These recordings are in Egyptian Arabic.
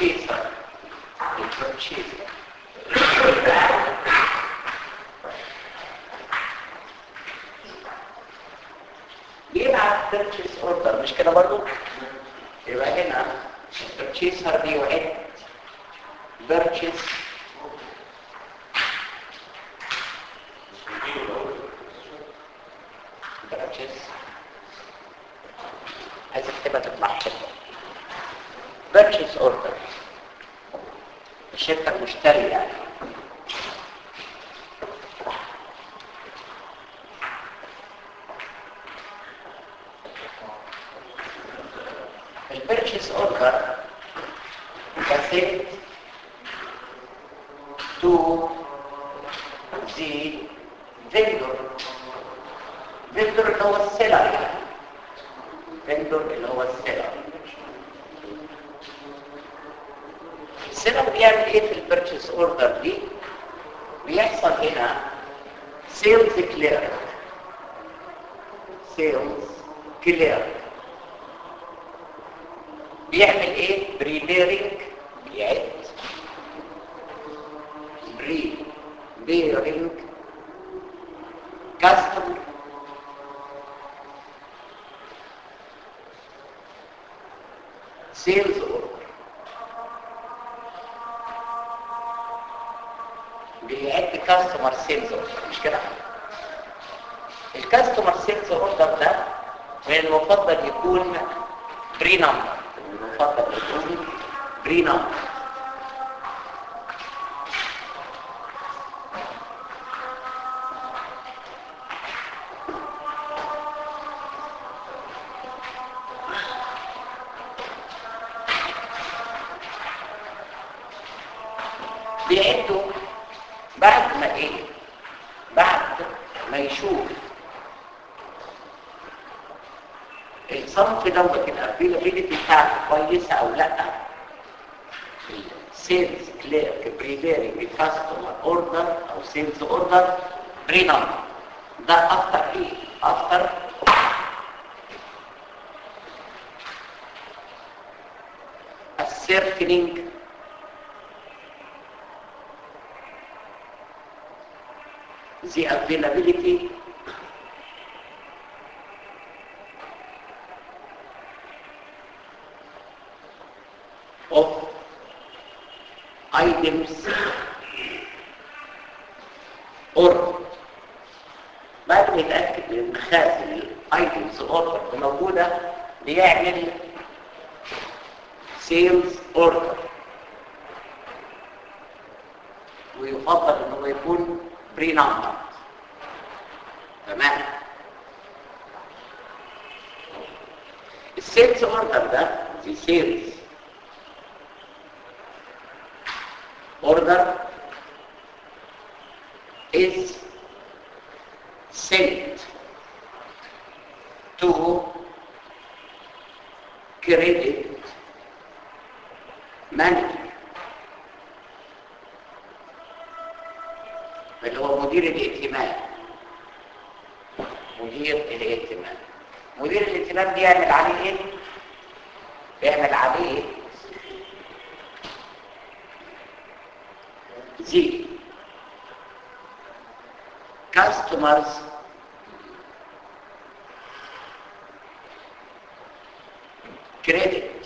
البرتشيزر البرتشيزر يبعت بيرتشيز اوردر مش كده برضو يبقى هنا البرتشيزر بيوعد بيرتشيز بيرتشيز عايز اكتبها تطلع كده بيرتشيز اوردر الشركه المشتري يعني البيرتشيز اوردر كسيت تو the vendor vendor اللي هو السيلر يعني vendor اللي هو السيلر السيلر بيعمل ايه في البيرتشيز اوردر دي بيحصل هنا سيلز كلير سيلز كلير بيعمل ايه بريبيرنج بيعد بري بيرنج كاستمر سيلز اوردر بيعد كاستمر سيلز اوردر مش كده الكاستمر سيلز اوردر ده من المفضل يكون بري نمبر المفضل يكون بري نمبر بيعدوا بعد ما ايه بعد ما يشوف الصنف دوت الافيلابيلتي بتاعته كويسه او لا سيلز كليرك بريبيرنج كاستمر اوردر او سيلز اوردر بري نمبر ده افتر ايه افتر ascertaining the availability of items or بعد ما يتأكد من مخازن الايتمز اوردر موجودة بيعمل سيلز اوردر ويفضل انه يكون بري نمبر تمام السيلز اوردر ده دي سيلز order is sent to credit manager اللي هو مدير الائتمان مدير الائتمان مدير الائتمان بيعمل عليه ايه بيعمل عليه the customers credit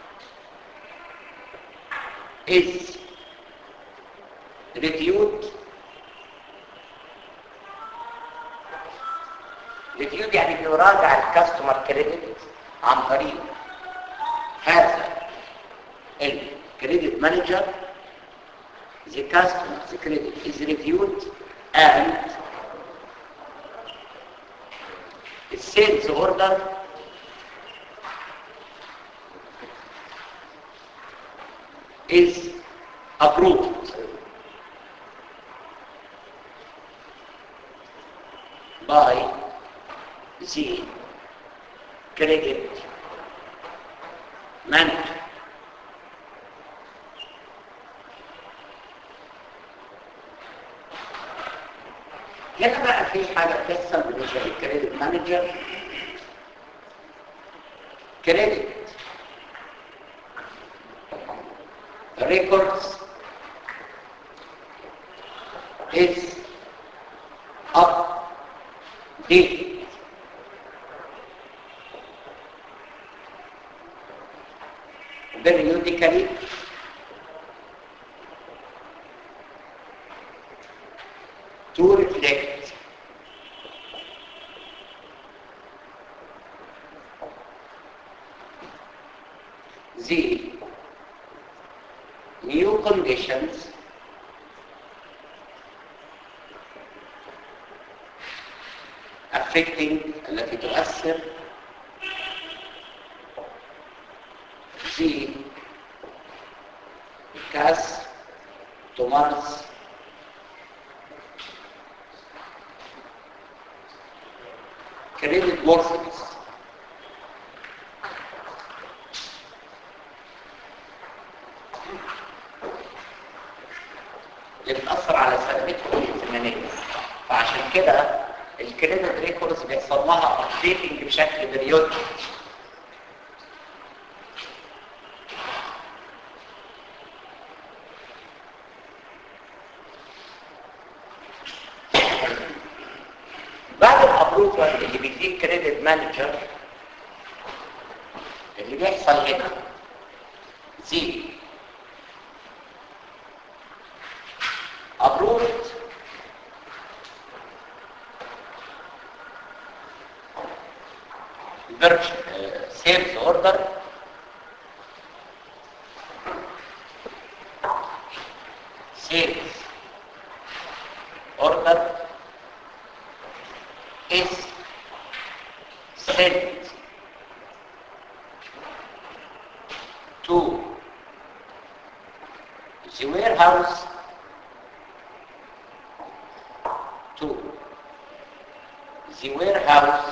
is reviewed reviewed يعني بيراجع الكاستمر كريدت عن طريق هذا الكريدت مانجر the customer's credit is reviewed and the sales order is approved by the credit manager هنا بقى في حاجة تحصل بالنسبة للكريدت مانجر كريدت records is updated periodically to reflect the new conditions affecting التي تؤثر the customers credit worthiness اللي بتأثر على سلامتهم الائتمانية فعشان كده الكريدت ريكوردز بيحصل لها ابديتنج بشكل بريودي بعد الابروفر اللي بيديك كريدت مانجر اللي بيحصل هنا زي approved virtual uh, sales order sales order is sent to the warehouse to the warehouse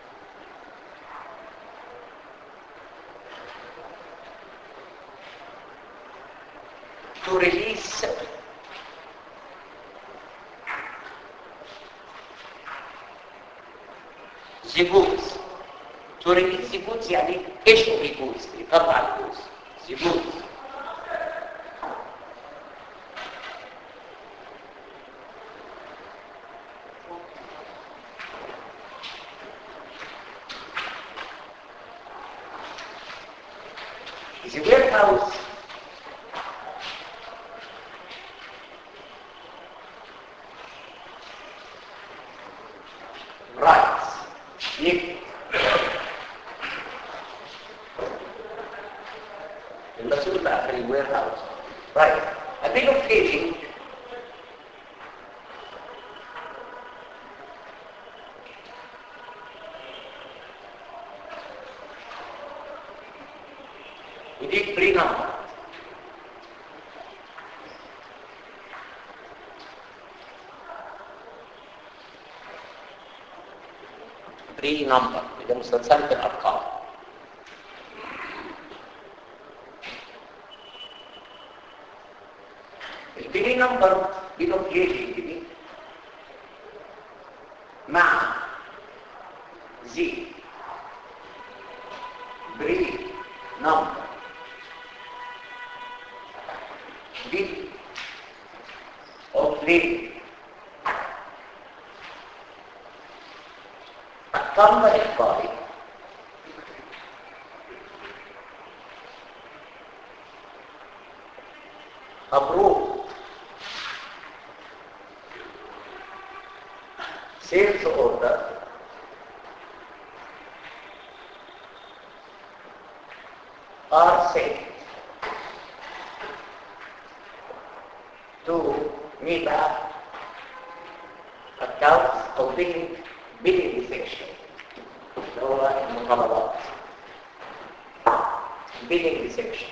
to release the goods to release the goods يعني issue the goods يطلع الجوز the goods the warehouse rights if المسؤول بقى في الوير هاوس right a bill of lading ودي بري نمبر بري نمبر ده مسلسل بالارقام البري نمبر بينهم جيجي دي مع زي بري نمبر دي of lady accompanied by approved sales order are sent to NIBA accounts of billing billing section اللي هو المطالبات billing section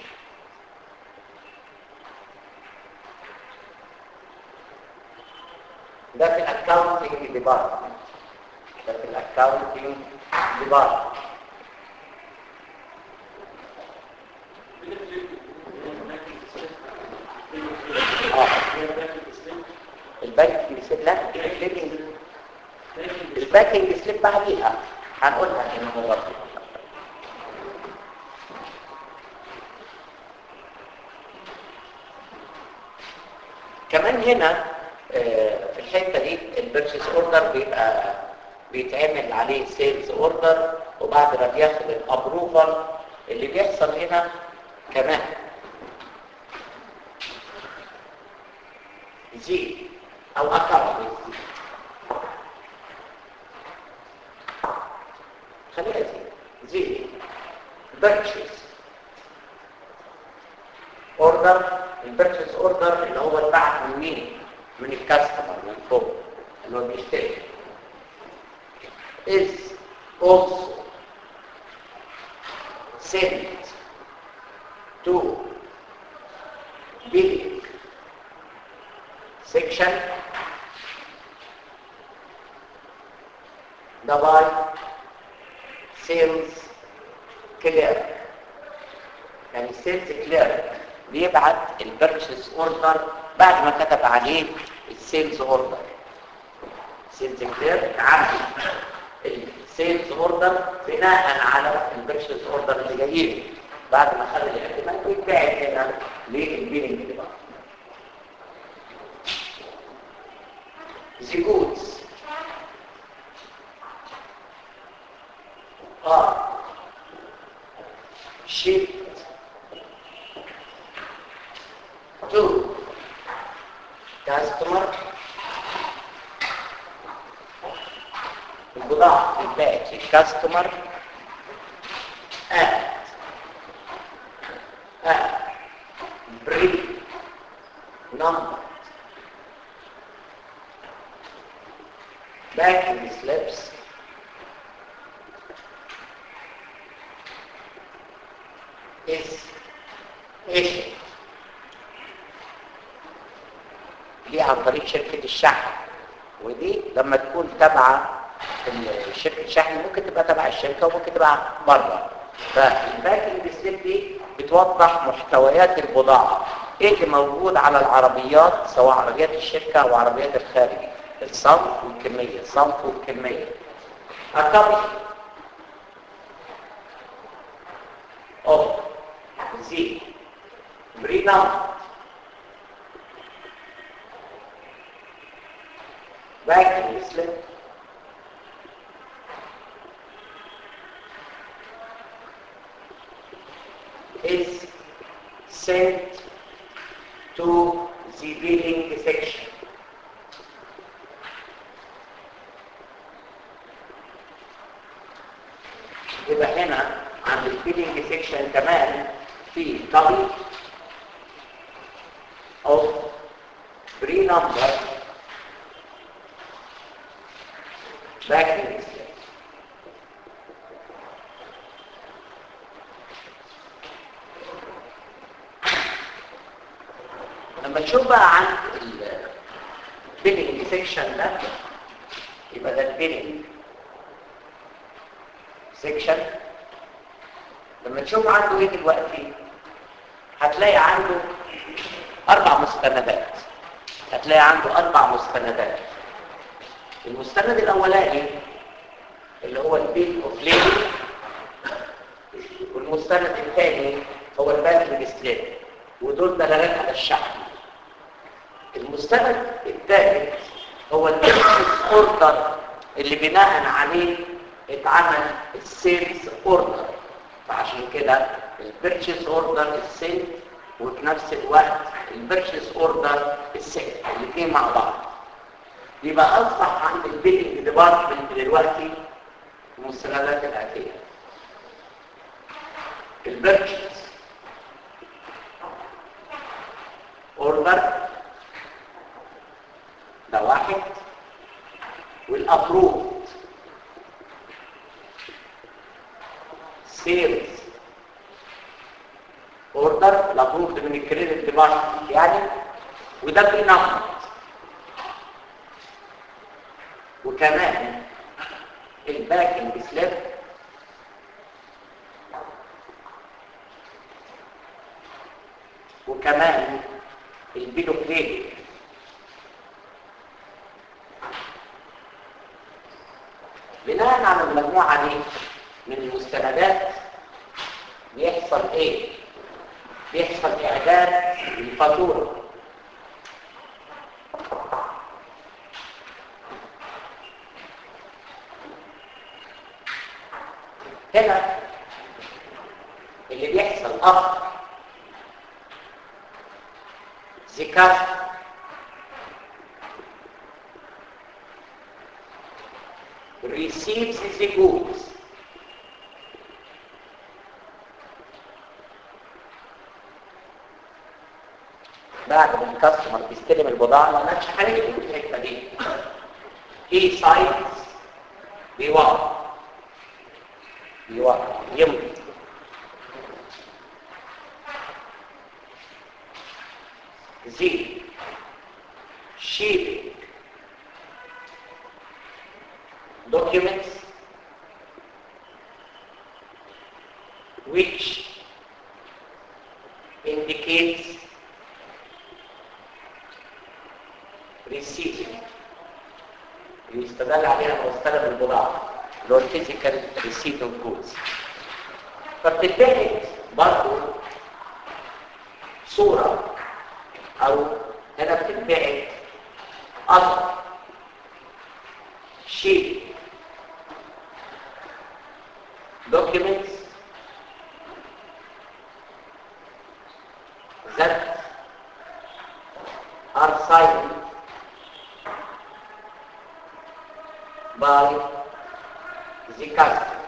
ده في الاكاونتنج ديبارتمنت ده في الاكاونتنج ديبارتمنت اه البنك سليب لا الباكينج الباكينج سليب بعديها هنقولها ان هو كمان هنا آه، في الحته دي البيرشيز اوردر بيبقى بيتعمل عليه سيلز اوردر وبعد ما بياخد الابروفال اللي بيحصل هنا كمان زي او اكبر من زي خليها زي زي بيرتشيز اوردر البيرتشيز اوردر اللي هو اتبعت من مين من الكاستمر من فوق اللي هو بيشتري is also sent to billing section by sales clerk يعني sales clerk بيبعت البرشيس اوردر بعد ما كتب عليه السيلز اوردر سيلز كليرك عمل السيلز اوردر بناء على البرشيس اوردر اللي جاي له بعد ما خد الاعتماد ويتباعد هنا للبيلنج ديبارتمنت The goods are shipped to customer البضاعة تتباعت للكاستمر at at brief number backing slips is issued دي عن طريق شركة الشحن ودي لما تكون تبع شركة الشحن ممكن تبقى تبع الشركة وممكن تبقى بره فالباكينج سليب دي بتوضح محتويات البضاعة ايه اللي موجود على العربيات سواء عربيات الشركة او عربيات الخارج الصنف والكمية الصنف والكمية أكبر of the breakdown vacuum slip is sent to the billing section. يبقى هنا عند البيلينج سيكشن كمان في copy of pre number backing slip. لما تشوف بقى عند البيلينج سيكشن ده يبقى ده البيلينج سيكشن لما تشوف عنده ايه دلوقتي هتلاقي عنده اربع مستندات هتلاقي عنده اربع مستندات المستند الاولاني اللي هو البيل اوف ليبل والمستند الثاني هو البانك سليب ودول دلالات على الشحن المستند الثالث هو البيرشيز اوردر اللي بناء عليه اتعمل السيلز اوردر فعشان كده البيرشيز اوردر السيل وفي نفس الوقت البيرشيز اوردر السيل الاثنين مع بعض يبقى اصبح عند البيلنج ديبارتمنت دلوقتي المستندات الاتيه البيرشيز اوردر ده واحد والابروفد سيلز اوردر الابروفد من الكريدت ديبارتمنت يعني وده في نمط وكمان الباكنج سليب وكمان البيلو كريدت بناء على المجموعة دي من المستندات بيحصل ايه؟ بيحصل اعداد الفاتورة the customer receives the goods بعد ما الكاستمر بيستلم البضاعه ما عملش حاجه في الحته دي he signs بيوقع بيوقع يمضي the shipping documents which indicates receiving يستدل عليها مستند البضاعة اللي هو الفيزيكال ريسيت اوف جودز فبتتبعت برضه صورة أو هنا بتتبعت أثر شيء documents that are signed by the customer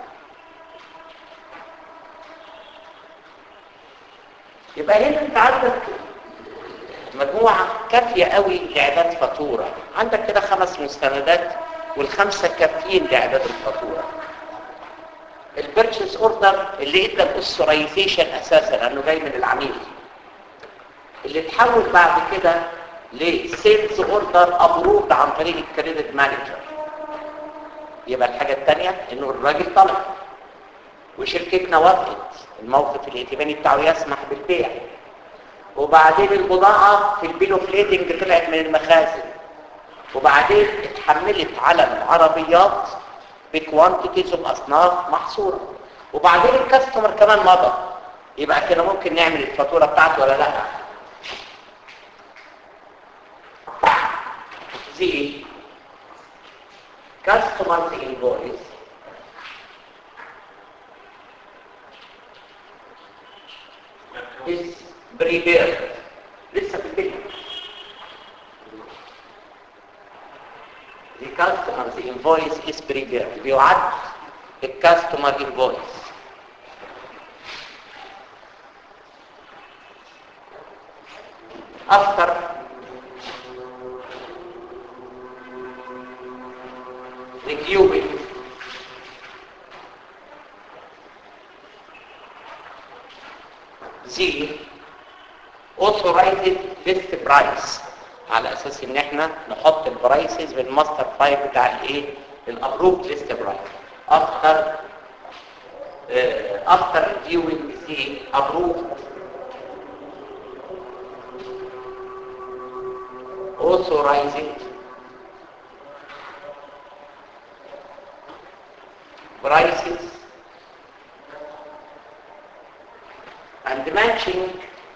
يبقى هنا انت عندك مجموعة كافية قوي لإعداد فاتورة عندك كده خمس مستندات والخمسة كافيين لإعداد الفاتورة البيرتشيز اوردر اللي ادى الاوثرايزيشن اساسا لانه جاي من العميل اللي اتحول بعد كده لسيلز اوردر ابروفد عن طريق الكريدت مانجر يبقى الحاجة الثانية انه الراجل طلب وشركتنا وافقت الموقف الائتماني بتاعه يسمح بالبيع وبعدين البضاعة في البيلو فليتنج طلعت من المخازن وبعدين اتحملت على العربيات بكوانتيتيز وبأصناف محصورة وبعدين الكاستمر كمان مضى يبقى كده ممكن نعمل الفاتورة بتاعته ولا لا the customer's invoice is prepared لسه في الفيلم the customer's invoice is prepared بيعد الكاستمر invoice after reviewing the authorized list price على اساس ان احنا نحط البرايسز بالماستر فايل بتاع الايه الابروفد ليست برايس افتر افتر reviewing the approved authorized prices and matching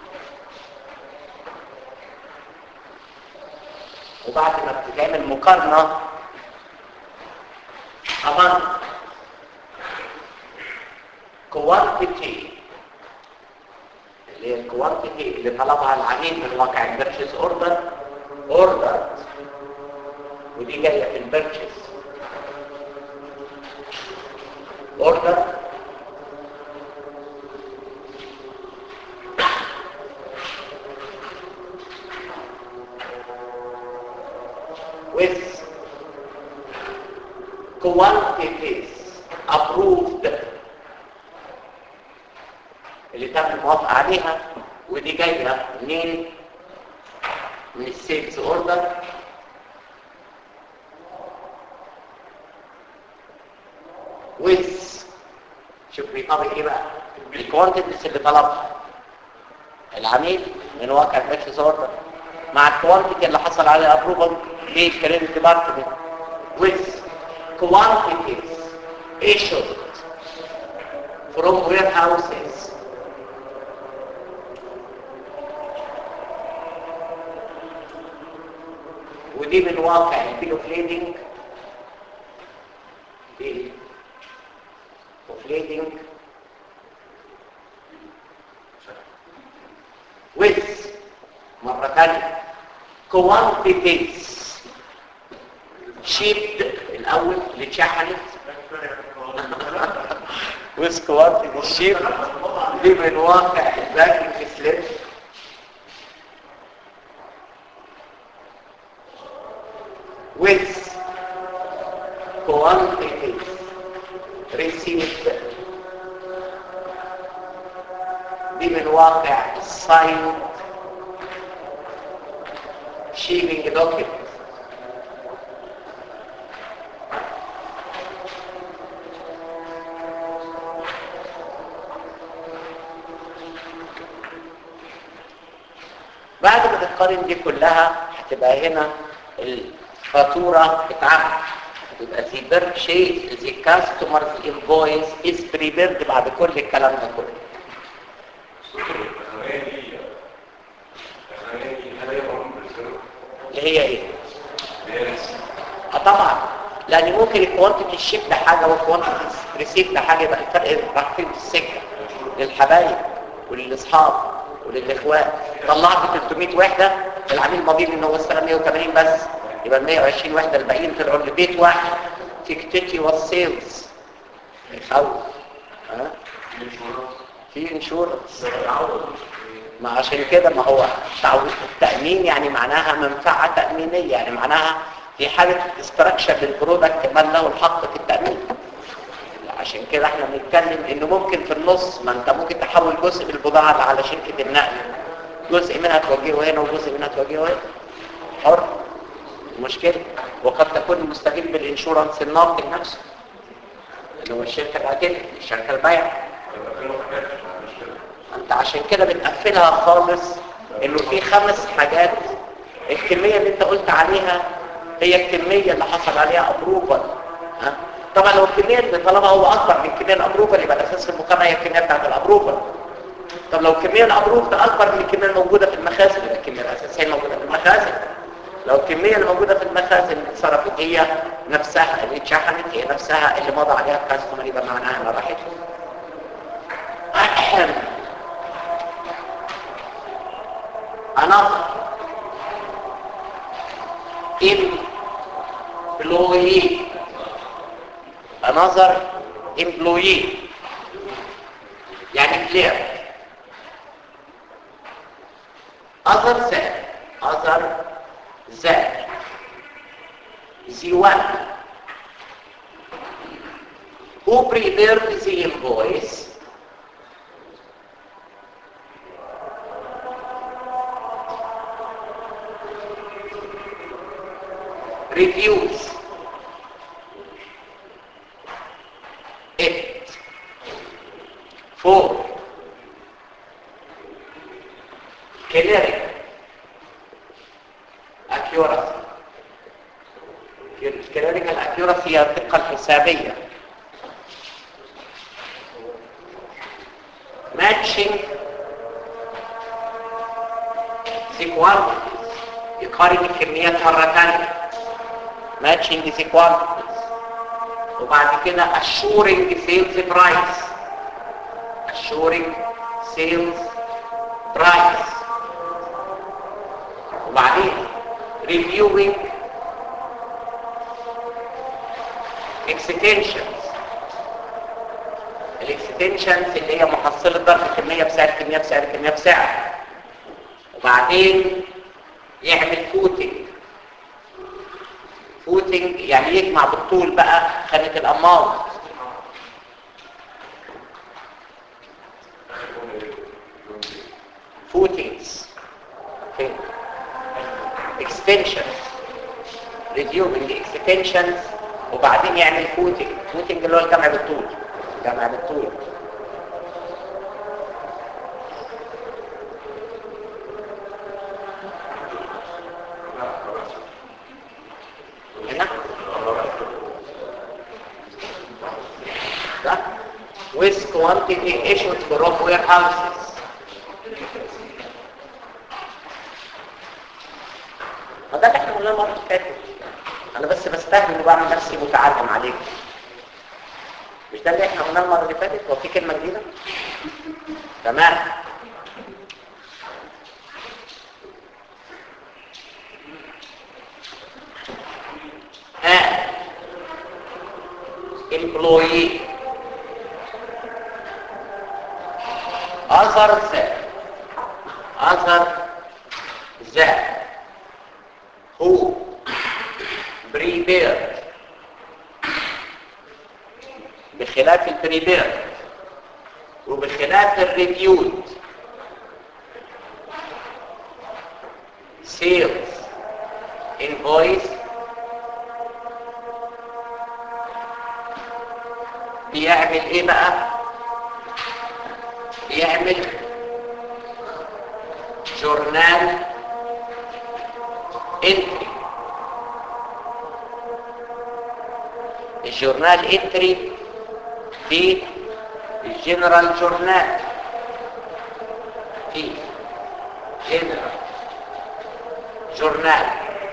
وبعد ما بتتعمل مقارنة among quantity اللي هي الكوانتيتي اللي طلبها العميل من واقع البرشيز اوردر اوردر ودي جايه في البرشيز اوردر with quantities approved اللي تم الموافقة عليها ودي جاية منين من السيلز اوردر with شوف بيطبق ايه بقى الكوانتيتيز اللي طلبها العميل من واقع البيرشيز اوردر مع الكوانتيتي اللي حصل عليها ابروفال للكريدت ديبارتمنت with quantities issued from warehouses ودي من واقع البيل اوف ليدنج بيل اوف ليدنج with مرة ثانية quantities shipped الأول اللي اتشحنت with quantities shipped دي من واقع الباكينج سليب with quantities received دي من واقع signed shipping document بعد ما تقارن دي كلها هتبقى هنا الفاتورة بتاعتك يبقى the purchase the customer's invoice is prepared بعد كل الكلام ده كله اللي هي ايه؟ اه طبعا لان ممكن الكوانتيتي الشيب لحاجه والكوانتيتي ريسيف لحاجه يبقى الفرق راح فين في السكه للحبايب وللاصحاب وللاخوات طلعت 300 وحده العميل ماضي ان هو استلم 180 بس يبقى ال 120 وحده الباقيين طلعوا لبيت واحد تكتيكي والسيلز يخوف ها في انشورنس ما عشان كده ما هو تعويض التأمين يعني معناها منفعة تأمينية يعني معناها في حالة استراكشر للبرودكت من له الحق في التأمين عشان كده احنا بنتكلم انه ممكن في النص ما انت ممكن تحول جزء من البضاعة على شركة النقل جزء منها توجهه هنا وجزء منها توجهه هنا حر مشكلة وقد تكون مستفيد بالانشورنس الناقل نفسه اللي هو الشركة العاجلة الشركة البيع انت عشان كده بتقفلها خالص انه في خمس حاجات الكمية اللي انت قلت عليها هي الكمية اللي حصل عليها ابروفل ها طبعا لو الكمية اللي طالما هو اكبر من الكمية الابروفل يبقى الاساس في المقامة هي الكمية بتاعت الابروفل طب لو الكمية الابروفل اكبر من الكمية الموجودة في المخازن يبقى الكمية الاساسية الموجودة في المخازن لو الكمية اللي موجودة في المخازن اللي اتصرفت هي نفسها اللي اتشحنت هي نفسها اللي مضى عليها الكاستمر يبقى معناها انها راحت another employee another employee يعني clear other than other than the one who prepared the invoice reviews it for clerical accuracy clerical accuracy هي الدقة الحسابية matching the quantities يقارن الكميات مرة ثانية matching the quantities وبعد كده assuring sales price assuring sales price وبعدين reviewing extensions الاكستنشنز اللي هي محصلة ضرب الكمية بسعر كمية بسعر كمية بسعر وبعدين يعمل فوتنج فوتنج يعني يجمع بالطول بقى خانة الأماونت فوتنجز extensions reviewing extensions وبعدين يعمل فوتنج فوتنج اللي هو الجمع بالطول جمع بالطول هنا ده with quantity issued from warehouses ما ده اللي احنا قلناه المره اللي فاتت انا بس بستهبل وبعمل نفسي متعلم عليك مش ده اللي احنا قلناه المره اللي فاتت هو في كلمه جديده تمام employee other than other than who prepared بخلاف البريبير وبخلاف الريفيود sales invoice بيعمل ايه بقى بيعمل جورنال انتري الجورنال انتري في الجنرال جورنال في جنرال جورنال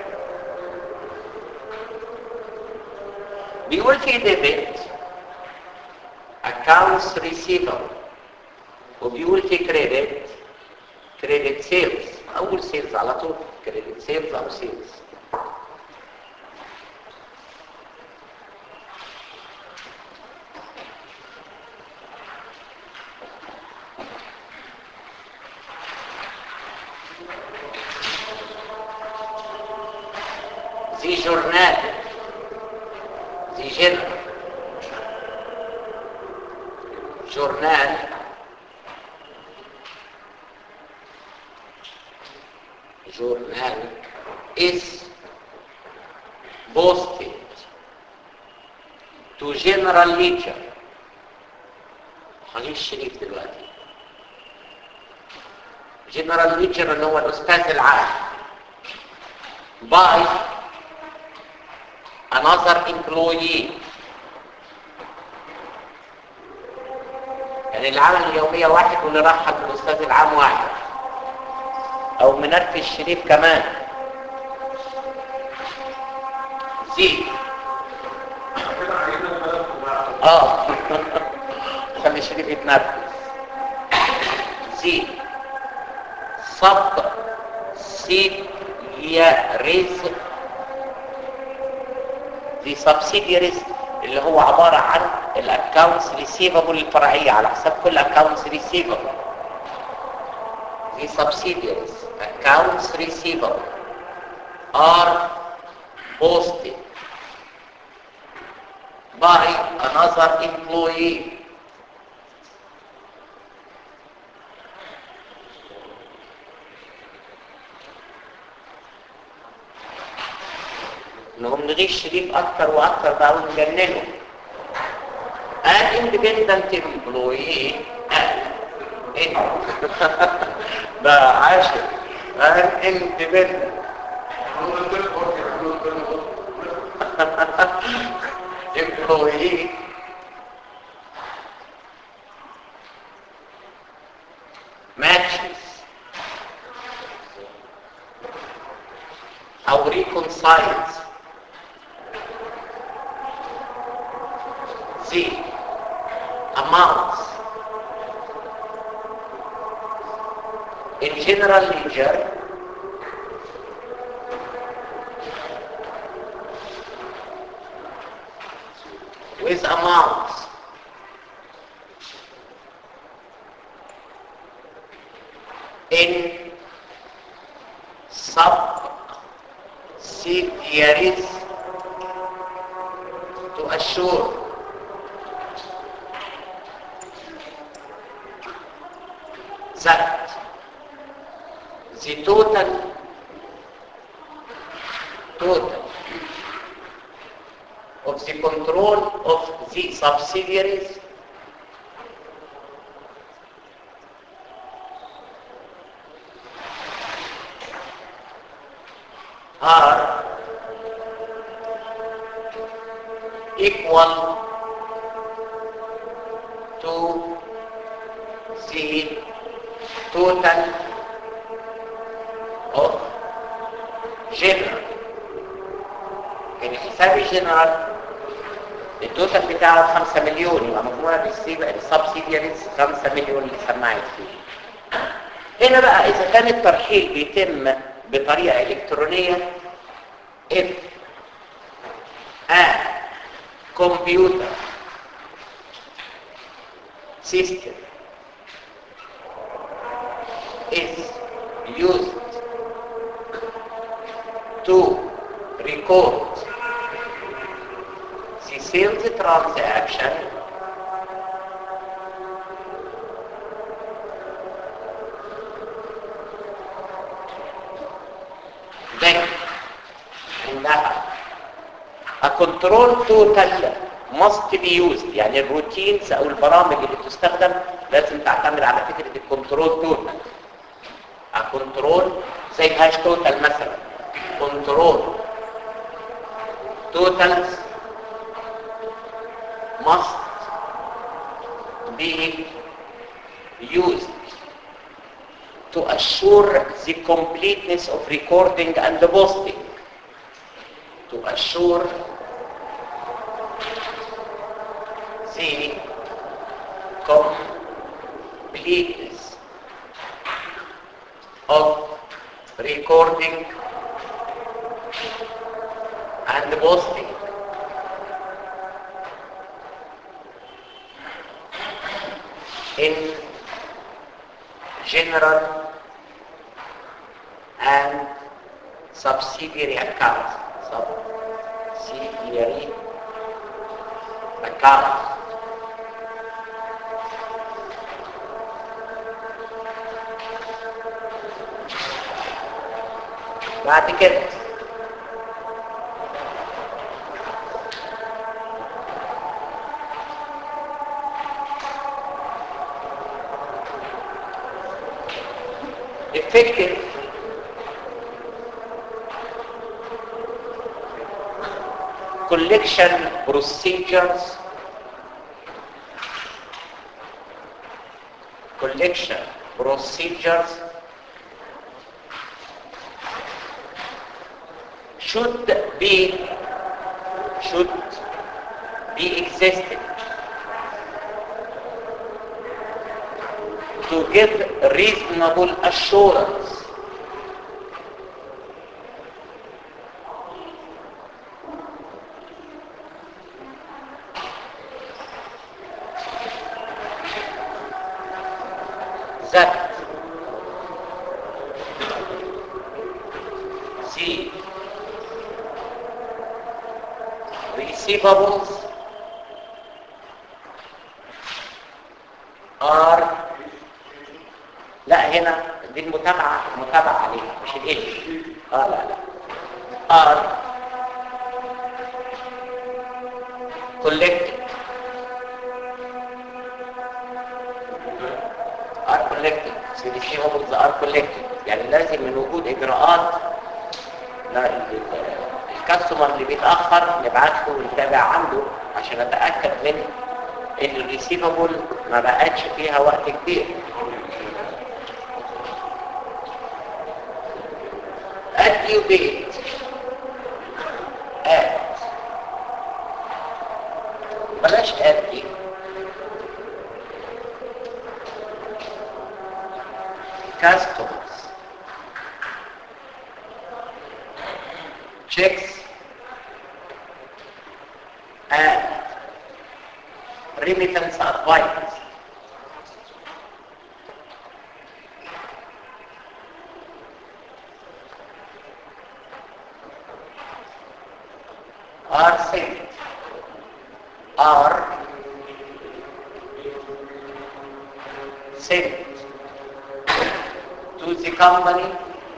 بيقول في ديبت accounts receivable وبيقول في كريدت كريدت سيلز اول سيلز على طول كريدت سيلز او سيلز زي جورنال زي جنرال جورنال جورنال is posted to general ledger خليل الشريف دلوقتي جنرال ليدجر اللي هو الاستاذ العام by another employee يعني العمل اليومية واحد واللي رحب الأستاذ العام واحد أو منرف الشريف كمان زي اه خلي الشريف يتنرفز زي صب سيد يا ريز دي سبسيديريز اللي هو عبارة عن الاكونتس ريسيفبل الفرعية على حساب كل اكونتس ريسيفبل دي subsidiaries accounts receivable are posted by another employee انهم نغيش شريف اكتر واكتر بقى ونجننه an independent employee ده عاشر an independent employee matches او reconciles the amounts in general ledger with amounts in subsidiaries to assure that the total total of the control of the subsidiaries are equal to the total of general يعني حساب الجنرال التوتال بتاعه 5 مليون يبقى مجموع السبسيدياريز 5 مليون اللي سمعت فيه هنا بقى اذا كان الترحيل بيتم بطريقه الكترونيه if a computer system is used to record the sales transaction then انها a control total must be used يعني الروتينز او البرامج اللي بتستخدم لازم تعتمد على فكرة الكنترول توتال الكنترول زي هاش توتال مثلا كنترول totals must be used to assure the completeness of recording and the posting to assure the completeness of recording and posting in general and subsidiary accounts subsidiary accounts بعد كده effective collection procedures collection procedures should be should be existed to give reasonable assurance that the receivables are لا هنا دي المتابعة المتابعة عليها مش الإيش اه لا لا are collected are collected so the receivables are collected يعني لازم من وجود إجراءات لا ال- الكاستمر اللي بيتأخر نبعت له ونتابع عنده عشان أتأكد من إن الريسيفبل ما بقتش فيها وقت كبير at due date at بلاش at دي customers checks and remittance advice are sent are sent to the company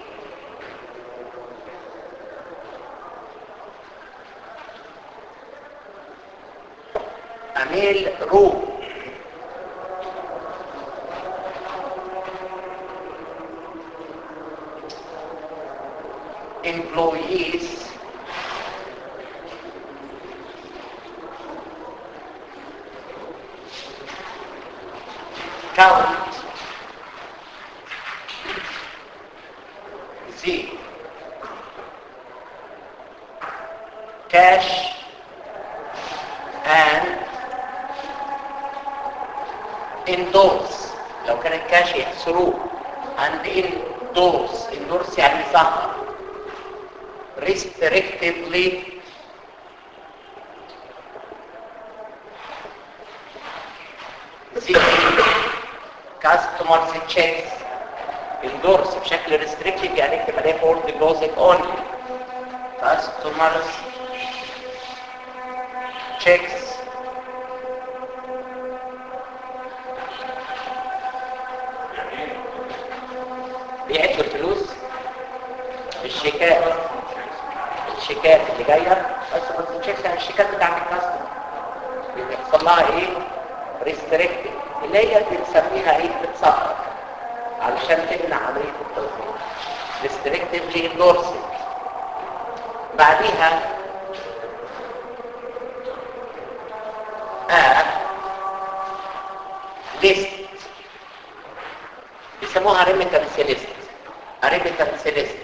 a mail room employees count the cash and endorse لو كان الكاش يحصروه and endorse endorse يعني ظهر restrictively زي كاستمرز تشيكس اندورس بشكل ريستريكتد يعني اكتب عليه فور ديبوزيت اونلي كاستمرز تشيكس بيعدوا الفلوس الشيكات الشيكات اللي جايه بس ما تتشيكش عن الشيكات بتاعت الكاستمر بيحصل لها ايه ريستريكتد اللي هي بنسميها ايه بتصفر علشان تمنع عمليه التوظيف ريستريكتيفلي اندورسد بعديها آه ليست بيسموها ريميتنس ليست ريميتنس ليست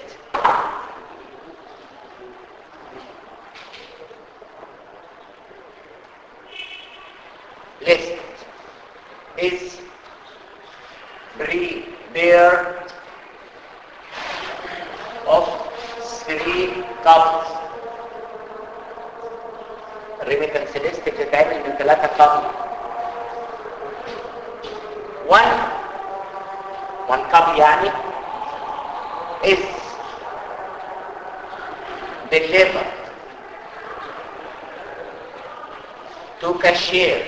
list is prepared of three copies remittance list بتتعمل من ثلاثة copy one one copy يعني is delivered to cashier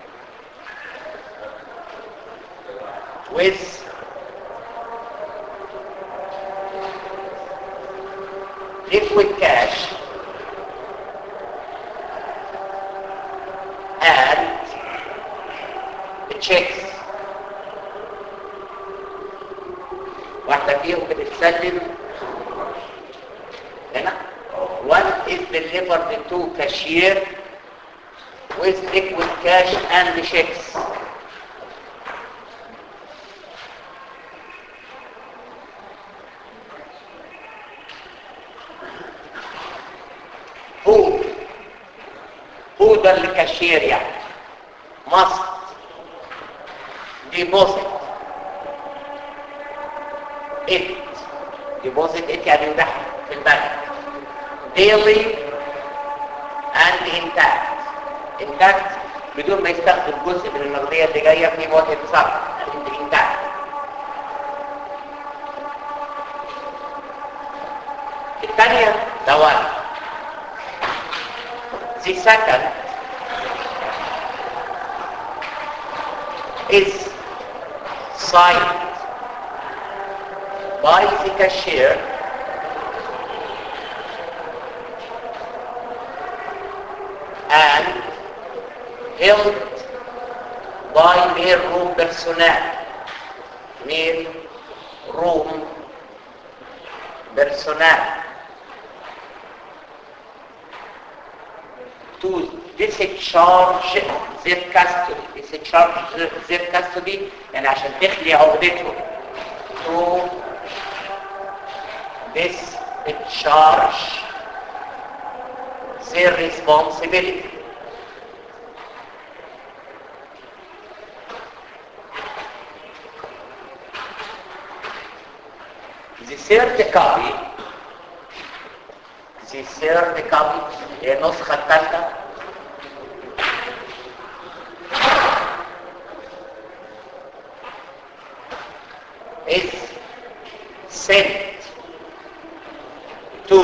with liquid cash and checks واحدة فيهم بتتسلم هنا one is delivered to cashier with liquid cash and checks هو هو ده الكاشير يعني must deposit it deposit it يعني يدخل في البنك daily and intact intact بدون ما يستخدم جزء من النقدية اللي جاية في وقت الصرف intact الثانية دوام The second is signed by the cashier and held by mail room personnel. Mail room personnel. to discharge their custody discharge their custody يعني عشان تخلي عقدتهم to discharge their responsibility the third copy the third copy هي النسخة الثالثة is sent to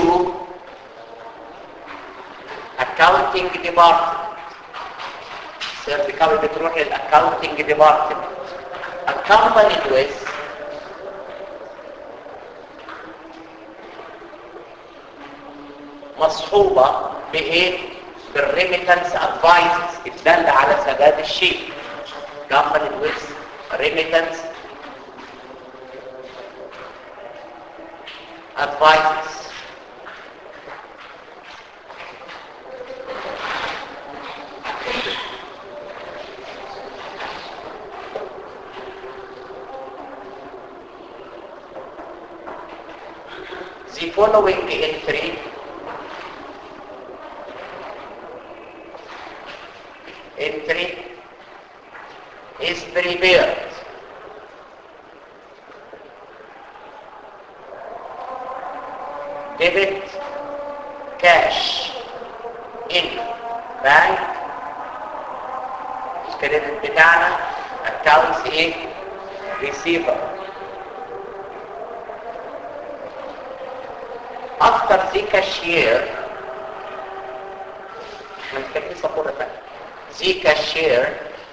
accounting department third copy بتروح للaccounting department accompanied with مصحوبة بإيه؟ بالريميتنس ادفايسز الدالة على سداد الشيء accompanied with remittance advises the following entry entry is prepared debit cash in bank الكريدت بتاعنا accounts ايه receiver after the cashier احنا محتاجين سبورة تانية the cashier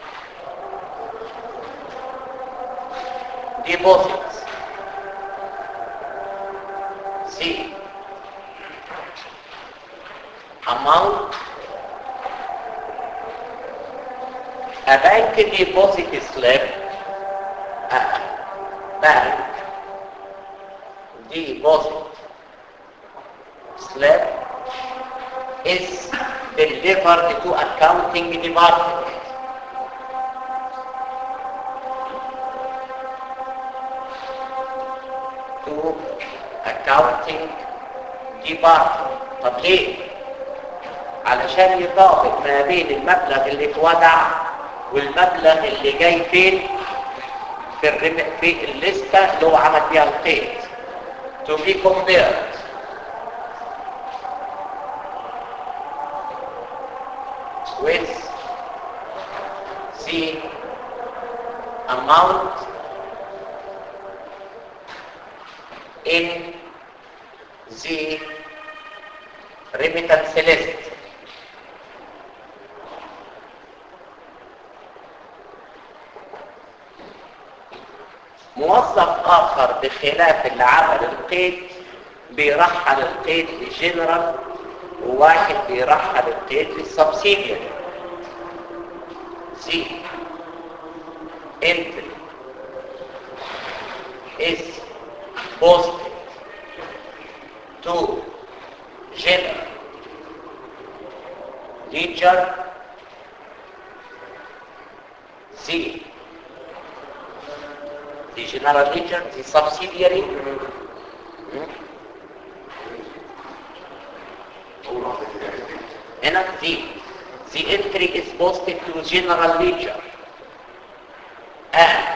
deposits the amount a bank deposit slip a bank deposit slip is delivered to accounting department to accounting department طب ليه علشان يطابق ما بين المبلغ اللي اتودع والمبلغ اللي جاي فين في الرب... في الليسته اللي هو عمل بيها القيد to be compared with the amount in the remittance list موظف آخر بخلاف اللي عمل القيد بيرحل القيد للجنرال وواحد بيرحل القيد للسبسيدياري سي entry is posted to general ledger C the general ledger the subsidiary هنا the the entry is posted to general ledger and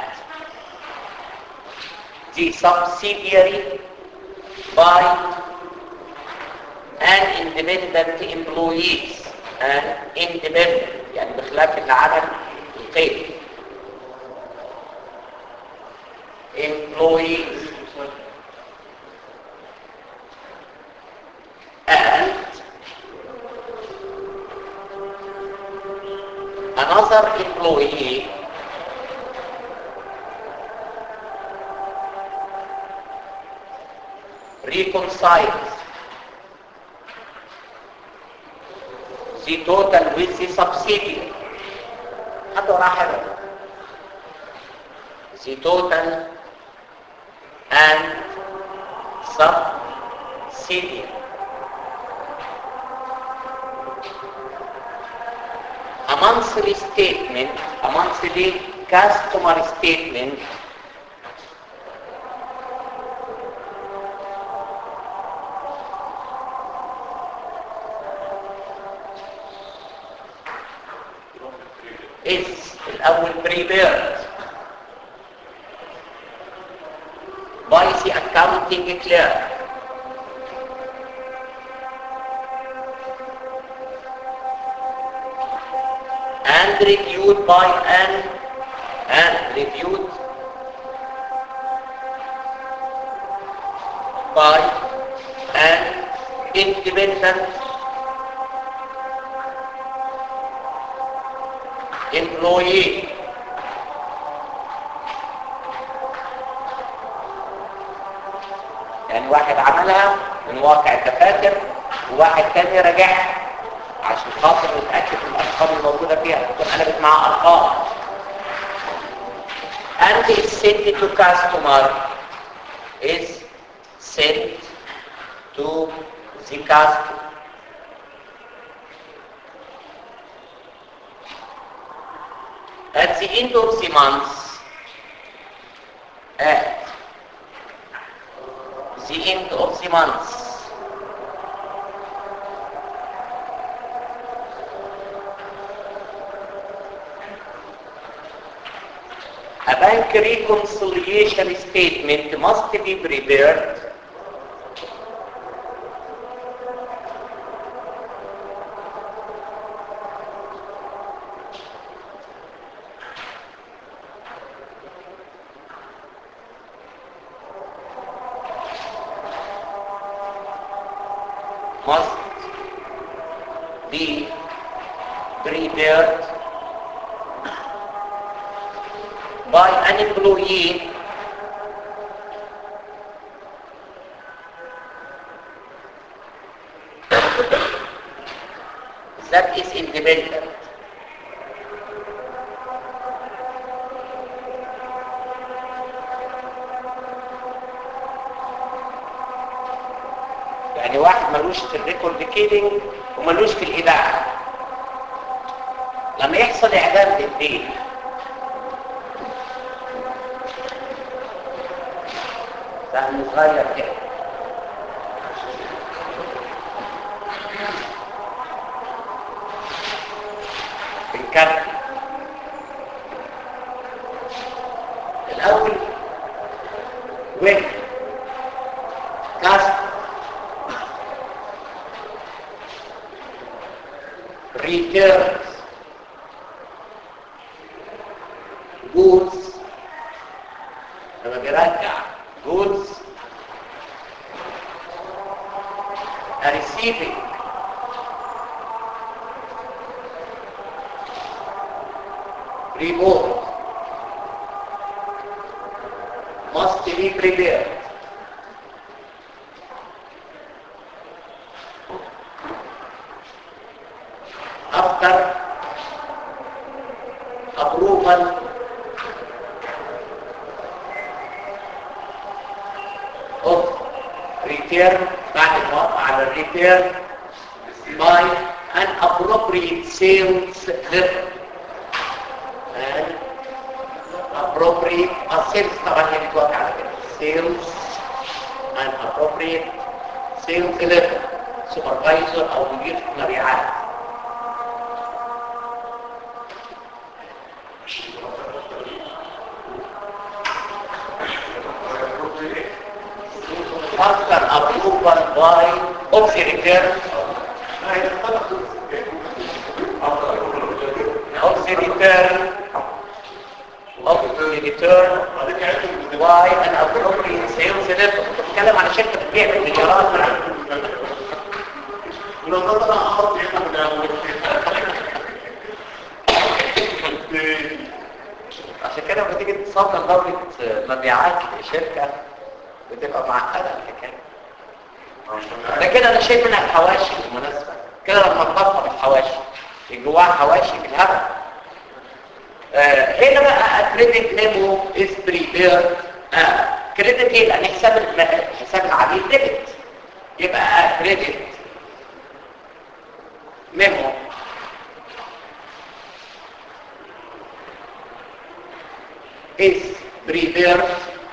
the subsidiary by an independent employees an independent يعني بخلاف اللي عمل القيد employees and another employee reconciles the total with the subsidiary هذا راح the total and subsidiary a monthly statement a monthly customer statement is الأول prepared by the accounting clerk and reviewed by an and reviewed by an independent employee يعني واحد عملها من واقع الدفاتر وواحد تاني راجعها عشان خاطر نتاكد من الارقام الموجوده فيها تكون قلبت مع ارقام and is sent to customer is sent to the customer at the end of the month at the end of the month A bank reconciliation statement must be prepared must be prepared by an employee that is independent يعني واحد ملوش في الريكورد كيدنج وملوش في الاذاعه لما يحصل اعلان للدين سهم صغير كده بنكمل الاول وين كاست returns goods لما بيرجع goods are receiving report must be prepared after approval of return بعد الموافقة على الريتيرن by an appropriate sales letter and appropriate sales طبعا هي بتوافق على كده sales and appropriate sales letter supervisor او مدير مبيعات after approval by of the return of the return of the return by an appropriate sales letter بتتكلم عن شركه بتبيع مليارات عشان كده لما تيجي تصمم دورة مبيعات لشركة بتبقى معقدة الحكاية ده كده انا شايف منها الحواشي بالمناسبة كده لما تطبق الحواشي جواها حواشي في الهبل آه هنا بقى كريدت ميمو از بريبير كريدت ايه لان حساب الم- حساب العميل ديبت يبقى كريدت ميمو is prepared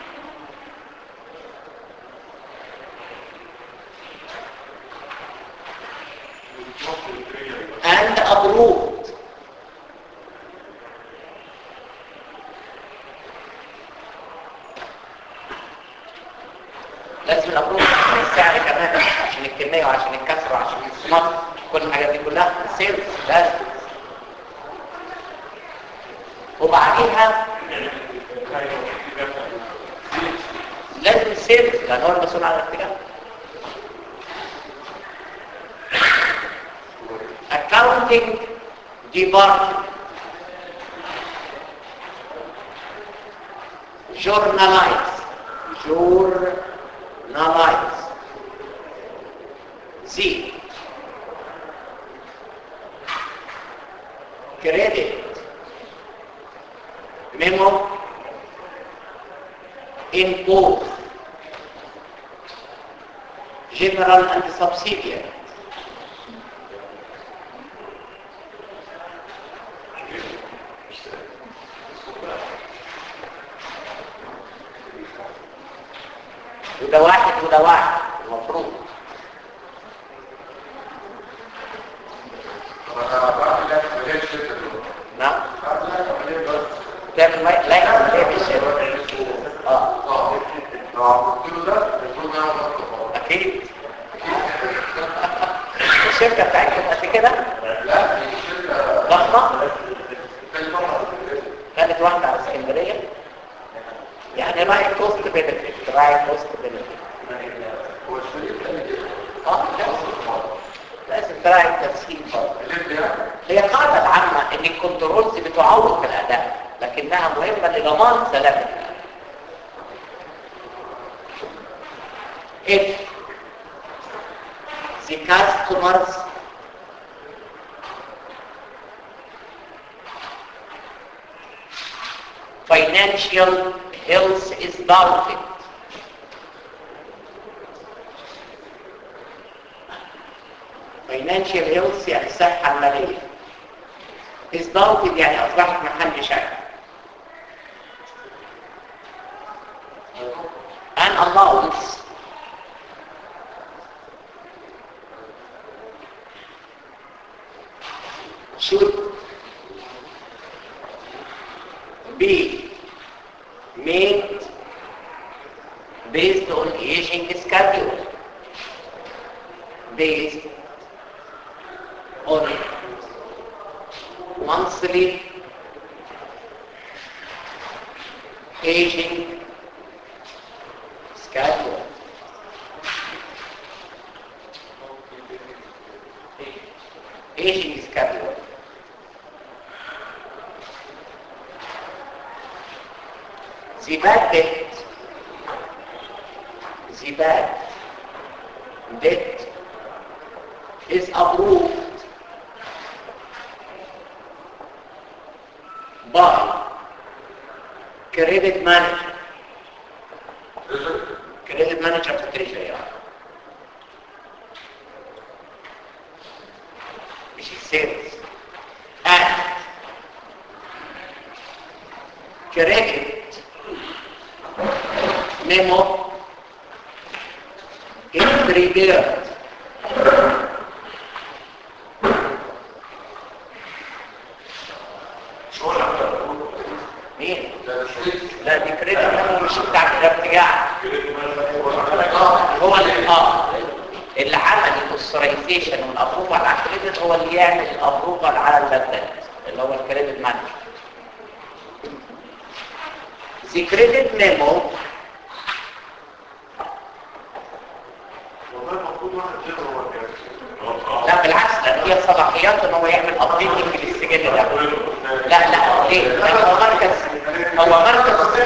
and approved لازم الابروف عشان السعر كمان عشان الكميه وعشان الكسر وعشان الصنف كل الحاجات دي كلها سيلز لازم وبعديها لازم سيلز لان هو المسؤول عن الاتجاه accounting department journalize journalize Z credit memo in both general and subsidiary وده واحد وده واحد المفروض نعم تعمل ما لا يعمل ايه في الشركه اه اكيد الشركه بتاعتكم قد كده ضخمه كانت واحده على اسكندريه يعني راعي كوست بينفيت راعي كوست بينفيت اه اختراع التسهيل برضه هي قاعدة عامة ان الكنترولز بتعوض في الاداء لكنها مهمة لضمان سلامة الاداء if the customers financial health is doubted financial health يعني الصحة المالية is doubted يعني أصبحت محل شك an allowance should be made based on aging schedule based on monthly aging schedule. Aging schedule. The bad debt, the bad debt is approved by credit manager. Credit manager في التريجري مش السيلز and credit memo is prepared مين؟ لا دي كريدت ميمو مش بتاع الارتجاع هو اللي اه اللي عمل الاوثرايزيشن والابروفال على الكريدت هو اللي يعمل الابروفال على البدلات اللي هو الكريدت مانجر The credit memo لا بالعكس ده هي صلاحيات ان هو يعمل ابديتنج للسجل ده لا لا ليه؟ لان هو مركز هو مركز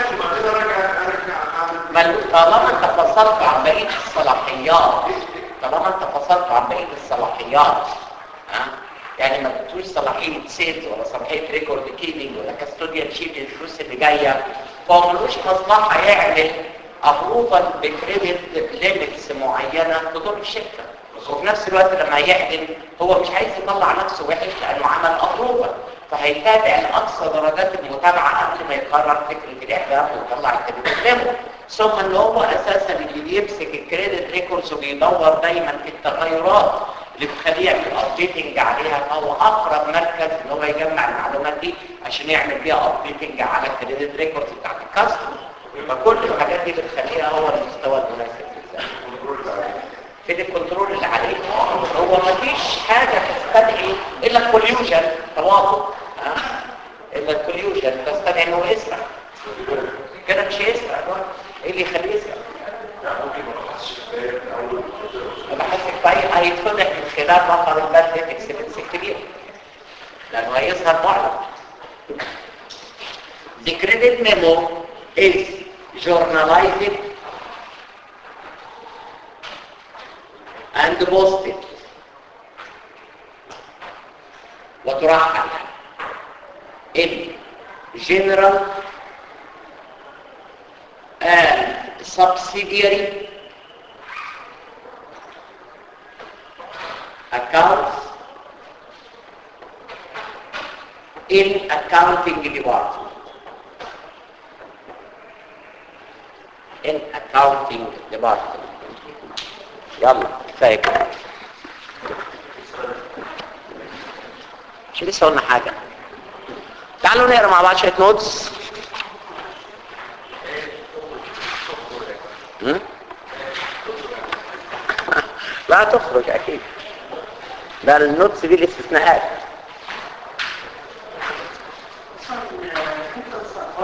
ما طالما انت فصلت عن بقيه الصلاحيات طالما انت فصلت عن بقيه الصلاحيات ها يعني ما تدوش صلاحيه سيلز ولا صلاحيه ريكورد كيبنج ولا كاستوديان شيب الفلوس اللي جايه فهو ملوش مصلحه يعمل ابروفال بكريدت ليميتس معينه تضر الشركه وفي نفس الوقت لما يعلن هو مش عايز يطلع نفسه وحش لانه عمل ابروفال فهيتابع لاقصى درجات المتابعه قبل ما يقرر فكره الاعلان ويطلع الكريدت ميمو ثم ان هو اساسا اللي بيمسك الكريدت ريكوردز وبيدور دايما في التغيرات اللي بتخليه يعمل ابديتنج عليها فهو اقرب مركز ان هو يجمع المعلومات دي عشان يعمل بيها ابديتنج على الكريدت ريكوردز بتاعت الكاستمر فكل الحاجات دي بتخليها هو المستوى المناسب للزمن في الكنترول اللي عليه هو ما فيش حاجة تستدعي الا الكوليوجن تواطؤ ها؟ الا الكوليوجن تستدعي انه يسرع كده مش هيسرع بقى. ايه اللي يخليه يسرع انا حاسس كويس هيتفضح من خلال مقر البلد اكسبنس كبير لانه هيظهر معلم The credit memo is journalized and posted وترحل in general and subsidiary accounts in accounting department in accounting department يلا كفايه كده مش لسه قلنا حاجه تعالوا نقرا مع بعض شويه نوتس هم؟ لا تخرج اكيد ده النوتس دي الاستثناءات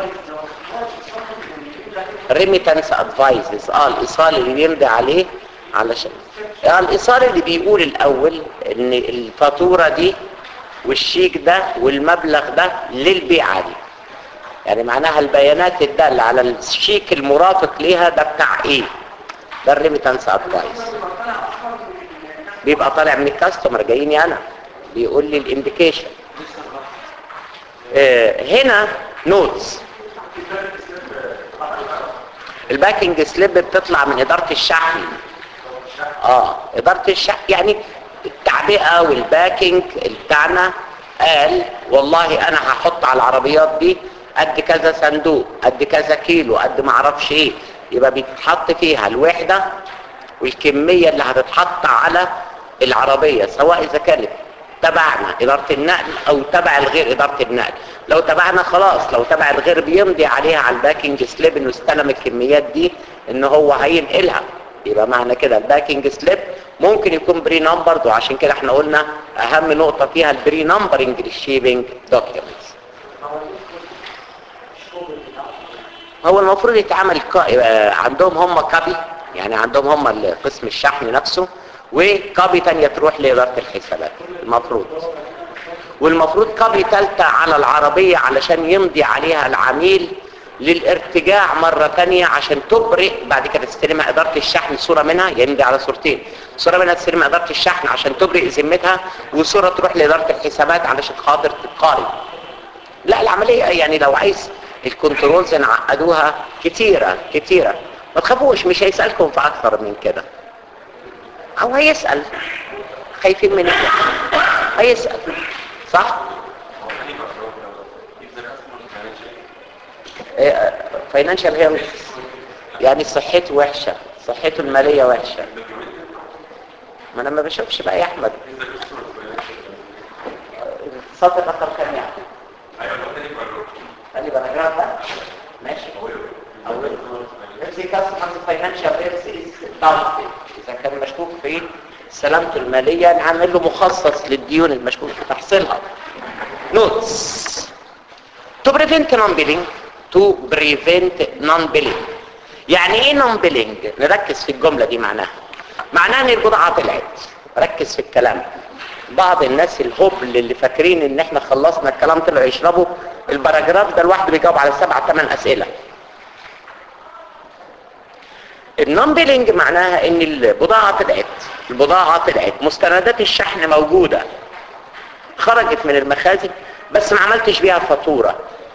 ريميتانس ادفايسز اه الايصال اللي بيمضي عليه علشان يعني الايصال اللي بيقول الاول ان الفاتوره دي والشيك ده والمبلغ ده للبيعه دي يعني معناها البيانات الداله على الشيك المرافق ليها ده بتاع ايه ده الريميتانس ادفايس بيبقى طالع من الكاستمر جاييني انا بيقول لي الانديكيشن آه هنا نوتس الباكينج سليب بتطلع من اداره الشحن اه اداره الشحن يعني التعبئه والباكينج بتاعنا قال والله انا هحط على العربيات دي قد كذا صندوق قد كذا كيلو قد ما اعرفش ايه يبقى بيتحط فيها الوحده والكميه اللي هتتحط على العربيه سواء اذا كانت تبعنا اداره النقل او تبع الغير اداره النقل لو تبعنا خلاص لو تبع الغير بيمضي عليها على الباكينج سليب انه استلم الكميات دي ان هو هينقلها يبقى معنى كده الباكينج سليب ممكن يكون بري نمبرد وعشان كده احنا قلنا اهم نقطه فيها البري نمبرنج للشيبنج دوكيومنتس هو المفروض يتعمل كا... عندهم هم كابي يعني عندهم هم قسم الشحن نفسه وكابي تانية تروح لإدارة الحسابات المفروض والمفروض كابي تالتة على العربية علشان يمضي عليها العميل للارتجاع مرة تانية عشان تبرئ بعد كده تستلمها إدارة الشحن صورة منها يمضي على صورتين صورة منها تستلمها إدارة الشحن عشان تبرئ ذمتها وصورة تروح لإدارة الحسابات علشان خاطر تتقارن لا العملية يعني لو عايز الكنترولز نعقدوها كتيرة كتيرة ما تخافوش مش هيسألكم في أكثر من كده أو هيسأل خايفين من إيه هيسأل صح؟ فاينانشال هيلث يعني صحته وحشة صحته المالية وحشة ما انا ما بشوفش بقى يا احمد صفر رقم كام يعني قال لي باراجراف ده ماشي اول نفسي كاستمرز فاينانشال هيلث از اذا كان مشكوك في سلامته المالية نعمل له مخصص للديون المشكوك في تحصيلها نوتس to prevent non-billing to prevent non-billing يعني ايه non-billing نركز في الجملة دي معناها معناها ان البضاعة طلعت ركز في الكلام بعض الناس الهبل اللي فاكرين ان احنا خلصنا الكلام طلعوا يشربوا الباراجراف ده لوحده بيجاوب على سبعة ثمان اسئلة النون بيلينج معناها ان البضاعة طلعت البضاعة طلعت مستندات الشحن موجودة خرجت من المخازن بس ما عملتش بيها فاتورة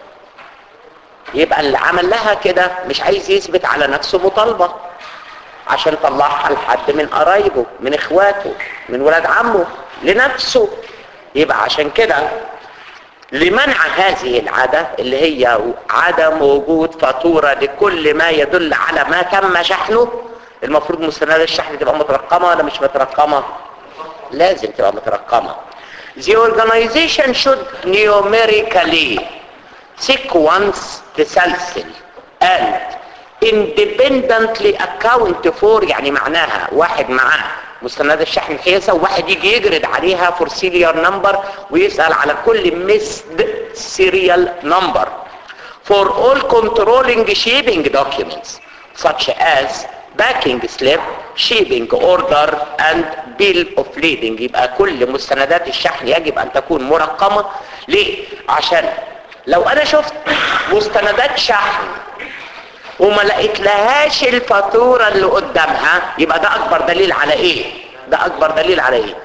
يبقى اللي عمل لها كده مش عايز يثبت على نفسه مطالبة عشان طلعها لحد من قرايبه من اخواته من ولاد عمه لنفسه يبقى عشان كده لمنع هذه العادة اللي هي عدم وجود فاتورة لكل ما يدل على ما تم شحنه المفروض مستندات الشحن تبقى مترقمة ولا مش مترقمة لازم تبقى مترقمة The organization should numerically sequence تسلسل and independently account for يعني معناها واحد معاه مستندات الشحن الحياسة وواحد يجي يجرد عليها for serial number ويسأل على كل missed serial number for all controlling shipping documents such as backing slip shipping order and bill of lading يبقى كل مستندات الشحن يجب ان تكون مرقمة ليه؟ عشان لو انا شفت مستندات شحن وما لقيت لهاش الفاتورة اللي قدامها يبقى ده اكبر دليل على ايه ده اكبر دليل على ايه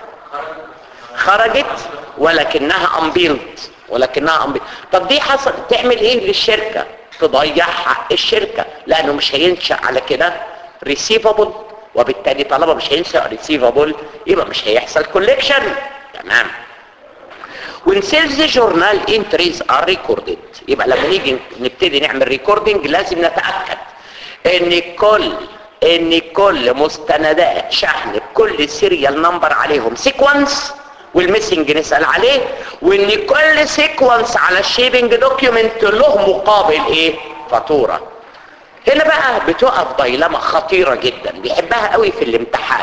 خرجت ولكنها انبيلد ولكنها انبيلد طب دي حصل تعمل ايه للشركة تضيع حق الشركة لانه مش هينشأ على كده ريسيفابل وبالتالي طالما مش هينشأ ريسيفابل يبقى مش هيحصل كوليكشن تمام when sales journal entries are recorded يبقى لما نيجي نبتدي نعمل ريكوردنج لازم نتأكد ان كل ان كل مستندات شحن بكل سيريال نمبر عليهم سيكونس والميسنج نسأل عليه وان كل سيكونس على الشيبنج دوكيومنت له مقابل ايه فاتورة هنا بقى بتقف ضيلمة خطيرة جدا بيحبها قوي في الامتحان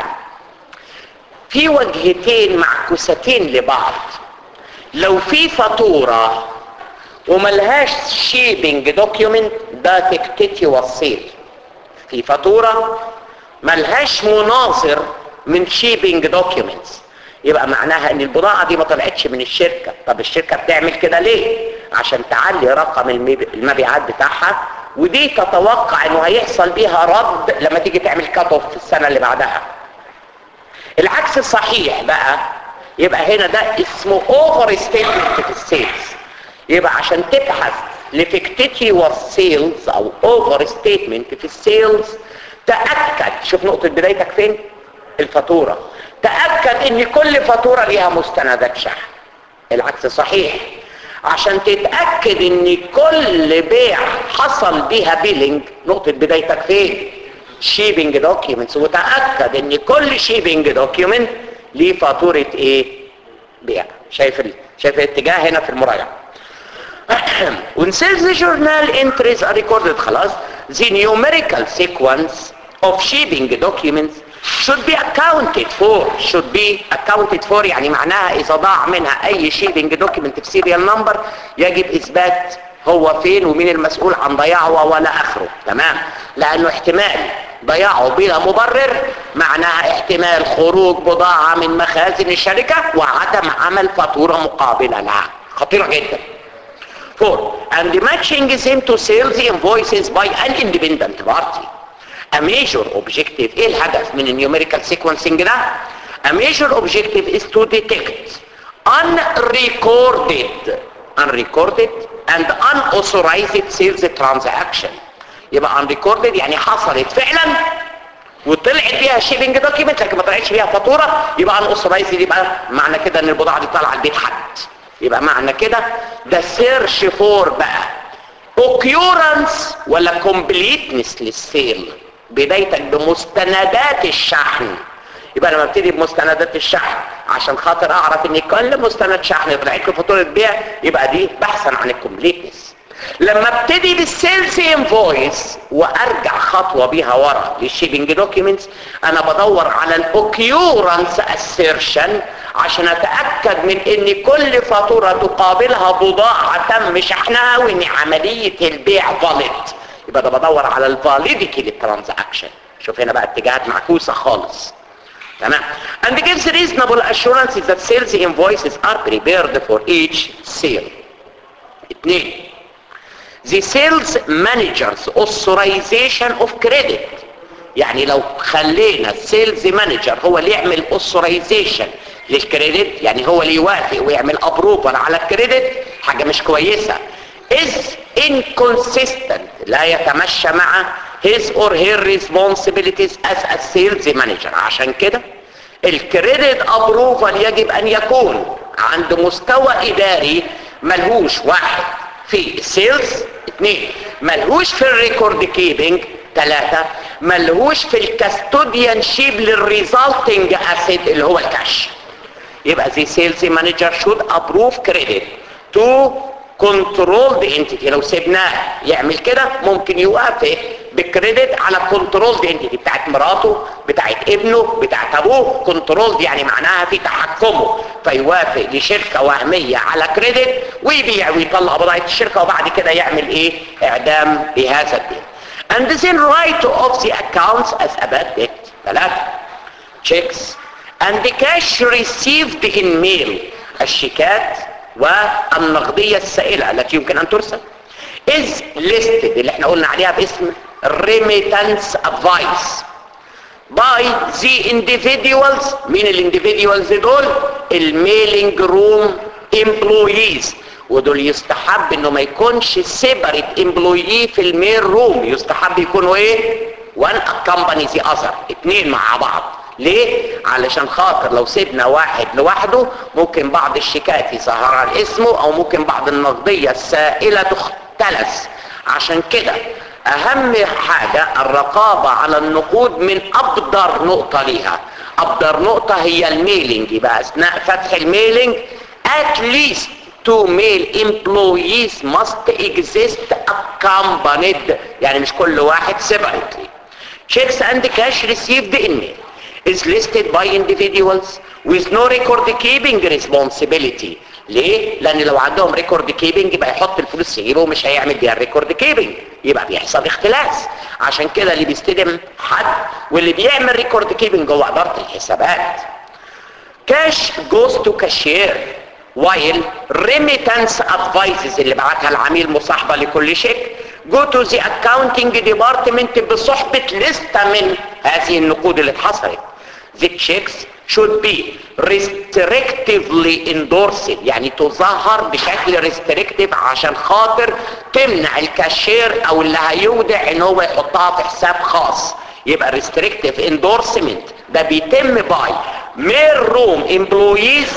في وجهتين معكوستين لبعض لو في فاتورة وملهاش شيبنج دوكيومنت ده تكتتي والصيل في فاتورة ملهاش مناظر من شيبنج دوكيومنتس يبقى معناها ان البضاعة دي ما طلعتش من الشركة طب الشركة بتعمل كده ليه عشان تعلي رقم المبي- المبيعات بتاعها ودي تتوقع انه هيحصل بيها رد لما تيجي تعمل كات اوف في السنة اللي بعدها العكس صحيح بقى يبقى هنا ده اسمه اوفر ستيتمنت في السيلز يبقى عشان تبحث لفكتتي والسيلز او اوفر ستيتمنت في السيلز تاكد شوف نقطه بدايتك فين الفاتوره تاكد ان كل فاتوره ليها مستندات شحن العكس صحيح عشان تتاكد ان كل بيع حصل بيها بيلينج نقطه بدايتك فين شيبنج دوكيومنتس وتاكد ان كل شيبنج دوكيومنت ليه فاتوره ايه بيع شايف ال... شايف الاتجاه هنا في المراجعه when sales journal entries are recorded خلاص the numerical sequence of shipping documents should be accounted for should be accounted for يعني معناها اذا ضاع منها اي shipping document في serial number يجب اثبات هو فين ومين المسؤول عن ضياعه ولا اخره تمام لانه احتمال ضياعه بلا مبرر معناها احتمال خروج بضاعة من مخازن الشركة وعدم عمل فاتورة مقابلة لها خطيرة جدا Four, and matching them to sales invoices by an independent party. A major objective, ايه الهدف من النيوميريكال sequencing ده؟ A major objective is to detect unrecorded, unrecorded and unauthorized sales transaction. يبقى unrecorded يعني حصلت فعلا وطلعت بيها شيبنج دوكيمنت لكن ما طلعتش بيها فاتوره يبقى unauthorized يبقى معنى كده ان البضاعه دي طالعه البيت حد يبقى معنى كده ده سيرش فور بقى occurrence ولا completeness للسيل بدايتك بمستندات الشحن يبقى لما ابتدي بمستندات الشحن عشان خاطر اعرف ان كل مستند شحن طلعت له فاتوره بيع يبقى دي بحثا عن الكومبليتنس لما ابتدي بالسيلز انفويس وارجع خطوه بيها ورا للشيبنج دوكيومنتس انا بدور على الاوكيورنس اسيرشن عشان اتاكد من ان كل فاتوره تقابلها بضاعه تم شحنها وان عمليه البيع فاليد يبقى ده بدور على الفاليديتي للترانزاكشن شوف هنا بقى اتجاهات معكوسه خالص تمام and gives reasonable assurances that sales invoices are prepared for each sale اثنين the sales manager's authorization of credit يعني لو خلينا السيلز مانجر هو اللي يعمل authorization للكريدت يعني هو اللي يوافق ويعمل ابروفال على الكريدت حاجه مش كويسه is inconsistent لا يتمشى مع his or her responsibilities as a sales manager عشان كده الكريدت ابروفال يجب ان يكون عند مستوى اداري ملهوش واحد في السيلز اثنين ملهوش في الريكورد كيبنج ثلاثة ملهوش في الكاستوديان شيب للريزالتنج اسيد اللي هو الكاش يبقى the sales manager should approve credit to control the entity لو سيبناه يعمل كده ممكن يوافق بالكريدت على كنترول دي entity بتاعت مراته بتاعت ابنه بتاعت ابوه كنترول دي يعني معناها في تحكمه فيوافق لشركة وهمية على كريدت ويبيع ويطلع بضاعة الشركة وبعد كده يعمل ايه اعدام لهذا الدين and then write off the accounts as a bad debt ثلاثة checks and the cash received in mail الشيكات والنقدية السائلة التي يمكن أن ترسل is listed اللي احنا قلنا عليها باسم remittance advice by the individuals مين الانديفيديوالز دول الميلينج روم employees ودول يستحب انه ما يكونش سيبريت امبلويي في الميل روم يستحب يكونوا ايه وان accompany the other اتنين مع بعض ليه علشان خاطر لو سيبنا واحد لوحده ممكن بعض الشيكات يظهر على اسمه او ممكن بعض النقدية السائلة تختلس عشان كده اهم حاجة الرقابة على النقود من ابدر نقطة ليها ابدر نقطة هي الميلينج يبقى اثناء فتح الميلينج at least two mail employees must exist accompanied يعني مش كل واحد separately checks and cash received in mail is listed by individuals with no record keeping responsibility ليه لان لو عندهم ريكورد كيبنج يبقى يحط الفلوس في جيبه ومش هيعمل بيها الريكورد كيبنج يبقى بيحصل اختلاس عشان كده اللي بيستلم حد واللي بيعمل ريكورد كيبنج هو اداره الحسابات كاش جوز تو كاشير while remittance advices اللي بعتها العميل مصاحبه لكل شيك جو تو ذا accounting department بصحبه لسته من هذه النقود اللي اتحصلت the checks should be restrictively endorsed يعني تظهر بشكل restrictive عشان خاطر تمنع الكاشير او اللي هيودع ان هو يحطها في حساب خاص يبقى restrictive endorsement ده بيتم باي مير روم امبلويز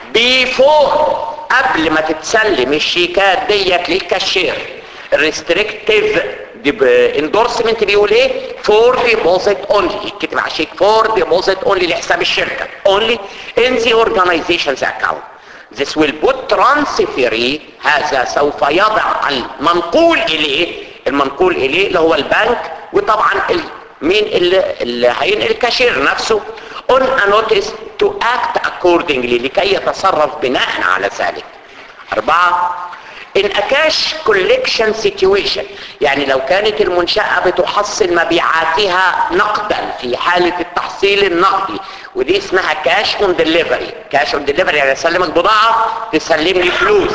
بيفور قبل ما تتسلم الشيكات ديت للكاشير restrictive اندورسمنت بيقول ايه فور ديبوزيت اونلي يكتب على الشيك فور ديبوزيت اونلي لحساب الشركه اونلي ان ذا اورجانيزيشنز اكاونت This will put transferee هذا سوف يضع المنقول اليه المنقول اليه اللي هو البنك وطبعا ال- مين اللي, اللي هينقل الكاشير نفسه on a notice to act accordingly لكي يتصرف بناء على ذلك أربعة in a cash collection situation يعني لو كانت المنشأة بتحصل مبيعاتها نقدا في حالة التحصيل النقدي ودي اسمها cash on delivery cash on delivery يعني اسلمك بضاعة تسلم لي فلوس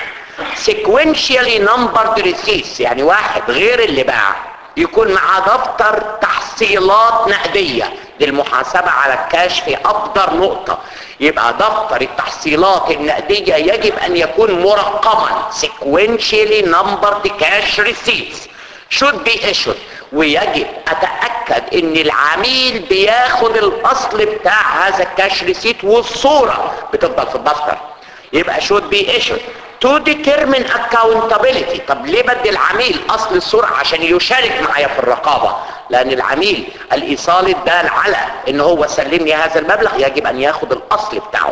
sequentially numbered receipts يعني واحد غير اللي باع يكون معاه دفتر تحصيلات نقدية للمحاسبة على الكاش في أفضل نقطة يبقى دفتر التحصيلات النقدية يجب أن يكون مرقما sequentially numbered cash receipts should be issued ويجب أتأكد أن العميل بياخد الأصل بتاع هذا الكاش ريسيت والصورة بتفضل في الدفتر يبقى should be issued to determine accountability طب ليه بدي العميل اصل الصورة عشان يشارك معايا في الرقابة لان العميل الايصال الدال على ان هو سلمني هذا المبلغ يجب ان ياخد الاصل بتاعه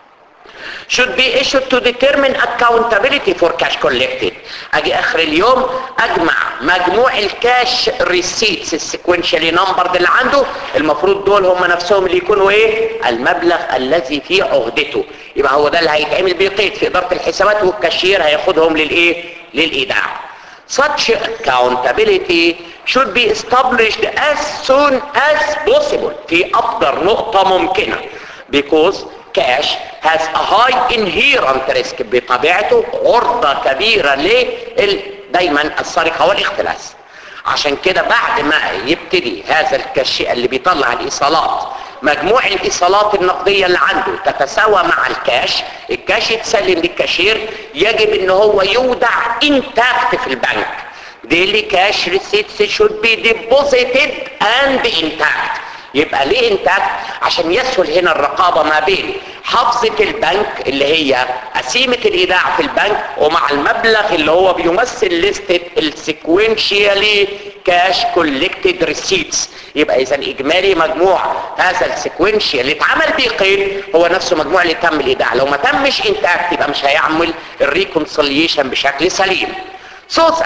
should be issued to determine accountability for cash collected اجي اخر اليوم اجمع مجموع الكاش ريسيتس السيكونشالي نمبر اللي عنده المفروض دول هم نفسهم اللي يكونوا ايه المبلغ الذي في عهدته يبقى هو ده اللي هيتعمل بيه قيد في اداره الحسابات والكاشير هياخدهم للايه للايداع such accountability should be established as soon as possible في افضل نقطه ممكنه because cash has a high inherent risk بطبيعته عرضة كبيرة لل دايما السرقة والاختلاس عشان كده بعد ما يبتدي هذا الكاشي اللي بيطلع الايصالات مجموع الايصالات النقدية اللي عنده تتساوى مع الكاش الكاش يتسلم للكاشير يجب ان هو يودع انتاكت في البنك daily cash receipts should be deposited and intact يبقى ليه انتاج عشان يسهل هنا الرقابة ما بين حفظة البنك اللي هي قسيمة الايداع في البنك ومع المبلغ اللي هو بيمثل لستة السيكوينشيالي كاش كولكتد ريسيتس يبقى اذا اجمالي مجموع هذا السيكوينشال اللي اتعمل بيه قيد هو نفسه مجموع اللي تم الايداع لو ما تمش انتاج يبقى مش هيعمل الريكونسيليشن بشكل سليم سوسة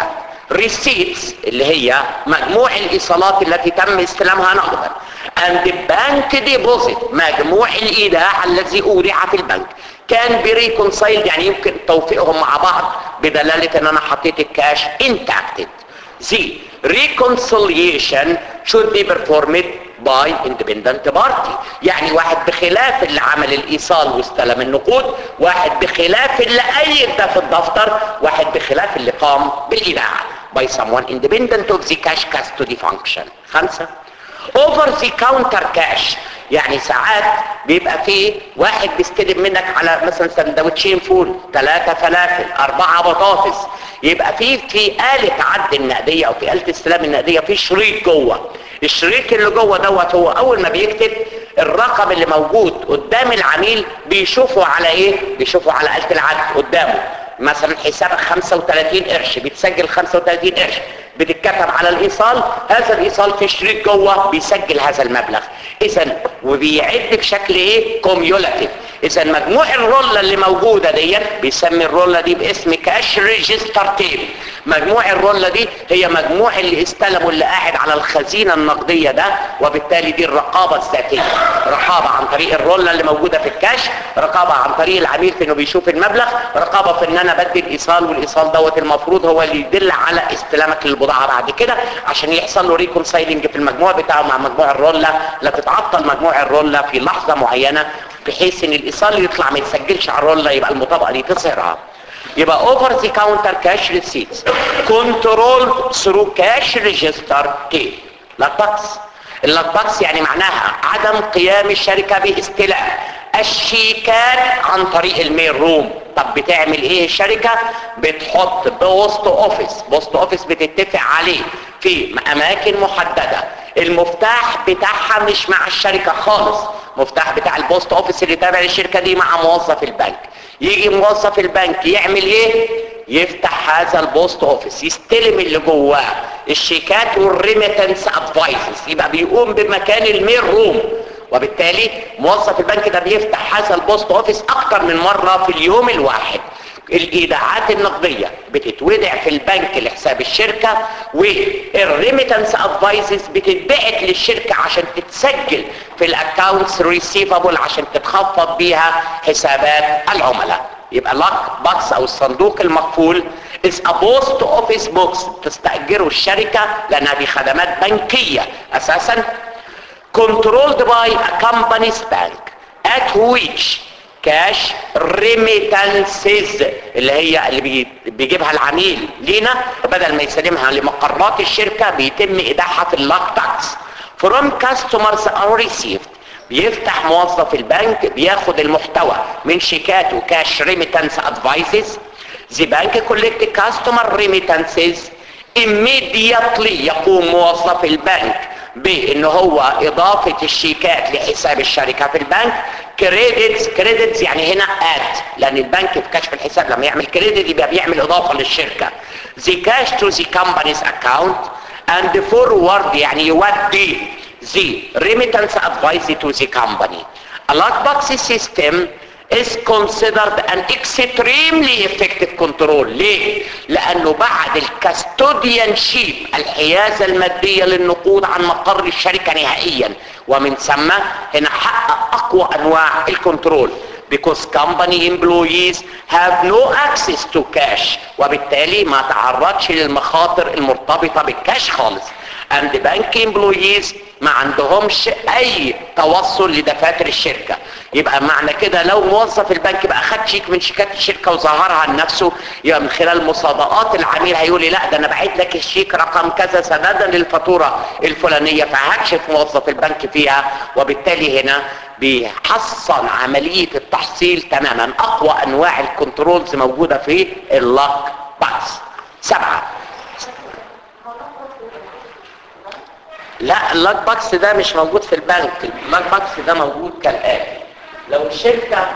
ريسيتس اللي هي مجموع الايصالات التي تم استلامها نقدا and bank deposit مجموع الايداع الذي اودع في البنك كان بريكونسايل يعني يمكن توفيقهم مع بعض بدلالة ان انا حطيت الكاش intact the reconciliation should be performed by independent party يعني واحد بخلاف اللي عمل الايصال واستلم النقود واحد بخلاف اللي ايد ده في الدفتر واحد بخلاف اللي قام بالايداع by someone independent of the cash custody function خمسة over the counter cash يعني ساعات بيبقى فيه واحد بيستلم منك على مثلا سندوتشين فول ثلاثة فلافل أربعة بطاطس يبقى فيه في آلة عد النقدية أو في آلة استلام النقدية في شريط جوه الشريط اللي جوه دوت هو أول ما بيكتب الرقم اللي موجود قدام العميل بيشوفه على إيه؟ بيشوفه على آلة العد قدامه مثلا حسابك 35 قرش بتسجل 35 قرش بتتكتب على الايصال هذا الايصال في شريط جوه بيسجل هذا المبلغ اذا وبيعد بشكل ايه كوميولاتيف اذا مجموع الرولة اللي موجودة ديت بيسمي الرولة دي باسم كاش ريجستر تيب مجموع الرولة دي هي مجموع اللي استلموا اللي قاعد على الخزينة النقدية ده وبالتالي دي الرقابة الذاتية رقابة رقابة عن طريق الرولة اللي موجودة في الكاش رقابة عن طريق العميل في انه بيشوف المبلغ رقابة في ان انا بدي الايصال والايصال دوت المفروض هو اللي يدل على استلامك للبضاعة بعد كده عشان يحصل له ريكونسايلنج في المجموع بتاعه مع مجموع الرولة لا تتعطل مجموع الرولة في لحظة معينة بحيث ان الايصال يطلع ما يتسجلش على الرولة يبقى المطابقة دي تصهرها يبقى اوفر ذا كاونتر كاش ريسيتس كنترول ثرو كاش ريجستر كي لاكباكس اللاكباكس يعني معناها عدم قيام الشركة باستلام الشيكات عن طريق الميل روم طب بتعمل ايه الشركة بتحط بوست اوفيس بوست اوفيس بتتفق عليه في اماكن محددة المفتاح بتاعها مش مع الشركة خالص مفتاح بتاع البوست اوفيس اللي تابع للشركة دي مع موظف البنك يجي موظف البنك يعمل ايه يفتح هذا البوست اوفيس يستلم اللي جواه الشيكات والريميتنس ادفايسز يبقى بيقوم بمكان الميل روم وبالتالي موظف البنك ده بيفتح هذا البوست اوفيس اكتر من مرة في اليوم الواحد الايداعات النقدية بتتودع في البنك لحساب الشركة والريميتنس ادفايسز بتتبعت للشركة عشان تتسجل في الاكاونتس ريسيفابل عشان تتخفض بيها حسابات العملاء يبقى لاك بوكس او الصندوق المقفول is a post office box تستأجره الشركة لانها دي خدمات بنكية اساسا controlled by a company's bank at which cash remittances اللي هي اللي بي- بيجيبها العميل لينا بدل ما يسلمها لمقرات الشركة بيتم ايداعها في اللاك تاكس from customers are received بيفتح موظف البنك بياخد المحتوى من شيكاته كاش ريميتانس ادفايسز the bank collect customer remittances immediately يقوم موظف البنك بان هو اضافة الشيكات لحساب الشركة في البنك كريدتس كريدتس يعني هنا اد لان البنك في كشف الحساب لما يعمل كريدت يبقى بيعمل اضافة للشركة the cash to the company's account and forward يعني يودي the remittance advice to the company a lockbox system is considered an extremely effective control ليه؟ لأنه بعد الكاستوديان شيب الحيازة المادية للنقود عن مقر الشركة نهائيا ومن ثم هنا حقق أقوى أنواع الكنترول because company employees have no access to cash وبالتالي ما تعرضش للمخاطر المرتبطة بالكاش خالص and the bank employees ما عندهمش اي توصل لدفاتر الشركة يبقى معنى كده لو موظف البنك بقى خد شيك من شيكات الشركة وظهرها لنفسه يبقى من خلال مصادقات العميل هيقول لي لا ده انا بعت لك الشيك رقم كذا سندا للفاتورة الفلانية فهكشف موظف البنك فيها وبالتالي هنا بيحصل عملية التحصيل تماما اقوى انواع الكنترولز موجودة في اللاك باكس سبعة لا اللاك باكس ده مش موجود في البنك اللاك باكس ده موجود كالآتي لو الشركة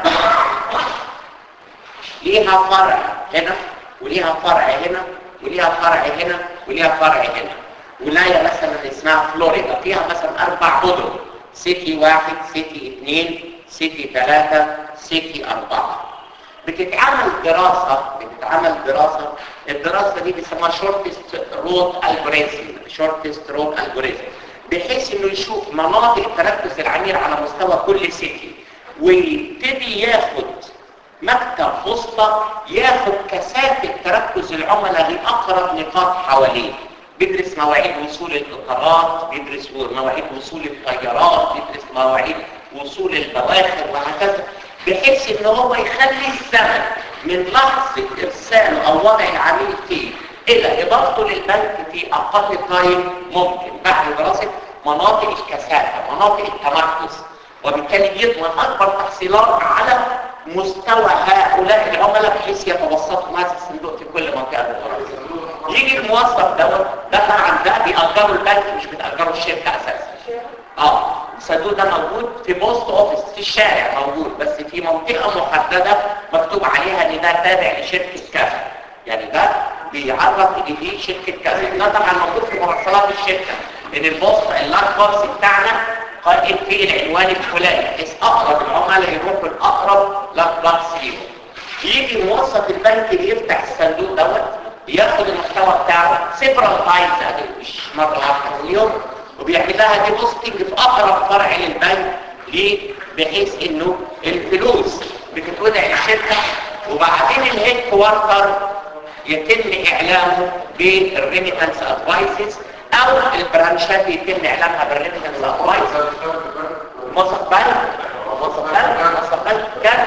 ليها فرع هنا وليها فرع هنا وليها فرع هنا وليها فرع هنا ولاية مثلا اسمها فلوريدا فيها مثلا أربع مدن سيتي واحد سيتي اثنين سيتي ثلاثة سيتي أربعة بتتعمل دراسة بتتعمل دراسة الدراسة دي بيسموها شورتست رود الجوريزم شورتست رود الجوريزم بحيث انه يشوف مناطق تركز العميل على مستوى كل سيتي ويبتدي ياخد مكتب وسطى ياخد كثافة تركز العملاء لأقرب نقاط حواليه بيدرس مواعيد وصول القطارات بيدرس مواعيد وصول الطيارات بيدرس مواعيد وصول البواخر وهكذا بحيث ان هو يخلي الزمن من لحظة ارسال او وضع العميل فيه الى اضافته للبنك في اقل تايم ممكن بعد دراسة مناطق الكثافة مناطق التمركز وبالتالي يضمن اكبر تحصيلات على مستوى هؤلاء العملاء بحيث يتوسطوا هذا الصندوق في كل منطقة بالدراسة يجي الموظف دوت ده طبعا ده بيأجروا البنك مش بتأجروا الشركة اساسا اه الصندوق ده موجود في بوست اوفيس في الشارع موجود بس في منطقة محددة مكتوب عليها ان ده تابع لشركة كذا يعني ده بيعرف ان دي شركة كذا ده طبعا موجود في مراسلات الشركة ان البوست اللاك بوكس بتاعنا قائم فيه العنوان الفلاني بحيث اقرب العملاء يروحوا الاقرب لاك بوكس ليهم يجي موظف البنك بيفتح الصندوق دوت ياخد المحتوى بتاعه سيبرال تايمز مش مرة واحدة في اليوم وبيعمل لها ديبوستنج في اقرب فرع للبنك ليه بحيث انه الفلوس بتتودع الشركه وبعدين الهيد كوارتر يتم اعلامه بالريميتنس ادفايسز او البرانشات يتم اعلامها بالريميتنس ادفايسز موظف بنك موظف بنك موظف بنك كان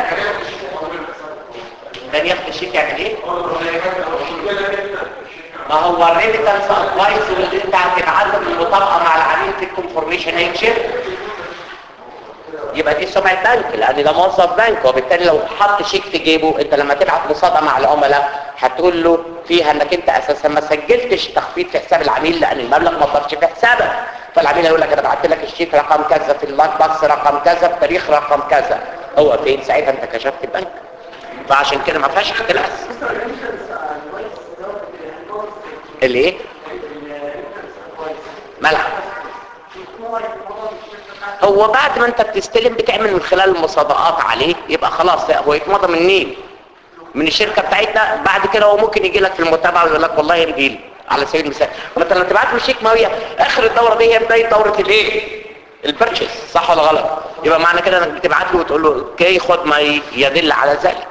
كان ياخد الشيك يعمل ايه؟ ما هو الريميتنس ادفايس واللي انت هتبعته بالمطابقه مع العميل في الكونفورميشن هيتشير يبقى دي سمعه بنك لان ده موظف بنك وبالتالي لو حط شيك في جيبه انت لما تبعت مصادقه مع العملاء هتقول له فيها انك انت اساسا ما سجلتش تخفيض في حساب العميل لان المبلغ ما ضافش في حسابك فالعميل هيقول لك انا بعت لك الشيك رقم كذا في اللاك باكس رقم كذا بتاريخ رقم كذا هو فين ساعتها انت كشفت البنك فعشان كده ما فيهاش اختلاف الايه ملعب هو بعد ما انت بتستلم بتعمل من خلال المصادقات عليه يبقى خلاص هو يتمضى من مين من الشركه بتاعتنا بعد كده هو ممكن يجي لك في المتابعه ويقول لك والله يرجي لي على سبيل المثال مثلا لما تبعت له شيك ماويه اخر الدوره دي هي بدايه دوره الايه البرتشيز صح ولا غلط يبقى معنى كده انك بتبعت له وتقول له اوكي خد ما يدل على ذلك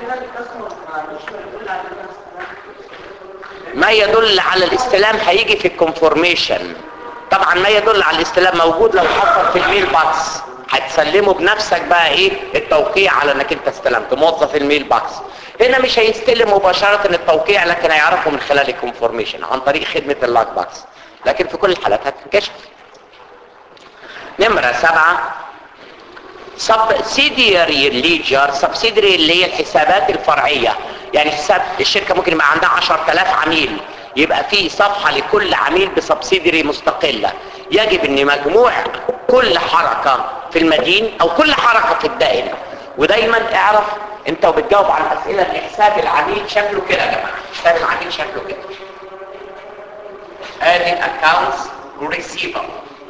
ما يدل على الاستلام هيجي في الكونفورميشن طبعا ما يدل على الاستلام موجود لو حصل في الميل باكس هتسلمه بنفسك بقى ايه التوقيع على انك انت استلمت موظف الميل باكس هنا مش هيستلم مباشرة التوقيع لكن هيعرفه من خلال الكونفورميشن عن طريق خدمة اللاك باكس لكن في كل الحالات هتنكشف نمرة سبعة سبسيدياري ليجر سبسيدياري اللي هي الحسابات الفرعية يعني حساب الشركة ممكن يبقى عندها 10000 عميل يبقى في صفحة لكل عميل بسبسيديري مستقلة يجب ان مجموع كل حركة في المدين او كل حركة في الدائرة ودايما اعرف انت وبتجاوب على الاسئلة ان حساب العميل شكله كده يا جماعة حساب العميل شكله كده ادي accounts receivable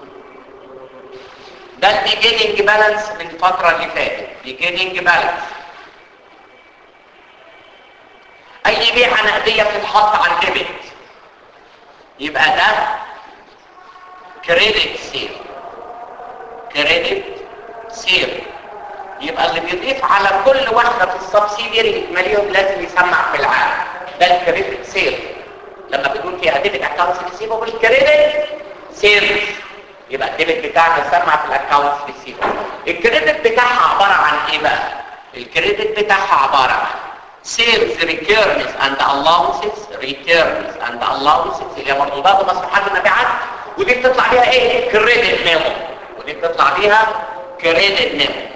ده البيجيننج بالانس من الفترة اللي فاتت بيجيننج بالانس اي بيعة نقدية بتتحط على الديبت يبقى ده كريدت سيل كريدت سيل يبقى اللي بيضيف على كل واحدة في السبسيديري مليون لازم يسمع في العالم ده الكريدت سيل لما بيكون فيها ديبت اكونتس ريسيفبل كريدت سيل يبقى الديبت بتاعنا يسمع في الاكونتس ريسيفبل الكريدت بتاعها عبارة عن ايه بقى الكريدت بتاعها عبارة عن sales returns and allowances returns and allowances اللي هي مرتبطات ومصلحات المبيعات ودي بتطلع بيها ايه كريدت ميمو ودي بتطلع بيها كريدت ميمو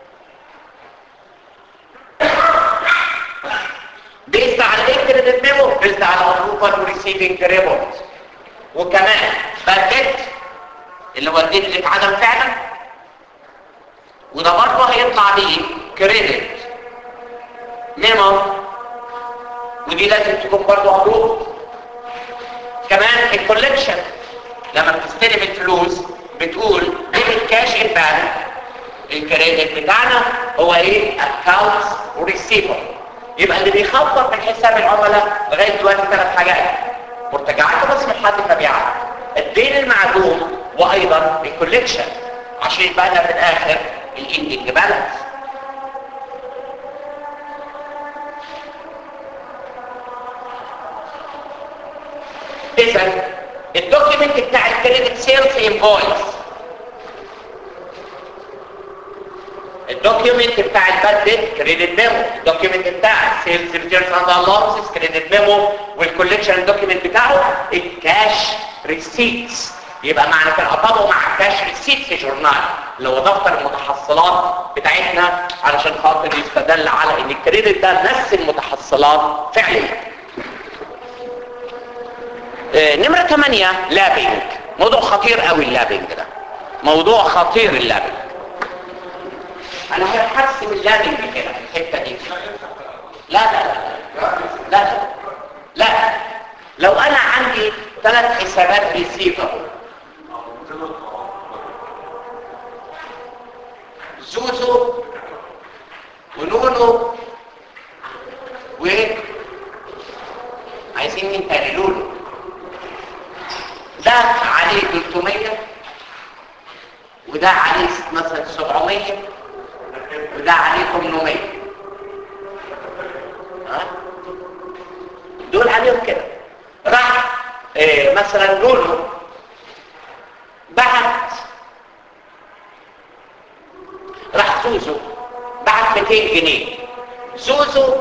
بيزد على ايه كريدت ميمو بيزد على approval وريسيفنج ريبورت وكمان باكيت اللي هو الدين اللي اتعدم فعلا وده برضه هيطلع بيه كريدت ميمو ودي لازم تكون برضه ابروف كمان الكولكشن لما بتستلم الفلوس بتقول ديبت كاش ان بانك الكريدت بتاعنا هو ايه اكونتس وريسيفر يبقى اللي بيخبط من حساب العملاء لغايه دلوقتي ثلاث حاجات مرتجعات ومسموحات المبيعات الدين المعدوم وايضا الكولكشن عشان يبقى لنا في الاخر الاندنج بالانس اذا الدوكيمنت بتاع الكريدت سيلز انفويس الدوكيمنت بتاع البادجت كريدت ميمو الدوكيمنت بتاع السيلز ريتيرنز اند اللونسز كريدت ميمو والكوليكشن الدوكيمنت بتاعه الكاش ريسيتس يبقى معنى كده اطبقه مع الكاش ريسيتس جورنال اللي هو دفتر المتحصلات بتاعتنا علشان خاطر يستدل على ان الكريدت ده نفس المتحصلات فعليا آه، نمرة 8 لابنج موضوع خطير قوي اللابنج ده موضوع خطير اللابنج انا هحسم اللابنج كده في الحته دي لا لا لا لا لا لا لو انا عندي ثلاث حسابات ريسيفر زوزو ونونو و عايزين مين تاني لولو ده عليه 300 وده عليه مثلا 700 700 وده عليه 800 ها دول عليهم كده راح إيه مثلا لولو بعت راح زوزو بعت 200 جنيه زوزو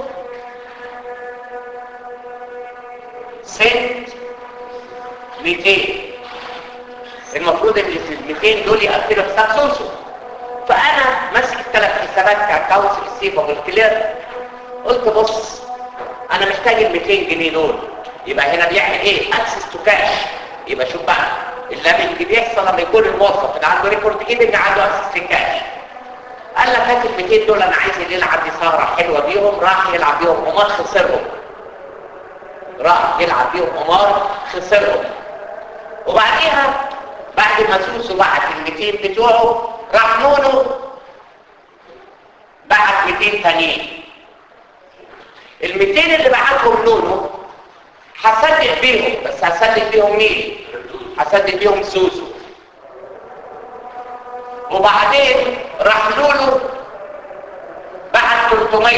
سنت 200 المفروض ان ال 200 دول يقفلوا حساب زوزو فانا ماسك الثلاث حسابات كاكونت ريسيفبل كلير قلت بص انا محتاج ال 200 جنيه دول يبقى هنا بيعمل ايه اكسس تو كاش يبقى شوف بقى اللي بيحصل لما يكون الموظف اللي عنده ريكورد كيبنج عنده اكسس للكاش قال لك هات ال 200 دول انا عايز اللي يلعب دي سهره حلوه بيهم راح يلعب بيهم قمار خسرهم راح يلعب بيهم قمار خسرهم وبعديها بعد ما سوسو بعت ال 200 بتوعه راح نونو بعت 200 تانيين ال 200 اللي بعتهم نونو هسدد بيهم بس هسدد بيهم مين هسدد بيهم سوسو وبعدين راح لولو بعت 300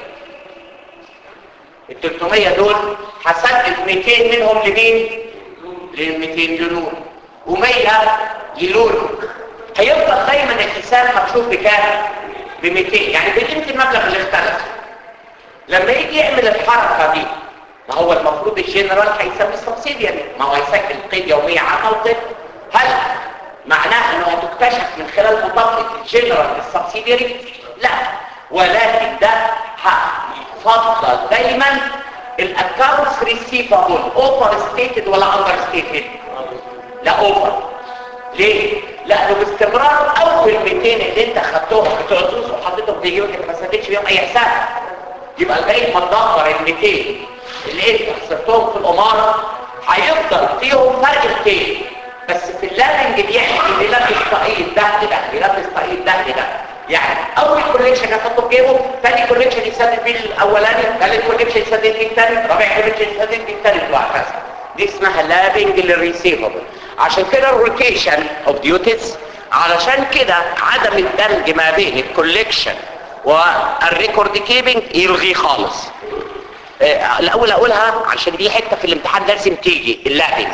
ال 300 دول هسدد 200 منهم لمين لل 200 لنولو و100 للولو هيفضل دايما الحساب مكتوب بكام ب 200 يعني بقيمه المبلغ اللي اختلف لما يجي يعمل الحركه دي ما هو المفروض الجنرال هيسمي السبسيدياري ما هو هيسجل قيد يوميه عام او قيد هل معناه انه هتكتشف من خلال مطابقه الجنرال للسبسيدياري لا ولكن ده هيفضل دايما الاكونتس ريسيفابل اوفر ستيتد ولا اندر ستيتد لا اوفر ليه لانه باستمرار اول 200 اللي انت خدتهم بتوع زوز وحطيتهم في جيبك انت ما سددتش بيهم اي حساب يبقى لغايه ما تدبر ال 200 اللي انت خسرتهم في الاماره هيفضل فيهم فرق 200 بس في اللابنج بيحكي بيلبس طاقية ده ده بيلبس طاقية ده ده يعني اول كوليكشن هتحطه في جيبه ثاني كوليكشن يسدد بيه الاولاني ثالث كوليكشن يسدد بيه الثاني رابع كوليكشن يسدد بيه الثالث وهكذا دي اسمها لابنج للريسيفبل عشان كده الروتيشن اوف ديوتيز علشان كده عدم الدمج ما بين الكوليكشن والريكورد كيبنج يلغيه خالص آه، الاول اقولها عشان دي حته في الامتحان لازم تيجي اللابنج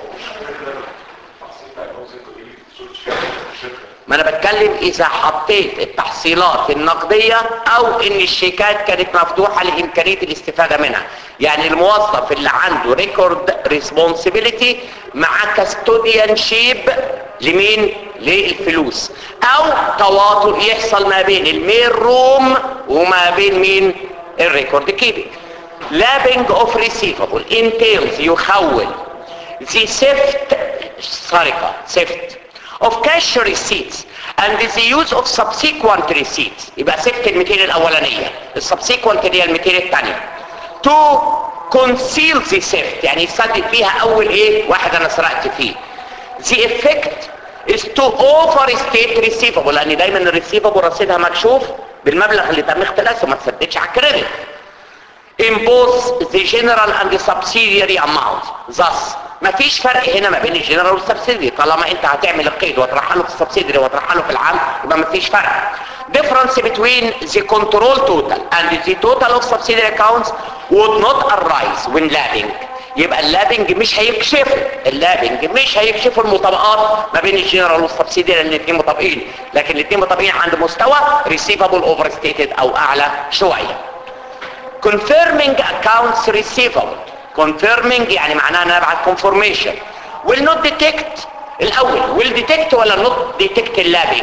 ما انا بتكلم اذا حطيت التحصيلات النقدية او ان الشيكات كانت مفتوحة لامكانية الاستفادة منها يعني الموظف اللي عنده ريكورد ريسبونسبيليتي مع كاستوديان شيب لمين للفلوس او تواطؤ يحصل ما بين الميل روم وما بين مين الريكورد كيبنج لابنج اوف ريسيفبل entails يخول the theft سرقة theft of cash receipts and the use of subsequent receipts يبقى سبت ال 200 الاولانيه السبسيكوانت اللي هي ال 200 الثانيه to conceal the theft يعني يسدد فيها اول ايه واحد انا سرقت فيه the effect is to overstate receivable لان دايما الريسيفبل رصيدها مكشوف بالمبلغ اللي تم اختلاسه ما تسددش على الكريدت in both the general and the subsidiary amount thus مفيش فرق هنا ما بين الجنرال والسبسيدري طالما انت هتعمل القيد وترحله في السبسيدري وترحله في العام يبقى مفيش فرق difference between the control total and the total of subsidiary accounts would not arise when labbing يبقى اللابنج مش هيكشف اللابنج مش هيكشف المطابقات ما بين الجنرال والسبسيدري الاثنين مطابقين لكن الاثنين مطابقين عند مستوى receivable overstated او اعلى شويه confirming accounts receivable confirming يعني معناها ان انا ابعت confirmation will not detect الاول will detect ولا not detect اللابنج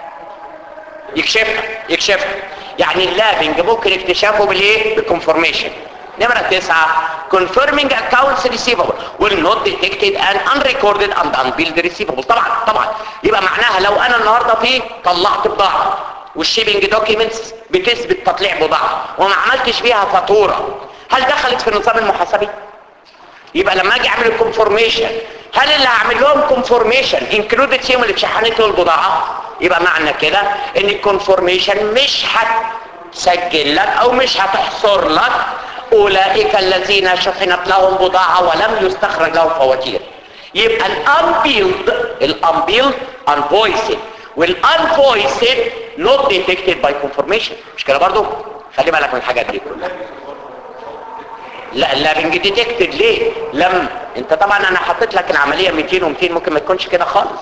يكشفها يكشفها يعني اللابنج ممكن اكتشافه بالايه بالconfirmation نمرة تسعة confirming accounts receivable will not detected and unrecorded and unbilled receivable طبعا طبعا يبقى معناها لو انا النهاردة في طلعت بضاعة والشيبنج دوكيومنتس بتثبت تطليع بضاعة وما عملتش بيها فاتورة هل دخلت في النظام المحاسبي يبقى لما اجي اعمل الكونفورميشن هل اللي هعمل لهم كونفورميشن انكلودد فيهم اللي اتشحنت له البضاعه يبقى معنى كده ان الكونفورميشن مش هتسجل لك او مش هتحصر لك اولئك الذين شحنت لهم بضاعه ولم يستخرج لهم فواتير يبقى الانبيلد الانبيلد انفويسد والunvoiced not detected by confirmation مش كده برضو خلي بالك من الحاجات دي لا اللابنج ديتكتد ليه لم انت طبعا انا حطيت لك العمليه 200 و200 ممكن ما تكونش كده خالص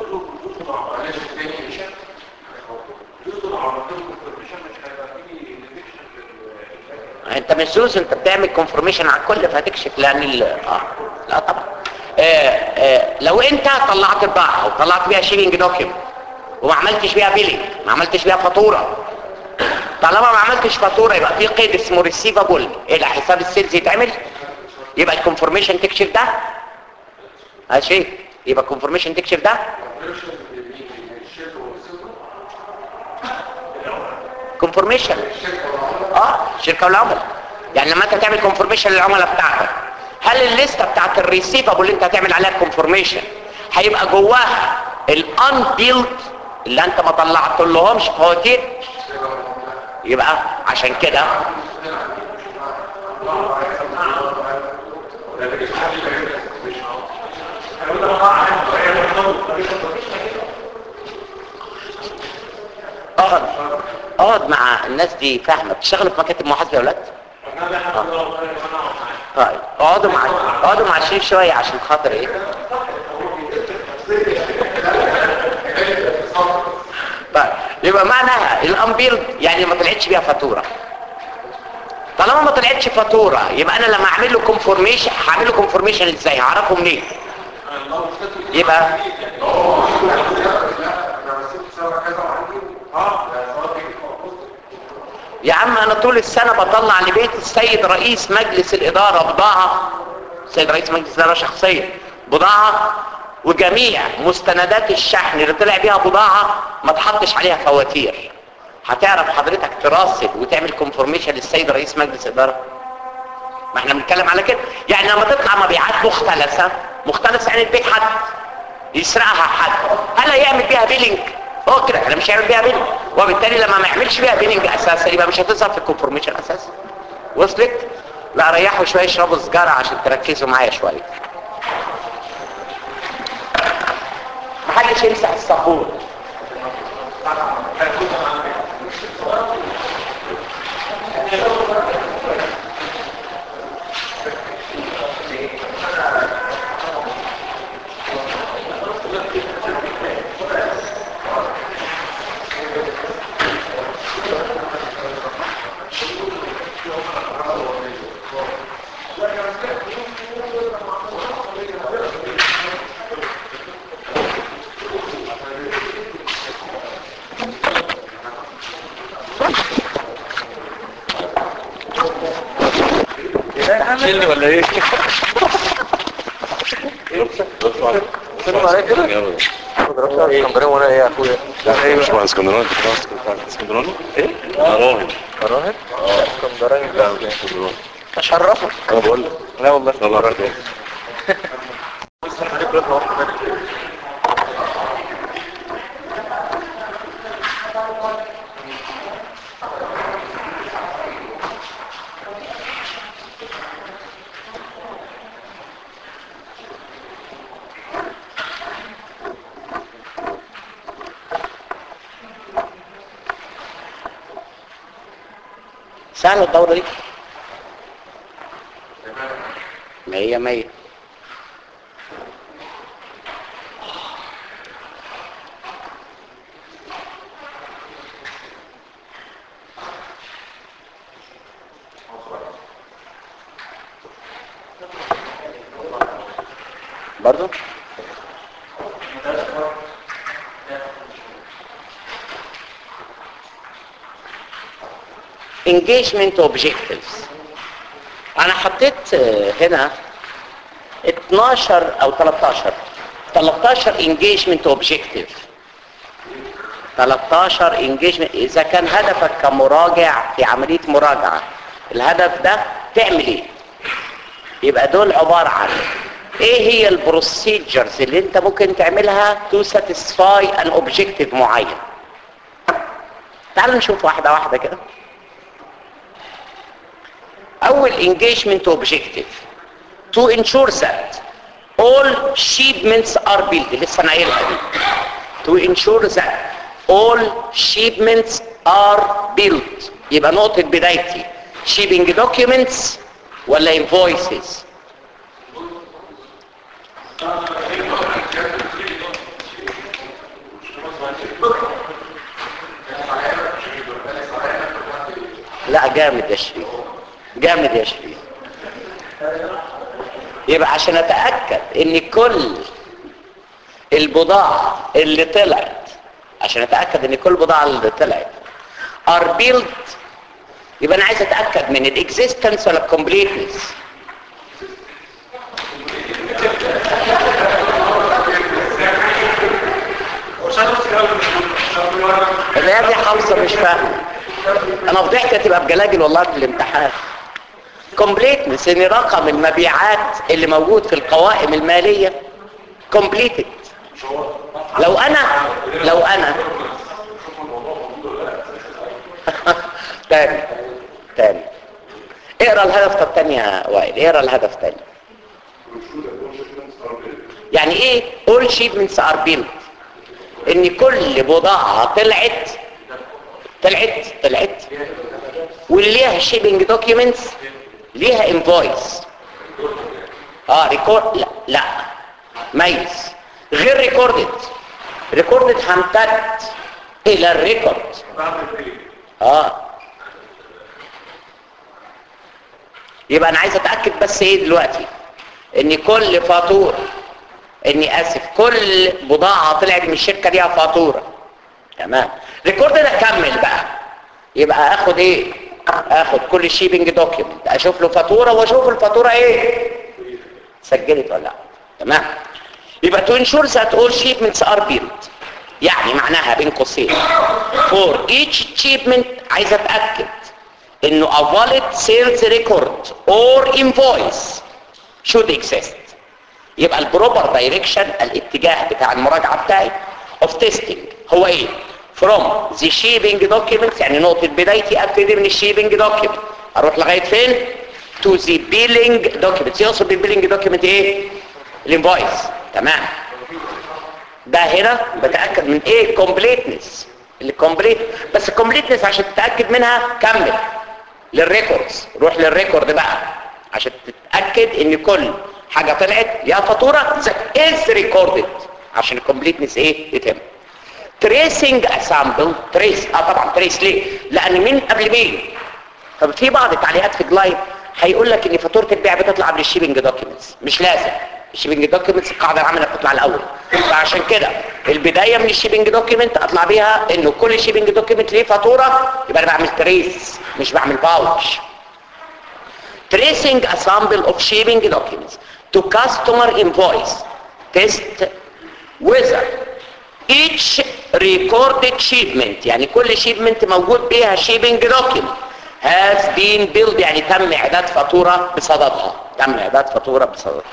انت مش زوز انت بتعمل كونفرميشن على الكل فهتكشف لان ال... اه لا طبعا آه آه لو انت طلعت الباعه وطلعت بيها شيلينج دوكيمنت وما عملتش بيها بيلينج ما عملتش بيها فاتوره طالما ما عملتش فاتوره يبقى في قيد اسمه ريسيفابل الى حساب السيلز يتعمل يبقى الكونفرميشن تكشف ده هذا شيء يبقى الكونفرميشن تكشف ده كونفرميشن اه الشركه والعملاء يعني لما انت تعمل كونفرميشن للعملاء بتاعتك هل الليسته بتاعت الريسيفابل اللي انت هتعمل عليها كونفرميشن هيبقى جواها الان بيلد اللي انت ما طلعت لهمش فواتير يبقى عشان كده اقعد اقعد مع الناس دي فاهمه بتشتغلوا في مكاتب محاسبه يا ولاد طيب اقعدوا مع اقعدوا مع الشيف شويه عشان خاطر ايه طيب يبقى معناها الامبير يعني ما طلعتش بيها فاتوره طالما ما طلعتش فاتوره يبقى انا لما اعمل له كونفورميشن هعمل له كونفورميشن ازاي هعرفه منين يبقى يا عم انا طول السنة بطلع لبيت السيد رئيس مجلس الادارة بضاعة السيد رئيس مجلس الادارة شخصيا بضاعة وجميع مستندات الشحن اللي طلع بيها بضاعة ما تحطش عليها فواتير هتعرف حضرتك تراسل وتعمل كونفورميشن للسيد رئيس مجلس الادارة ما احنا بنتكلم على كده يعني لما تطلع مبيعات مختلسة مختلسة يعني البيت حد يسرقها حد هل هيعمل بيها بيلينج هو كده انا مش هعمل بيها بيلينج وبالتالي لما ما يعملش بيها بيلينج اساسا يبقى مش هتظهر في الكونفورميشن اساسا وصلت لا ريحوا شويه اشربوا سجاره عشان تركزوا معايا شويه محدش يمسح الصابون شيلني ولا ايه؟ سلم عليك كده؟ ضربت اسكندراني وانا ايه يا اخويا؟ لا مش مع اسكندراني كنت راس اسكندراني ايه؟ راهن راهب؟ اسكندراني لا مش اسكندراني اشرفك انا بقول لك لا والله الله يرحمه سهلة الدورة دي مية مية برضو engagement objectives انا حطيت آه، هنا 12 او 13 13 engagement objective 13 engagement اذا كان هدفك كمراجع في عملية مراجعة الهدف ده تعمل ايه يبقى دول عبارة عن ايه هي البروسيجرز اللي انت ممكن تعملها to satisfy an objective معين تعالوا نشوف واحدة واحدة كده اول engagement objective to ensure that all shipments are built لسه انا قايلها دي to ensure that all shipments are built يبقى نقطة بدايتي shipping documents ولا invoices لا جامد يا شريف جامد يا شريف يبقى عشان اتاكد ان كل البضاعه اللي طلعت عشان اتاكد ان كل البضاعه اللي طلعت are built يبقى انا عايز اتاكد من الاكزيستنس ولا الكومبليتنس العيال دي خالصه مش فاهمه انا فضحت تبقى بجلاجل والله في الامتحان كومبليتنس ان رقم المبيعات اللي موجود في القوائم الماليه كومبليتد لو انا لو انا تاني تاني اقرا الهدف طب تاني يا وائل اقرا الهدف تاني يعني ايه all shipments are built ان كل بضاعة طلعت طلعت طلعت واللي ليها shipping documents ليها invoice اه ريكورد لا لا ميز غير ريكوردد ريكوردد هامتد الى الريكورد اه يبقى انا عايز اتاكد بس ايه دلوقتي ان كل فاتوره اني اسف كل بضاعه طلعت من الشركه ليها فاتوره تمام ريكورد ده كمل بقى يبقى اخد ايه اخد كل شيبنج دوكيمنت اشوف له فاتوره واشوف الفاتوره ايه سجلت ولا لا تمام يبقى تو انشور ذات اول شيبمنتس ار بيلد يعني معناها بين قوسين فور ايتش شيبمنت عايز اتاكد انه a valid sales record or invoice should exist يبقى البروبر دايركشن الاتجاه بتاع المراجعه بتاعي اوف تيستنج هو ايه from the shipping documents يعني نقطه بدايتي ابتدي من الشيبنج دوكيمنت اروح لغايه فين to the billing documents يقصد بالبيلينج دوكيمنت ايه الانفويس تمام ده هنا بتاكد من ايه كومبليتنس الكومبليت بس الكومبليتنس عشان تتاكد منها كمل للريكوردز روح للريكورد بقى عشان تتاكد ان كل حاجه طلعت ليها فاتوره ذات از ريكوردد عشان الكومبليتنس ايه يتم تريسنج اسامبل تريس اه طبعا تريس ليه لان مين قبل مين طب في بعض التعليقات في جلايد هيقول لك ان فاتوره البيع بتطلع قبل الشيبنج دوكيومنتس مش لازم الشيبنج دوكيومنتس القاعده العامه بتطلع الاول فعشان كده البدايه من الشيبنج دوكيومنت اطلع بيها انه كل شيبنج دوكيومنت ليه فاتوره يبقى انا بعمل تريس مش بعمل باوتش tracing a sample of shipping documents to customer invoice test whether each recorded shipment يعني كل shipment موجود بيها shipping document has been billed يعني تم اعداد فاتورة بصددها تم اعداد فاتورة بصددها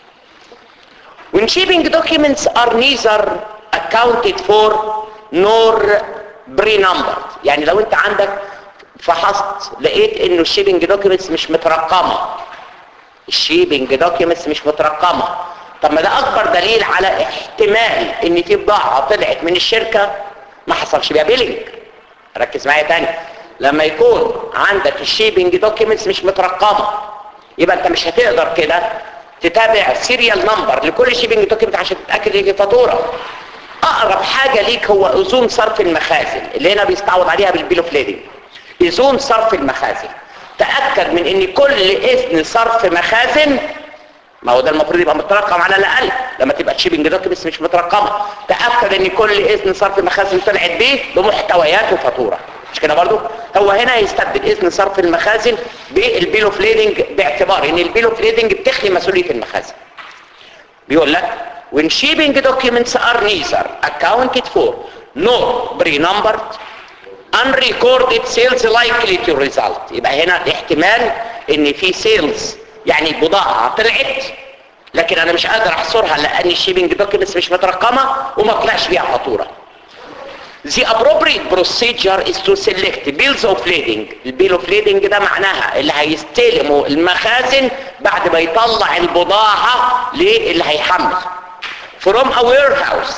when shipping documents are neither accounted for nor pre-numbered يعني لو انت عندك فحصت لقيت انه الشيبنج دوكيومنتس مش مترقمه الشيبنج دوكيومنتس مش مترقمه طب ما ده اكبر دليل على احتمال ان في بضاعه طلعت من الشركه ما حصلش بيها بيلينج ركز معايا تاني لما يكون عندك الشيبنج دوكيومنتس مش مترقمه يبقى انت مش هتقدر كده تتابع سيريال نمبر لكل شيبنج دوكيومنت عشان تتاكد ان فاتوره اقرب حاجه ليك هو اذون صرف المخازن اللي هنا بيستعوض عليها بالبيل اوف ليدنج اذون صرف المخازن تاكد من ان كل اذن صرف مخازن ما هو ده المفروض يبقى مترقم على الاقل لما تبقى تشيبنج دوكيومنتس مش مترقمه تاكد ان كل اذن صرف مخازن طلعت بيه بمحتويات وفاتوره مش كده برضو هو هنا يستبدل اذن صرف المخازن بالبيل اوف ليدنج باعتبار ان البيل اوف ليدنج بتخلي مسؤوليه المخازن بيقول لك when shipping documents are neither accounted for nor pre-numbered unrecorded sales likely to result يبقى هنا احتمال ان في سيلز يعني بضاعة طلعت لكن انا مش قادر احصرها لان الشيبنج دوكيومنتس مش مترقمة وما طلعش بيها فاتورة The appropriate procedure is to select bills of lading البيل اوف ليدنج ده معناها اللي هيستلموا المخازن بعد ما يطلع البضاعة للي هيحمل from a warehouse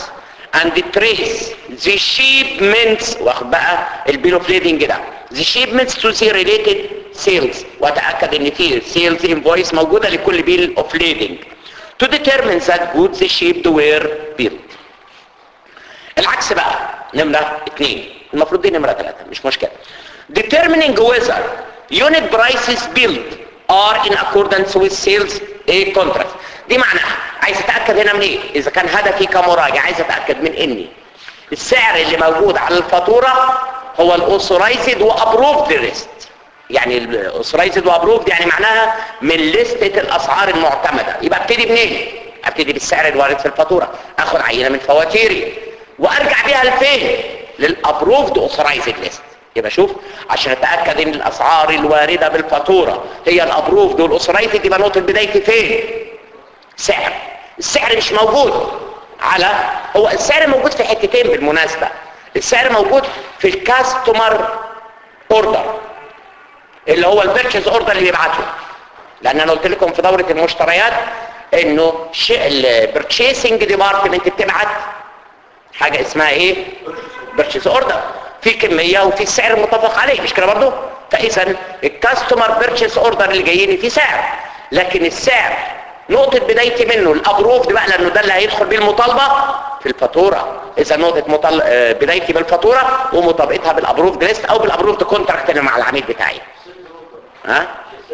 and trace the shipments واخد بقى البيل اوف ليدنج ده the shipments to the related sales واتاكد ان في sales invoice موجوده لكل بيل اوف ليدنج to determine that goods shipped were billed العكس بقى نمرة اتنين المفروض دي نمرة ثلاثة مش مشكلة determining whether unit prices billed are in accordance with sales a contract دي معناها عايز اتأكد هنا من ايه اذا كان هدفي كمراجع عايز اتأكد من اني السعر اللي موجود على الفاتورة هو الاوثرايزد وابروفد ليست يعني الاوثرايزد وابروفد يعني معناها من لستة الاسعار المعتمدة يبقى ابتدي منين ابتدي بالسعر الوارد في الفاتورة اخد عينة من فواتيري وارجع بيها لفين للابروفد اوثرايزد ليست يبقى شوف عشان اتاكد ان الاسعار الوارده بالفاتوره هي الابروفد والاوثرايزد يبقى نقطه بدايتي فين سعر السعر مش موجود على هو السعر موجود في حتتين بالمناسبه السعر موجود في الكاستمر اوردر اللي هو البيرتشيز اوردر اللي بيبعته لان انا قلت لكم في دوره المشتريات انه البرتشيسنج ديبارتمنت بتبعت حاجة اسمها ايه بيرتشيز اوردر في كمية وفي السعر المتفق عليه مش كده برضه فاذا الكاستمر بيرتشيز اوردر اللي جايين فيه سعر لكن السعر نقطة بدايتي منه الابروف بقى لانه ده اللي هيدخل بيه المطالبة في الفاتورة اذا نقطة مطال... آه، بدايتي بالفاتورة ومطابقتها بالابروف ليست او بالابروف كونتراكت اللي مع العميل بتاعي ها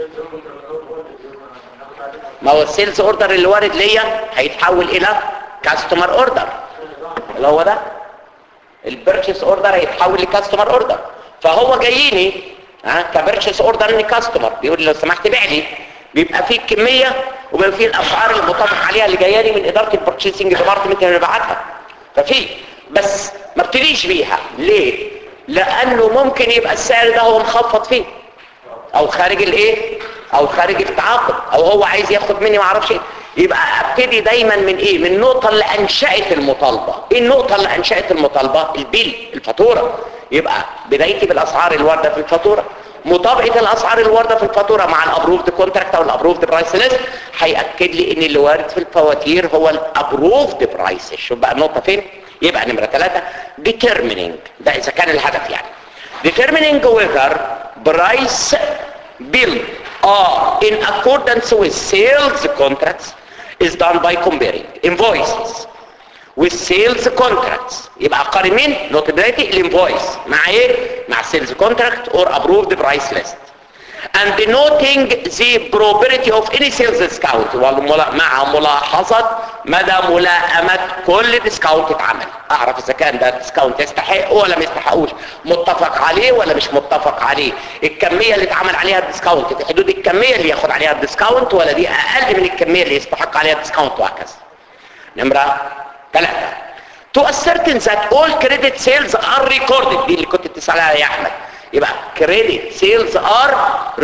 ما هو السيلز اوردر اللي وارد ليا هيتحول الى كاستمر اوردر اللي هو ده البيرتشيس اوردر هيتحول لكاستمر اوردر فهو جاييني ها كبيرتشيس اوردر ان كاستمر بيقول لي لو سمحت بيع لي بيبقى فيه الكميه وبيبقى فيه الاسعار المتفق عليها اللي جايه لي من اداره البرتشيسنج ديبارتمنت اللي بعتها ففي بس ما ابتديش بيها ليه لانه ممكن يبقى السعر ده هو مخفض فيه او خارج الايه او خارج التعاقد او هو عايز ياخد مني ما اعرفش ايه يبقى ابتدي دايما من ايه من النقطه اللي انشات المطالبه ايه النقطه اللي انشات المطالبه البيل الفاتوره يبقى بدايتي بالاسعار الوارده في الفاتوره مطابقه الاسعار الوارده في الفاتوره مع الابروفد كونتراكت او الابروفد برايس ليست هياكد لي ان اللي وارد في الفواتير هو الابروفد برايس شوف بقى النقطه فين يبقى نمره ثلاثة determining ده اذا كان الهدف يعني determining whether price bill are in accordance with sales contracts is done by comparing invoices with sales contracts يبقى اقارن مين نقطة بدايتي الانفويس مع ايه مع sales contract or approved price list and noting the probability of any sales discount والملا- مع ملاحظة مدى ملائمة كل ديسكاونت اتعمل اعرف اذا كان ده ديسكاونت يستحق ولا ما يستحقوش متفق عليه ولا مش متفق عليه الكمية اللي اتعمل عليها الديسكاونت في حدود الكمية اللي ياخد عليها الديسكاونت ولا دي اقل من الكمية اللي يستحق عليها الديسكاونت وهكذا نمرة ثلاثة to ascertain that all credit sales are recorded دي اللي كنت بتسأل عليها يا احمد يبقى credit sales are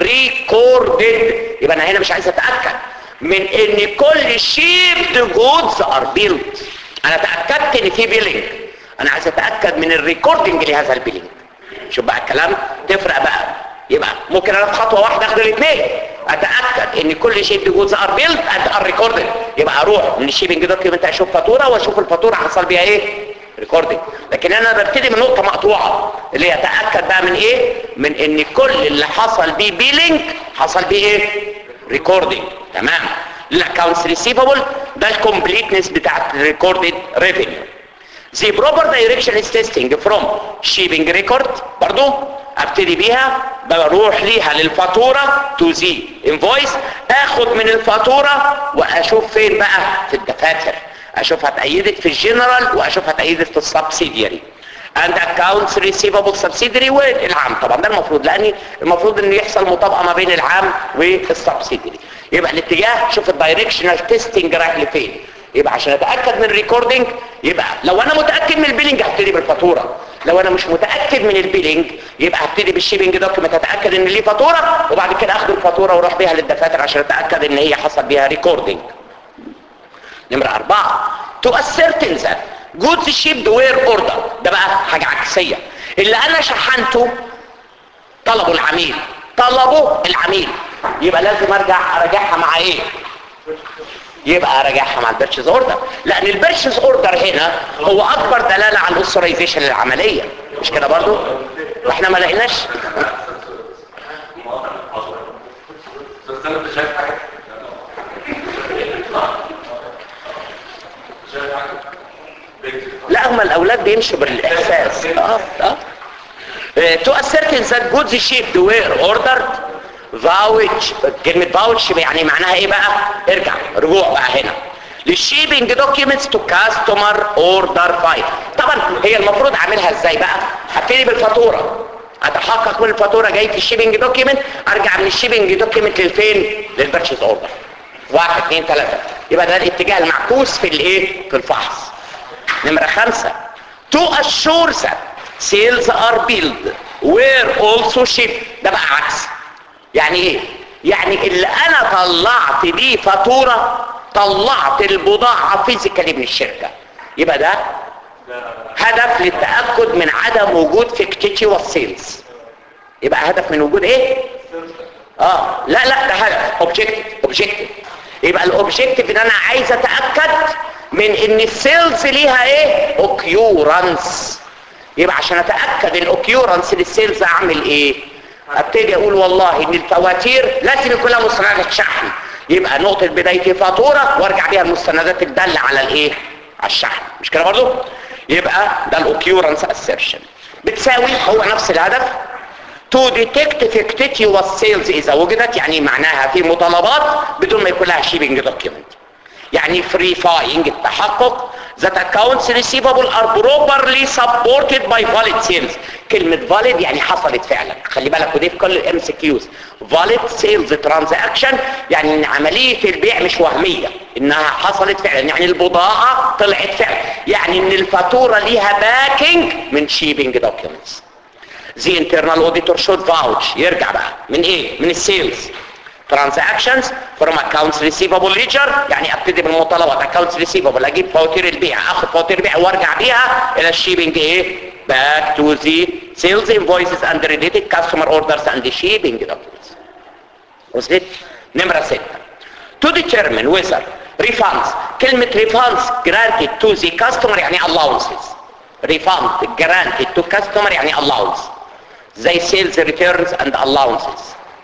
recorded يبقى انا هنا مش عايز اتأكد من ان كل shipped goods are billed انا تأكدت ان في بيلينج انا عايز اتأكد من الريكوردنج لهذا البيلينج شوف بقى الكلام تفرق بقى يبقى ممكن انا في خطوه واحده اخد الاثنين اتاكد ان كل شيء جوز ار بيلد اند ار ريكوردد يبقى اروح من الشيبنج دوكيومنت اشوف فاتوره واشوف الفاتوره حصل بيها ايه ريكوردنج لكن انا ببتدي من نقطه مقطوعه اللي هي اتاكد بقى من ايه من ان كل اللي حصل بيه بيلينج حصل بيه ايه ريكوردنج تمام الاكونتس ريسيفبل ده الكومبليتنس بتاعت الريكوردد ريفينيو The proper direction is testing from shipping record برضو ابتدي بيها بروح ليها للفاتورة to the invoice اخد من الفاتورة واشوف فين بقى في الدفاتر اشوفها اتأيدت في الجنرال واشوفها اتأيدت في السبسيدياري and accounts receivable subsidiary والعام طبعا ده المفروض لان المفروض انه يحصل مطابقة ما بين العام والسبسيدياري يبقى الاتجاه شوف الدايركشنال تيستنج رايح لفين يبقى عشان اتاكد من الريكوردنج يبقى لو انا متاكد من البيلينج هبتدي بالفاتوره لو انا مش متاكد من البيلينج يبقى هبتدي بالشيبنج دوكيمنت اتاكد ان ليه فاتوره وبعد كده اخد الفاتوره واروح بيها للدفاتر عشان اتاكد ان هي حصل بيها ريكوردنج نمره أربعة to ascertain that goods shipped were ordered ده بقى حاجة عكسية اللي أنا شحنته طلبه العميل طلبه العميل يبقى لازم أرجع أراجعها مع إيه يبقى راجعها مع البيرشيز اوردر لان البيرشيز اوردر هنا هو اكبر دلاله على الاوثرايزيشن للعمليه مش كده برضو واحنا ما لقيناش بس انا مش شايف حاجه شايف حاجه لا هم الاولاد بيمشوا بالاحساس اه اه to a certain that goods shipped were ordered vouch كلمة vouch يعني معناها ايه بقى ارجع رجوع بقى هنا للشيبنج documents to customer order file طبعا هي المفروض اعملها ازاي بقى هبتدي بالفاتورة اتحقق من الفاتورة جاي في الشيبنج دوكيمنت ارجع من الشيبنج دوكيمنت للفين للبرشيز اوردر واحد اثنين ثلاثة يبقى ده الاتجاه المعكوس في الايه في الفحص نمرة خمسة to assure that sales are billed were also shipped ده بقى عكس يعني ايه يعني اللي انا طلعت دي فاتورة طلعت البضاعة فيزيكالي من الشركة يبقى ده هدف للتأكد من عدم وجود فيكتيتيوال سيلز يبقى هدف من وجود ايه اه لا لا ده هدف اوبجكتيف اوبجكتيف يبقى الاوبجكتيف ان انا عايز اتاكد من ان السيلز ليها ايه اوكيورنس يبقى عشان اتاكد الاوكيورنس للسيلز اعمل ايه ابتدي اقول والله ان الفواتير لازم يكون لها مستندات شحن يبقى نقطه بدايه فاتوره وارجع بيها المستندات الداله على الايه على الشحن مش كده برضو يبقى ده الاوكيورنس اسيرشن بتساوي هو نفس الهدف to detect fictitious sales اذا وجدت يعني معناها في مطالبات بدون ما يكون لها shipping document يعني verifying التحقق that accounts receivable are properly supported by valid sales كلمة valid يعني حصلت فعلا خلي بالك ودي في كل الام سي كيوز valid sales transaction يعني ان عملية البيع مش وهمية انها حصلت فعلا يعني البضاعة طلعت فعلا يعني ان الفاتورة ليها باكينج من shipping documents the internal auditor should vouch يرجع بقى من ايه من السيلز transactions from accounts receivable ledger يعني ابتدي بالمطالبات accounts receivable اجيب فواتير البيع اخد فواتير البيع وارجع بيها الى الشيبنج ايه back to the sales invoices and related customer orders and the shipping documents وصلت نمرة ستة to determine whether refunds كلمة refunds granted to the customer يعني allowances refund granted to customer يعني allowance زي sales returns and allowances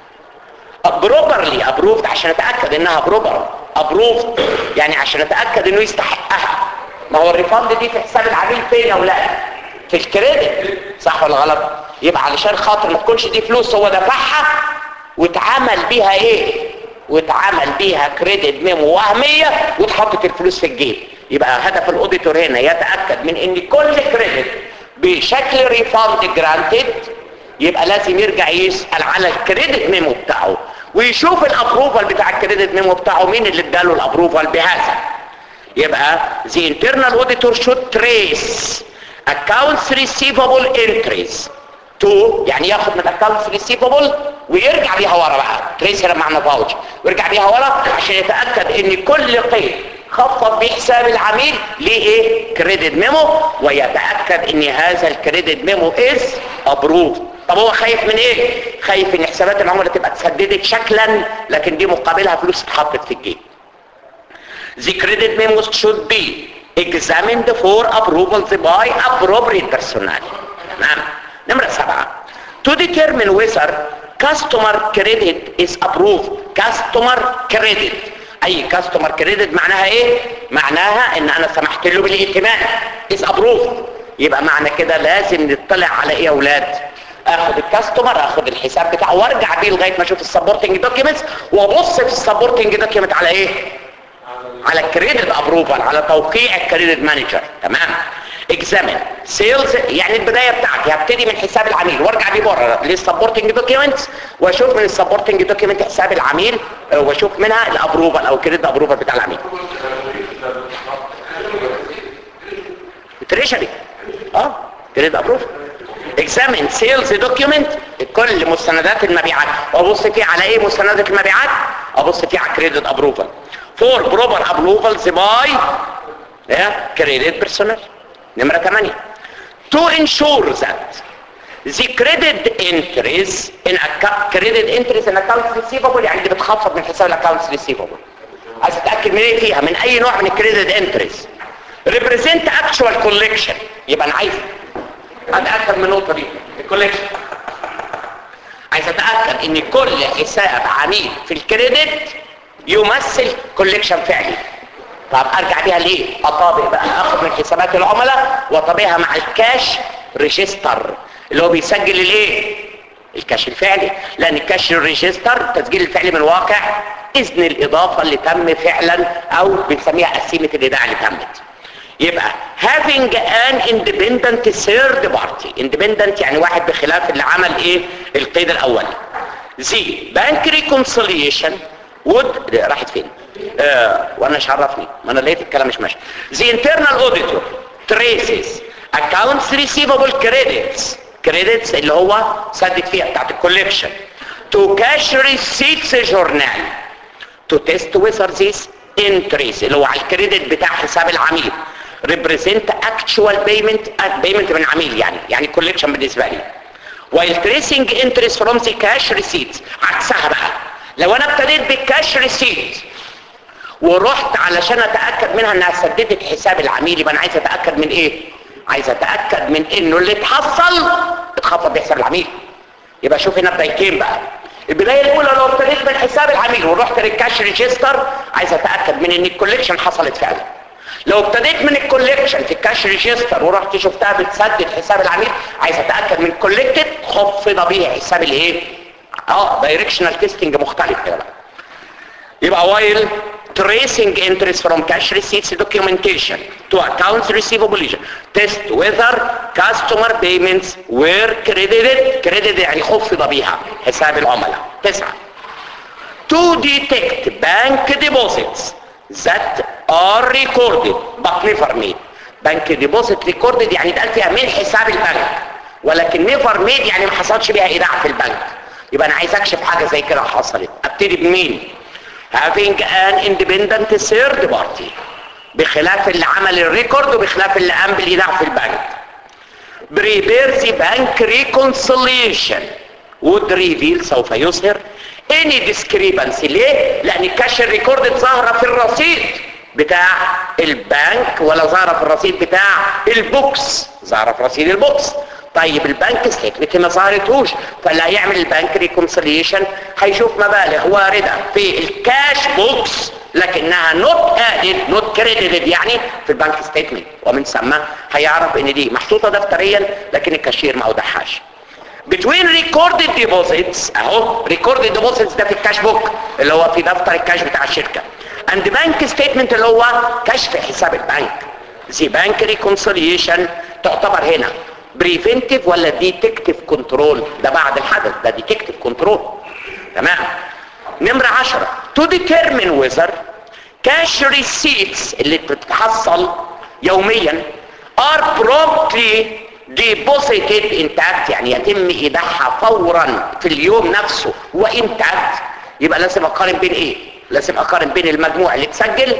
بروبرلي ابروفد عشان اتاكد انها بروبر ابروفد يعني عشان اتاكد انه يستحقها ما هو الريفاند دي في حساب العميل فين يا اولاد في الكريدت صح ولا غلط يبقى علشان خاطر ما تكونش دي فلوس هو دفعها واتعمل بيها ايه واتعمل بيها كريدت ميمو وهميه واتحطت الفلوس في الجيب يبقى هدف الاوديتور هنا يتاكد من ان كل كريدت بشكل ريفاند جرانتد يبقى لازم يرجع يسأل على الكريدت ميمو بتاعه ويشوف الابروفال بتاع الكريدت ميمو بتاعه مين اللي اداله الابروفال بهذا يبقى the internal auditor should trace accounts receivable entries to يعني ياخد من accounts receivable ويرجع بيها ورا بقى trace هنا معنى فاوتش ويرجع بيها ورا عشان يتاكد ان كل قيد خفض بحساب العميل ليه ايه كريدت ميمو ويتاكد ان هذا الكريدت ميمو از ابروفد طب هو خايف من ايه خايف ان حسابات العملاء تبقى اتسددت شكلا لكن دي مقابلها فلوس اتحطت في الجيب The credit memos should be examined for approvals by appropriate personnel تمام نمرة سبعة to determine whether customer credit is approved customer credit اي customer credit معناها ايه معناها ان انا سمحت له بالائتمان is approved يبقى معنى كده لازم نطلع على ايه يا اولاد اخد الكاستمر اخد الحساب بتاعه وارجع بيه لغايه ما اشوف السبورتنج دوكيومنتس وابص في السبورتنج دوكيومنت على ايه على الكريدت ابروفال على توقيع الكريدت مانجر تمام اكزامين سيلز يعني البدايه بتاعتي هبتدي من حساب العميل وارجع بيه بره للسبورتنج دوكيومنتس واشوف من السبورتنج دوكيومنت حساب العميل آه، واشوف منها الابروفال او الكريدت ابروفال بتاع العميل تريشري اه كريدت ابروفال اكزامين سيلز دوكيومنت كل مستندات المبيعات وابص فيه على ايه مستندات المبيعات ابص فيه على كريدت ابروفال فور بروبر ابروفالز باي كريدت بيرسونال نمره 8 to ensure that the credit entries in account credit entries in accounts receivable يعني اللي بتخفض من حساب الاكونتس receivable عايز اتاكد من ايه فيها من اي نوع من الكريدت انتريز ريبريزنت اكشوال كوليكشن يبقى انا عايز اتاكد من النقطه دي الكوليكشن عايز اتاكد ان كل حساب عميل في الكريدت يمثل كوليكشن فعلي طب ارجع بيها ليه اطابق بقى اخد من حسابات العملاء واطابقها مع الكاش ريجستر اللي هو بيسجل الايه الكاش الفعلي لان الكاش ريجستر التسجيل الفعلي من الواقع اذن الاضافه اللي تم فعلا او بنسميها قسيمه الايداع اللي تمت يبقى having an independent third party independent يعني واحد بخلاف اللي عمل ايه القيد الاولي زي bank reconciliation would راحت فين آه وانا مش عرفني ما انا لقيت الكلام مش ماشي the internal auditor traces accounts receivable credits credits اللي هو سدد فيها بتاعت الكوليكشن to cash receipts journal to test whether this entries اللي هو على الكريدت بتاع حساب العميل represent actual payment payment من العميل يعني يعني collection بالنسبة لي while tracing interest from the cash receipts عكسها بقى لو انا ابتديت بالكاش ريسيت ورحت علشان اتاكد منها انها سددت حساب العميل يبقى انا عايز اتاكد من ايه عايز اتاكد من انه اللي اتحصل اتخفض بحساب العميل يبقى شوف هنا بدايتين بقى البدايه الاولى لو ابتديت من حساب العميل ورحت للكاش ريجستر عايز اتاكد من ان الكوليكشن حصلت فعلا لو ابتديت من الكوليكشن في الكاش ريجستر ورحت شفتها بتسدد حساب العميل عايز اتاكد من الكوليكتد خفض به حساب الايه اه دايركشنال تيستنج مختلف كده بقى يبقى while tracing interest from cash receipts documentation to accounts receivable test whether customer payments were credited credited يعني خفض بها حساب العملاء تسعة to detect bank deposits that are recorded but never made bank deposit recorded يعني اتقال فيها من حساب البنك ولكن never made يعني ما حصلش بيها ايداع في البنك يبقى انا عايز اكشف حاجة زي كده حصلت ابتدي بمين having an independent third party بخلاف اللي عمل الريكورد وبخلاف اللي قام بالايداع في البنك prepare the bank reconciliation would reveal سوف يظهر any discrepancy ليه؟ لان الكاش ريكورد ظاهرة في الرصيد بتاع البنك ولا ظاهرة في الرصيد بتاع البوكس ظاهرة في رصيد البوكس طيب البنك ستيتمنت ما ظهرتهوش فاللي هيعمل البنك ريكونسيليشن هيشوف مبالغ وارده في الكاش بوكس لكنها نوت ادد نوت كريديتد يعني في البنك ستيتمنت ومن ثم هيعرف ان دي محطوطه دفتريا لكن الكاشير ما اودعهاش between recorded deposits اهو recorded deposits ده في الكاش بوك اللي هو في دفتر الكاش بتاع الشركه and bank statement اللي هو كشف حساب البنك the bank reconciliation تعتبر هنا بريفنتيف ولا ديتكتيف كنترول ده بعد الحدث ده ديتكتيف كنترول تمام نمرة عشرة to determine whether cash receipts اللي بتتحصل يوميا are promptly deposited intact يعني يتم ايداعها فورا في اليوم نفسه وانتاكت يبقى لازم اقارن بين ايه لازم اقارن بين المجموع اللي اتسجل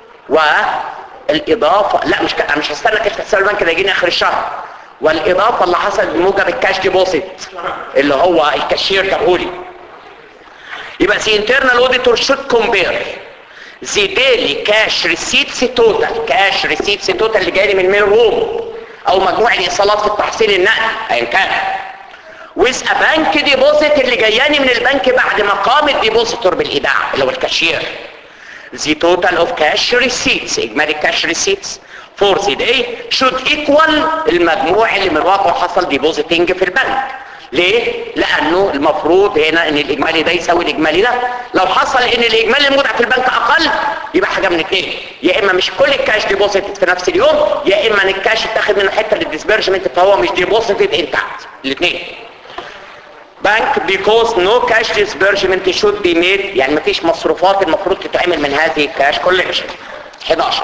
والاضافه لا مش ك... انا مش هستنى كشف حساب البنك ده يجيني اخر الشهر والاضافه اللي حصلت بموجب الكاش ديبوزيت اللي هو الكاشير جابهولي يبقى the internal auditor should compare the daily cash receipts total cash receipts total اللي جاي من الميل روم او مجموع الايصالات في التحصيل النقدي ايا كان with a bank deposit اللي جاياني من البنك بعد ما قام الديبوزيتور بالايداع اللي هو الكاشير the total of cash receipts اجمالي cash receipts for the day should equal المجموع اللي من الواقع حصل ديبوزيتنج في البنك ليه؟ لانه المفروض هنا ان الاجمالي ده يساوي الاجمالي ده لو حصل ان الاجمالي المودع في البنك اقل يبقى حاجه من اثنين يا اما مش كل الكاش ديبوزيتد في نفس اليوم يا اما ان الكاش اتاخد منه حته للديسبيرجمنت فهو مش ديبوزيتد انتاكت الاثنين بنك because no cash disbursement should be made يعني مفيش مصروفات المفروض تتعمل من هذه الكاش كولكشن 11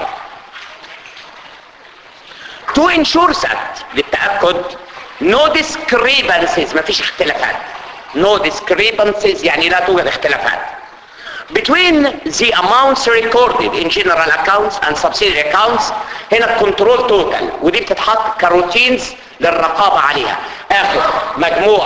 to ensure that للتأكد no discrepancies مفيش اختلافات no discrepancies يعني لا توجد اختلافات between the amounts recorded in general accounts and subsidiary accounts هنا الكنترول توتال ودي بتتحط كروتينز للرقابة عليها اخد مجموع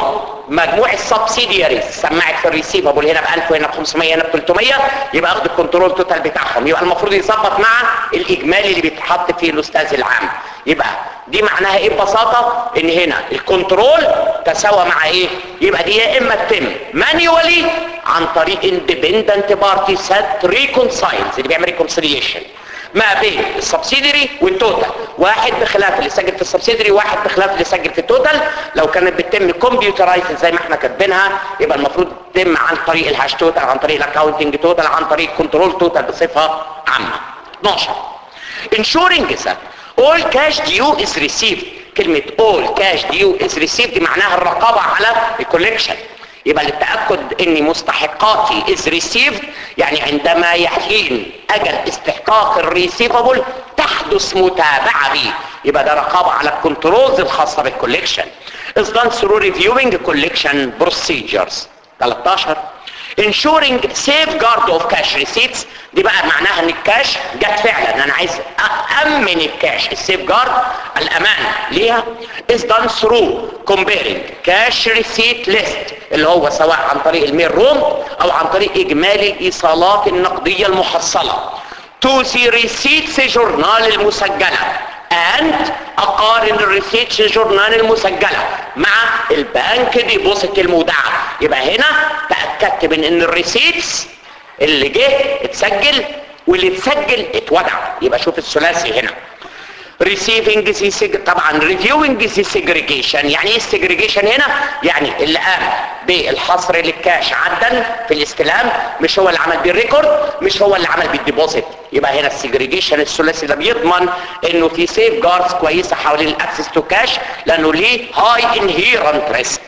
مجموع السبسيدياريز سمعت في الريسيفبل هنا ب 1000 وهنا ب 500 هنا ب 300 يبقى اخد الكنترول توتال بتاعهم يبقى المفروض يظبط مع الاجمالي اللي بيتحط فيه الاستاذ العام يبقى دي معناها ايه ببساطه ان هنا الكنترول تساوى مع ايه يبقى دي يا اما تتم مانيوالي عن طريق اندبندنت بارتي سات ريكونسايلز اللي بيعمل ريكونسيليشن ما بين السبسيدري والتوتال واحد بخلاف اللي سجل في السبسيدري واحد بخلاف اللي سجل في التوتال لو كانت بتتم كمبيوترايز زي ما احنا كاتبينها يبقى المفروض تتم عن طريق الهاش توتال عن طريق الاكاونتنج توتال عن طريق كنترول توتال بصفه عامه 12 ensuring that all cash due is received كلمة all cash due is received دي معناها الرقابة على الكوليكشن يبقى للتأكد ان مستحقاتي is received يعني عندما يحين اجل استحقاق الريسيفبل تحدث متابعة به يبقى ده رقابة على الكنترولز الخاصة بالكوليكشن is done through reviewing collection procedures 13 ensuring safeguard of cash receipts دي بقى معناها ان الكاش جت فعلا انا عايز امن الكاش السيف جارد الامان ليها is done through comparing cash receipt list اللي هو سواء عن طريق الميل روم او عن طريق اجمالي الايصالات النقديه المحصله to the receipts journal المسجله and اقارن الريسيتش جورنال المسجلة مع البنك ديبوزيت المودعة يبقى هنا تأكدت من ان الريسيتس اللي جه اتسجل واللي اتسجل اتودع يبقى شوف الثلاثي هنا receiving the seg- طبعا reviewing the segregation يعني ايه السجريجيشن هنا يعني اللي قام بالحصر للكاش عدا في الاستلام مش هو اللي عمل بالريكورد مش هو اللي عمل بالديبوزيت يبقى هنا السجريجيشن الثلاثي ده بيضمن انه في سيف جاردز كويسه حوالين الاكسس تو كاش لانه ليه هاي انهيرنت ريسك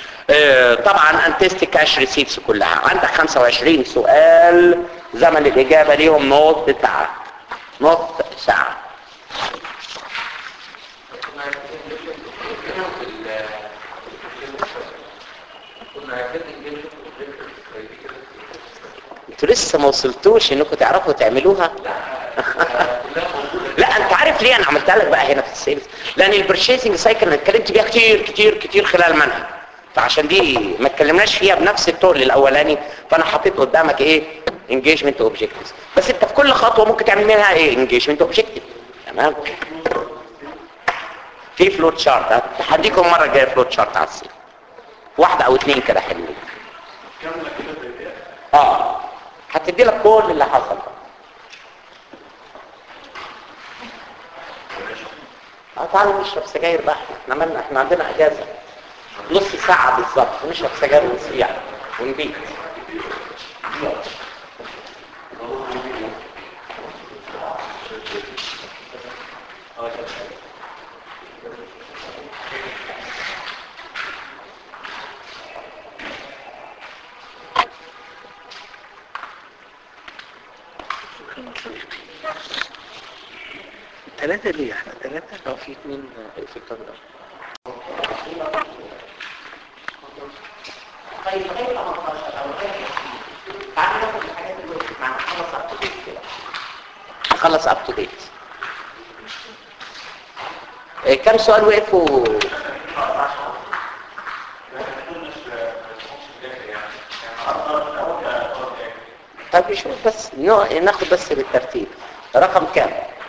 طبعا انتست كاش ريسيتس كلها عندك 25 سؤال زمن الاجابه ليهم نص ساعه نص ساعه انتوا لسه ما وصلتوش انكم تعرفوا تعملوها لا انت عارف ليه انا عملتها لك بقى هنا في السيلز لان البرشيسنج سايكل انا اتكلمت بيها كتير كتير كتير خلال المنهج فعشان دي ما اتكلمناش فيها بنفس التول الاولاني فانا حطيت قدامك ايه انجيجمنت اوبجكتيفز بس انت في كل خطوه ممكن تعمل منها ايه انجيجمنت اوبجكتيف تمام في فلوت شارت هديكم مره جايه فلوت شارت على السيل واحده او اتنين كده حلوين اه هتدي لك كل اللي حصل اه تعالوا نشرب سجاير بقى احنا مالنا احنا عندنا اجازه نص ساعه بالظبط نشرب سجاير ونسيع ونبيت ثلاثة ليه احنا ثلاثة اه في اتنين في الكاميرا طيب غير 18 او غير 20 تعالوا ناخد الحاجات اللي وقفت معانا خلص اب تو ديت كده خلص اب تو ديت كم سؤال وقفوا طيب نشوف بس نوع- ناخد بس بالترتيب رقم كام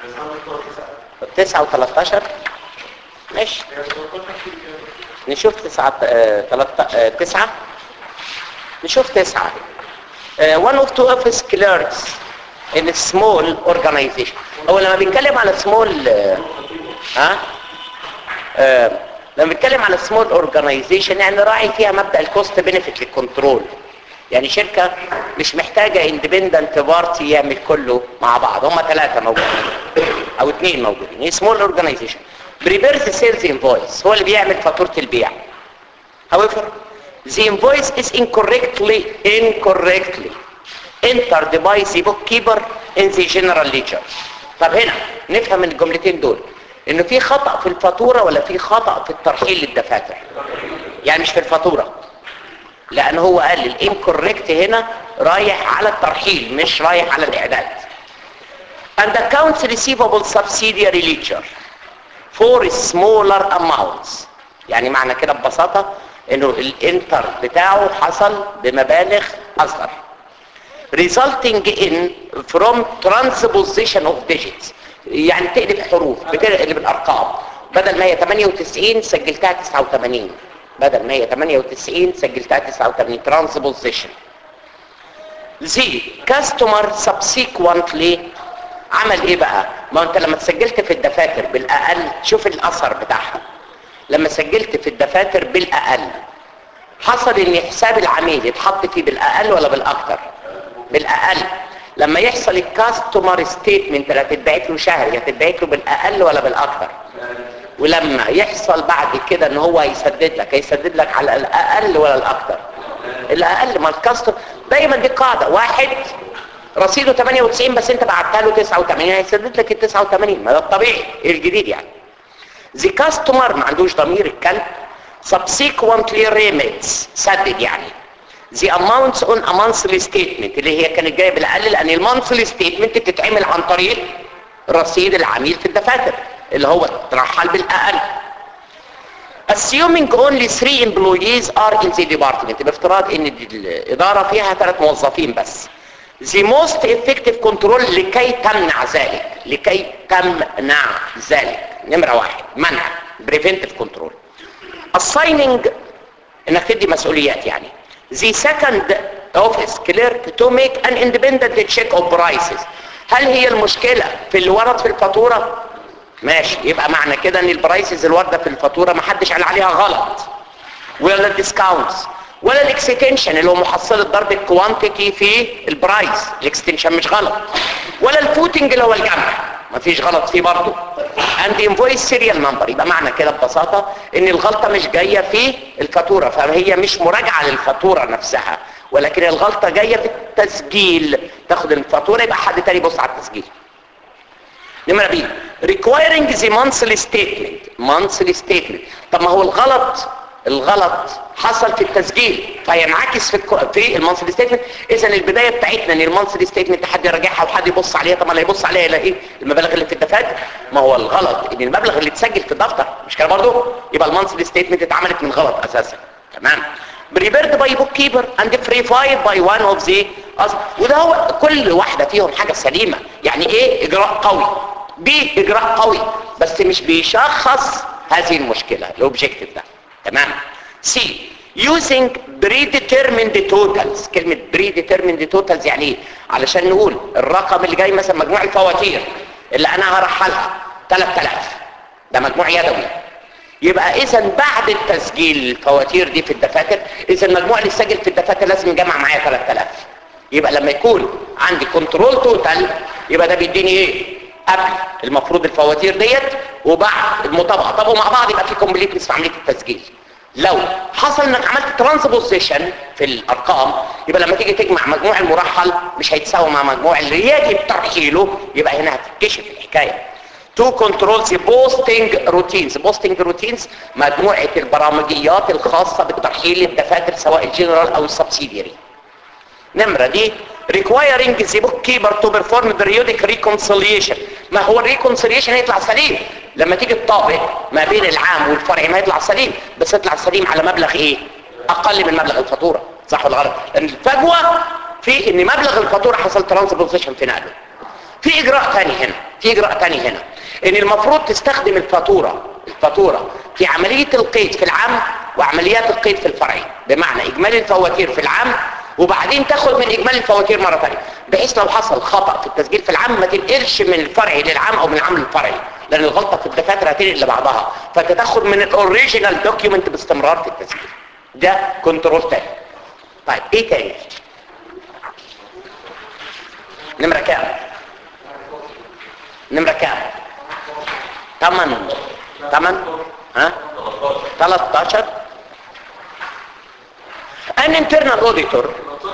تسعة و13 ماشي نشوف تسعة آه، تلاتة- آه، تسعة نشوف تسعة آه، one of two office clerks in a small organization هو لما بيتكلم على small آه، ها آه، لما بيتكلم على small organization يعني راعي فيها مبدأ الكوست بنفيت للكنترول يعني شركة مش محتاجة اندبندنت بارتي يعمل كله مع بعض هم ثلاثة موجودين او اثنين موجودين هي سمول اورجانيزيشن بريبيرز سيلز انفويس هو اللي بيعمل فاتورة البيع however the invoice is incorrectly incorrectly entered by the bookkeeper in the general ledger طب هنا نفهم من الجملتين دول انه في خطأ في الفاتورة ولا في خطأ في الترحيل للدفاتر يعني مش في الفاتورة لان هو قال الانكوركت هنا رايح على الترحيل مش رايح على الاعداد and accounts receivable subsidiary ledger for smaller amounts يعني معنى كده ببساطة انه الانتر بتاعه حصل بمبالغ اصغر resulting in from transposition of digits يعني تقلب حروف بتقلب الارقام بدل ما هي 98 سجلتها 89 بدل ما هي 98 سجلتها 89 transposition the customer subsequently عمل ايه بقى ما انت لما سجلت في الدفاتر بالاقل شوف الاثر بتاعها لما سجلت في الدفاتر بالاقل حصل ان حساب العميل يتحط فيه بالاقل ولا بالاكتر بالاقل لما يحصل الكاستمر ستيتمنت اللي هتتبعت له شهري هتتبعت له بالاقل ولا بالاكتر ولما يحصل بعد كده ان هو هيسدد لك هيسدد لك على الاقل ولا الاكتر الاقل ما الكاستمر دايما دي قاعده واحد رصيده 98 بس انت بعتها له 89 هيسدد لك ال 89 ما ده الطبيعي ايه الجديد يعني the customer ما عندوش ضمير الكلب subsequently remits سدد يعني the amounts on a monthly statement اللي هي كانت جايه بالاقل لان المونثلي ستيتمنت بتتعمل عن طريق رصيد العميل في الدفاتر اللي هو اترحل بالاقل assuming only three employees are in the department بافتراض ان الاداره فيها ثلاث موظفين بس the most effective control لكي تمنع ذلك لكي تمنع ذلك نمرة واحد منع preventive control assigning انك تدي مسؤوليات يعني the second office clerk to make an independent check of prices هل هي المشكلة في اللي ورد في الفاتورة ماشي يبقى معنى كده ان البرايسز الواردة في الفاتورة ما حدش قال عليها غلط ولا الديسكاونتس ولا الاكستنشن اللي هو محصلة ضرب الكوانتيتي في البرايس الاكستنشن مش غلط ولا الفوتنج اللي هو الجمع مفيش غلط فيه برضه and invoice serial number يبقى معنى كده ببساطة ان الغلطة مش جاية في الفاتورة فهي مش مراجعة للفاتورة نفسها ولكن الغلطة جاية في التسجيل تاخد الفاتورة يبقى حد تاني يبص على التسجيل نمرة بي requiring the monthly statement monthly statement طب ما هو الغلط الغلط حصل في التسجيل فينعكس في الكو... في المانثلي ستيتمنت اذا البدايه بتاعتنا ان المانثلي ستيتمنت حد يراجعها وحد يبص عليها طب ما اللي يبص عليها يلاقي ايه المبالغ اللي في الدفاتر ما هو الغلط ان المبلغ اللي اتسجل في الدفتر مش كده برضه يبقى المانثلي ستيتمنت اتعملت من غلط اساسا تمام prepared by bookkeeper and verified by one of the وده هو كل واحده فيهم حاجه سليمه يعني ايه اجراء قوي بي اجراء قوي بس مش بيشخص هذه المشكله الاوبجكتيف ده تمام سي using predetermined totals كلمة predetermined totals يعني ايه علشان نقول الرقم اللي جاي مثلا مجموع الفواتير اللي انا هرحلها 3000 ده مجموع يدوي يبقى اذا بعد التسجيل الفواتير دي في الدفاتر اذا المجموع اللي سجل في الدفاتر لازم يجمع معايا 3000 يبقى لما يكون عندي كنترول توتال يبقى ده بيديني ايه قبل المفروض الفواتير ديت وبعد المطابقه طب ومع بعض يبقى في كومبليتنس في عمليه التسجيل لو حصل انك عملت ترانسبوزيشن في الارقام يبقى لما تيجي تجمع مجموع المرحل مش هيتساوي مع مجموع اللي يجب ترحيله يبقى هنا هتتكشف الحكايه تو كنترول ذا بوستنج روتينز بوستنج روتينز مجموعه البرامجيات الخاصه بالترحيل للدفاتر سواء الجنرال او السبسيديري نمرة دي requiring the bookkeeper to perform periodic reconciliation ما هو الريكونسيليشن هيطلع سليم لما تيجي تطابق ما بين العام والفرعي ما يطلع سليم بس يطلع سليم على مبلغ ايه اقل من مبلغ الفاتورة صح ولا غلط لان الفجوة في ان مبلغ الفاتورة حصل ترانسبوزيشن في نقله في اجراء تاني هنا في اجراء تاني هنا ان المفروض تستخدم الفاتورة الفاتورة في عملية القيد في العام وعمليات القيد في الفرعي بمعنى اجمالي الفواتير في العام وبعدين تاخد من اجمالي الفواتير مره ثانيه بحيث لو حصل خطا في التسجيل في العام ما تنقلش من الفرعي للعام او من العام للفرعي لان الغلطه في الدفاتر هتنقل لبعضها فانت تاخد من الاوريجينال دوكيومنت باستمرار في التسجيل ده كنترول تاني طيب ايه تاني نمره كام نمره كام 8 8 ها 13 an internal auditor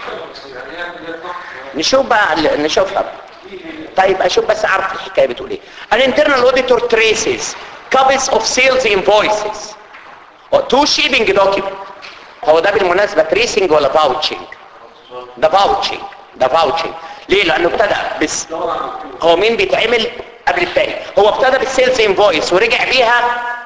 نشوف بقى نشوفها طيب اشوف بس اعرف الحكايه بتقول ايه an internal auditor traces copies of sales invoices to shipping document هو ده بالمناسبه tracing ولا vouching ده vouching ده vouching ليه لانه ابتدى بس هو مين بيتعمل قبل التاني هو ابتدى بالسيلز انفويس ورجع بيها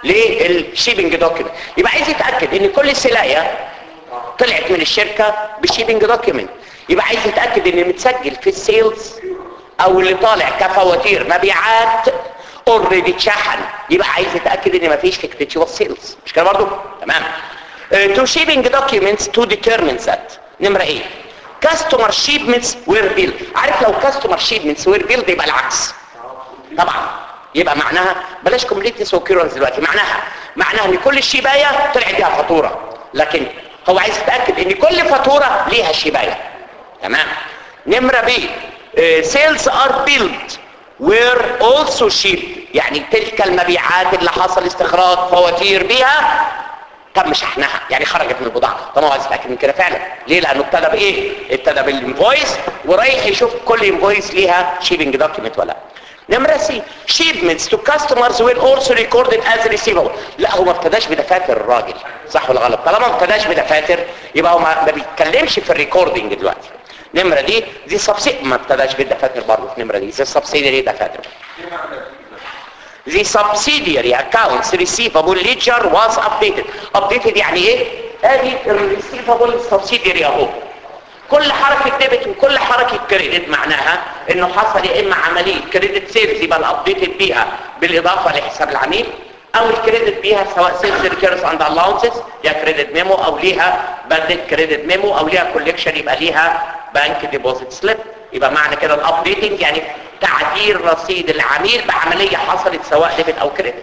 للشيبنج دوكيمنت يبقى عايز يتاكد ان كل سلايه طلعت من الشركه بشيبنج دوكيمنت يبقى عايز يتاكد ان متسجل في السيلز او اللي طالع كفواتير مبيعات اوريدي اتشحن يبقى عايز يتاكد ان مفيش فيكتيتشوال سيلز مش كده برضه تمام تو شيبنج دوكيومنتس تو ديترمين ذات نمره ايه كاستمر شيبمنتس وير بيل عارف لو كاستمر شيبمنتس وير بيل يبقى العكس طبعا يبقى معناها بلاش كومبليتنس وكيرنس دلوقتي معناها معناها ان كل الشبايه طلعت بيها فاتوره لكن هو عايز يتاكد ان كل فاتوره ليها شبايه تمام نمره بي سيلز ار بيلد وير اولسو شيب يعني تلك المبيعات اللي حصل استخراج فواتير بيها تم شحنها يعني خرجت من البضاعه طب هو عايز يتاكد من كده فعلا ليه لانه ابتدى بايه ابتدى بالانفويس ورايح يشوف كل انفويس ليها شيبنج دوكيمنت ولا نمرة سي shipments to customers will also recorded as receivable لا هو ما ابتداش بدفاتر الراجل صح ولا غلط طالما ما ابتداش بدفاتر يبقى هو ما ما بيتكلمش في الريكوردنج دلوقتي نمرة دي دي سبسيد ما ابتداش بالدفاتر برضه في نمرة دي زي سبسيدري دفاتر The subsidiary accounts receivable ledger was updated updated يعني ايه ادي الريسيفابل subsidiary اهو كل حركة ديبت وكل حركة كريدت معناها انه حصل يا اما عملية كريدت سيلز يبقى الابديتد بيها بالاضافة لحساب العميل او الكريدت بيها سواء سيلز ريكيرس اند الاونسز يا كريدت ميمو او ليها بدل كريدت ميمو او ليها كوليكشن يبقى ليها بنك ديبوزيت سليب يبقى معنى كده الابديتنج يعني تعديل رصيد العميل بعملية حصلت سواء ديبت او كريدت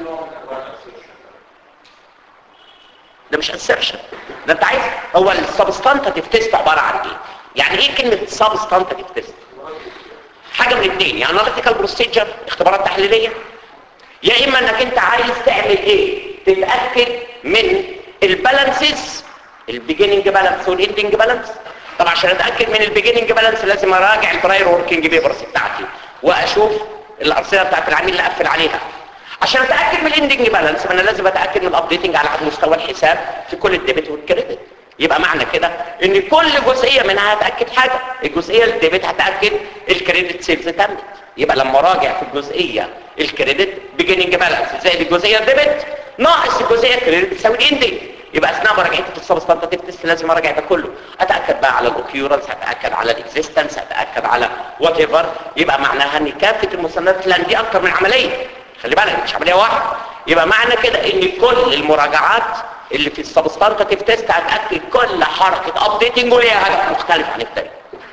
ده مش انسرشن ده انت عايز هو السبستانتيف تيست عباره عن ايه يعني ايه كلمه سبستانتيف تيست حاجه من الاثنين يعني اناليتيكال بروسيجر اختبارات تحليليه يا اما انك انت عايز تعمل ايه تتاكد من البالانسز البيجيننج بالانس والاندنج بالانس طب عشان اتاكد من البيجيننج بالانس لازم اراجع البراير وركينج بيبرز بتاعتي واشوف الارصده بتاعت العميل اللي اقفل عليها عشان اتاكد من الاندنج بالانس انا لازم اتاكد من الابديتنج على مستوى الحساب في كل الديبت والكريدت يبقى معنى كده ان كل جزئيه منها هتاكد حاجه الجزئيه الديبت هتاكد الكريدت سيلز تمت يبقى لما راجع في الجزئيه الكريدت بيجيننج بالانس زائد الجزئيه الديبت ناقص الجزئيه الكريدت تساوي الاندنج يبقى اثناء مراجعتي في السبستانتيف تيست لازم اراجع ده كله اتاكد بقى على الاوكيورنس اتاكد على الاكزيستنس اتاكد على وات ايفر يبقى معناها ان كافه المستندات لان دي اكتر من عمليه خلي بالك مش عمليه واحده يبقى معنى كده ان كل المراجعات اللي في السبستانتيف تيست هتاكد كل حركه ابديتنج وليها هدف مختلف عن التاني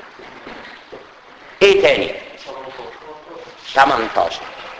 ايه تاني 18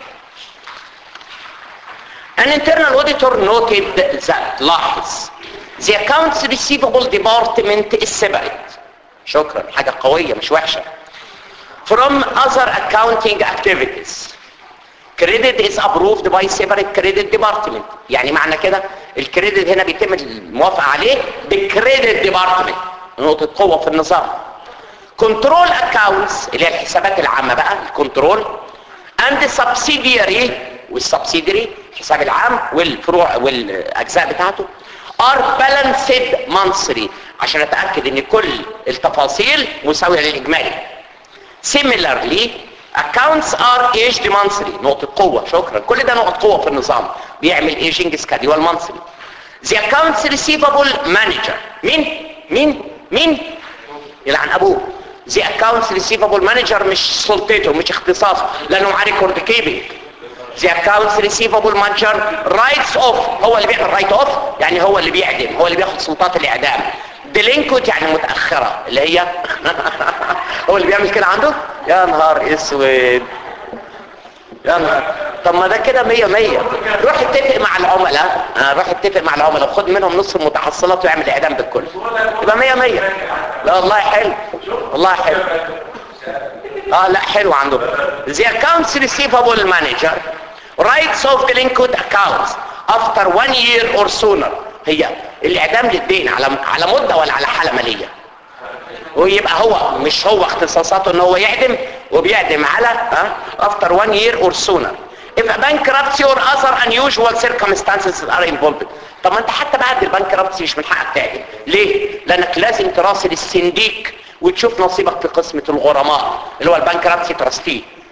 An internal auditor noted that لاحظ the accounts receivable department is separate شكرا حاجة قوية مش وحشة from other accounting activities credit is approved by separate credit department يعني معنى كده الكريدت هنا بيتم الموافقة عليه بالكريدت ديبارتمنت نقطة قوة في النظام كنترول اكاونتس اللي هي الحسابات العامة بقى الكنترول and subsidiary والسبسيدري الحساب العام والفروع والاجزاء بتاعته are balanced monthly عشان اتاكد ان كل التفاصيل مساويه للاجمالي similarly accounts are aged monthly نقطة قوة شكرا كل ده نقطة قوة في النظام بيعمل aging schedule monthly the accounts receivable manager مين مين مين يلعن ابوه the accounts receivable manager مش سلطته مش اختصاصه لانه معاه ريكورد كيبنج the accounts receivable manager writes off هو اللي بيعمل write off يعني هو اللي بيعدم هو اللي بياخد سلطات الاعدام delinquent يعني متأخرة اللي هي هو اللي بيعمل كده عنده يا نهار اسود يا نهار طب ما ده كده مية مية روح اتفق مع العملاء آه روح اتفق مع العملاء وخد منهم نصف المتحصلات ويعمل اعدام بالكل يبقى مية مية لا والله حلو والله حلو اه لا حلو عندهم the accounts receivable manager writes off delinquent accounts after one year or sooner هي الاعدام للدين على على مده ولا على حاله ماليه ويبقى هو مش هو اختصاصاته ان هو يعدم وبيعدم على ها after one year or sooner if a bankruptcy or other unusual circumstances are involved طب ما انت حتى بعد البنكربتسي مش من حقك تعدم ليه لانك لازم تراسل السنديك وتشوف نصيبك في قسمة الغرماء اللي هو البنكربتسي تراستي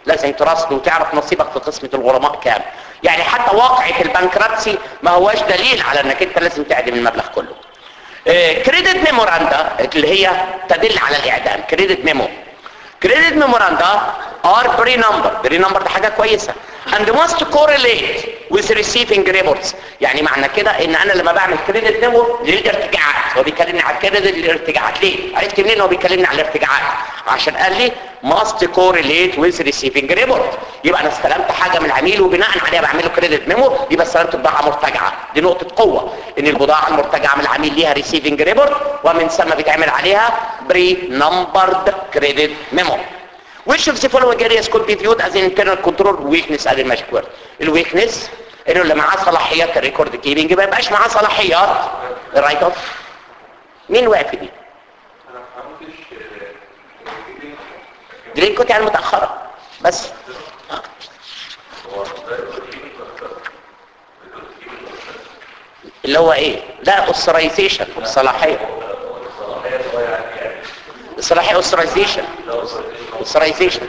لازم ترصد وتعرف نصيبك في قسمة الغرماء كام يعني حتى واقعة البنكراتسي ما هواش دليل على انك انت لازم تعدم المبلغ كله كريدت ميموراندا اللي هي تدل على الاعدام كريدت ميمو كريدت ميموراندا ار بري نمبر بري نمبر ده حاجه كويسه and must correlate with receiving reports يعني معنى كده ان انا لما بعمل كريدت ميمو للارتجاعات هو بيكلمني على الكريدت للارتجاعات ليه عرفت منين هو بيكلمني على الارتجاعات عشان قال لي must correlate with receiving report يبقى انا استلمت حاجه من العميل وبناء عليها بعمل له كريدت ميمو يبقى استلمت بضاعه مرتجعه دي نقطه قوه ان البضاعه المرتجعه من العميل ليها receiving report ومن ثم بيتعمل عليها بري نمبرد كريدت ميمو which of the following areas could be viewed as an internal control weakness ادي الماجيك وورد الويكنس انه اللي معاه صلاحيات الريكورد كيبنج ما يبقاش معاه صلاحيات الرايت اوف مين واقف في دي دي كنت يعني متاخره بس اللي هو ايه لا اوثرايزيشن الصلاحيه الصلاحيه اوثرايزيشن اوثرايزيشن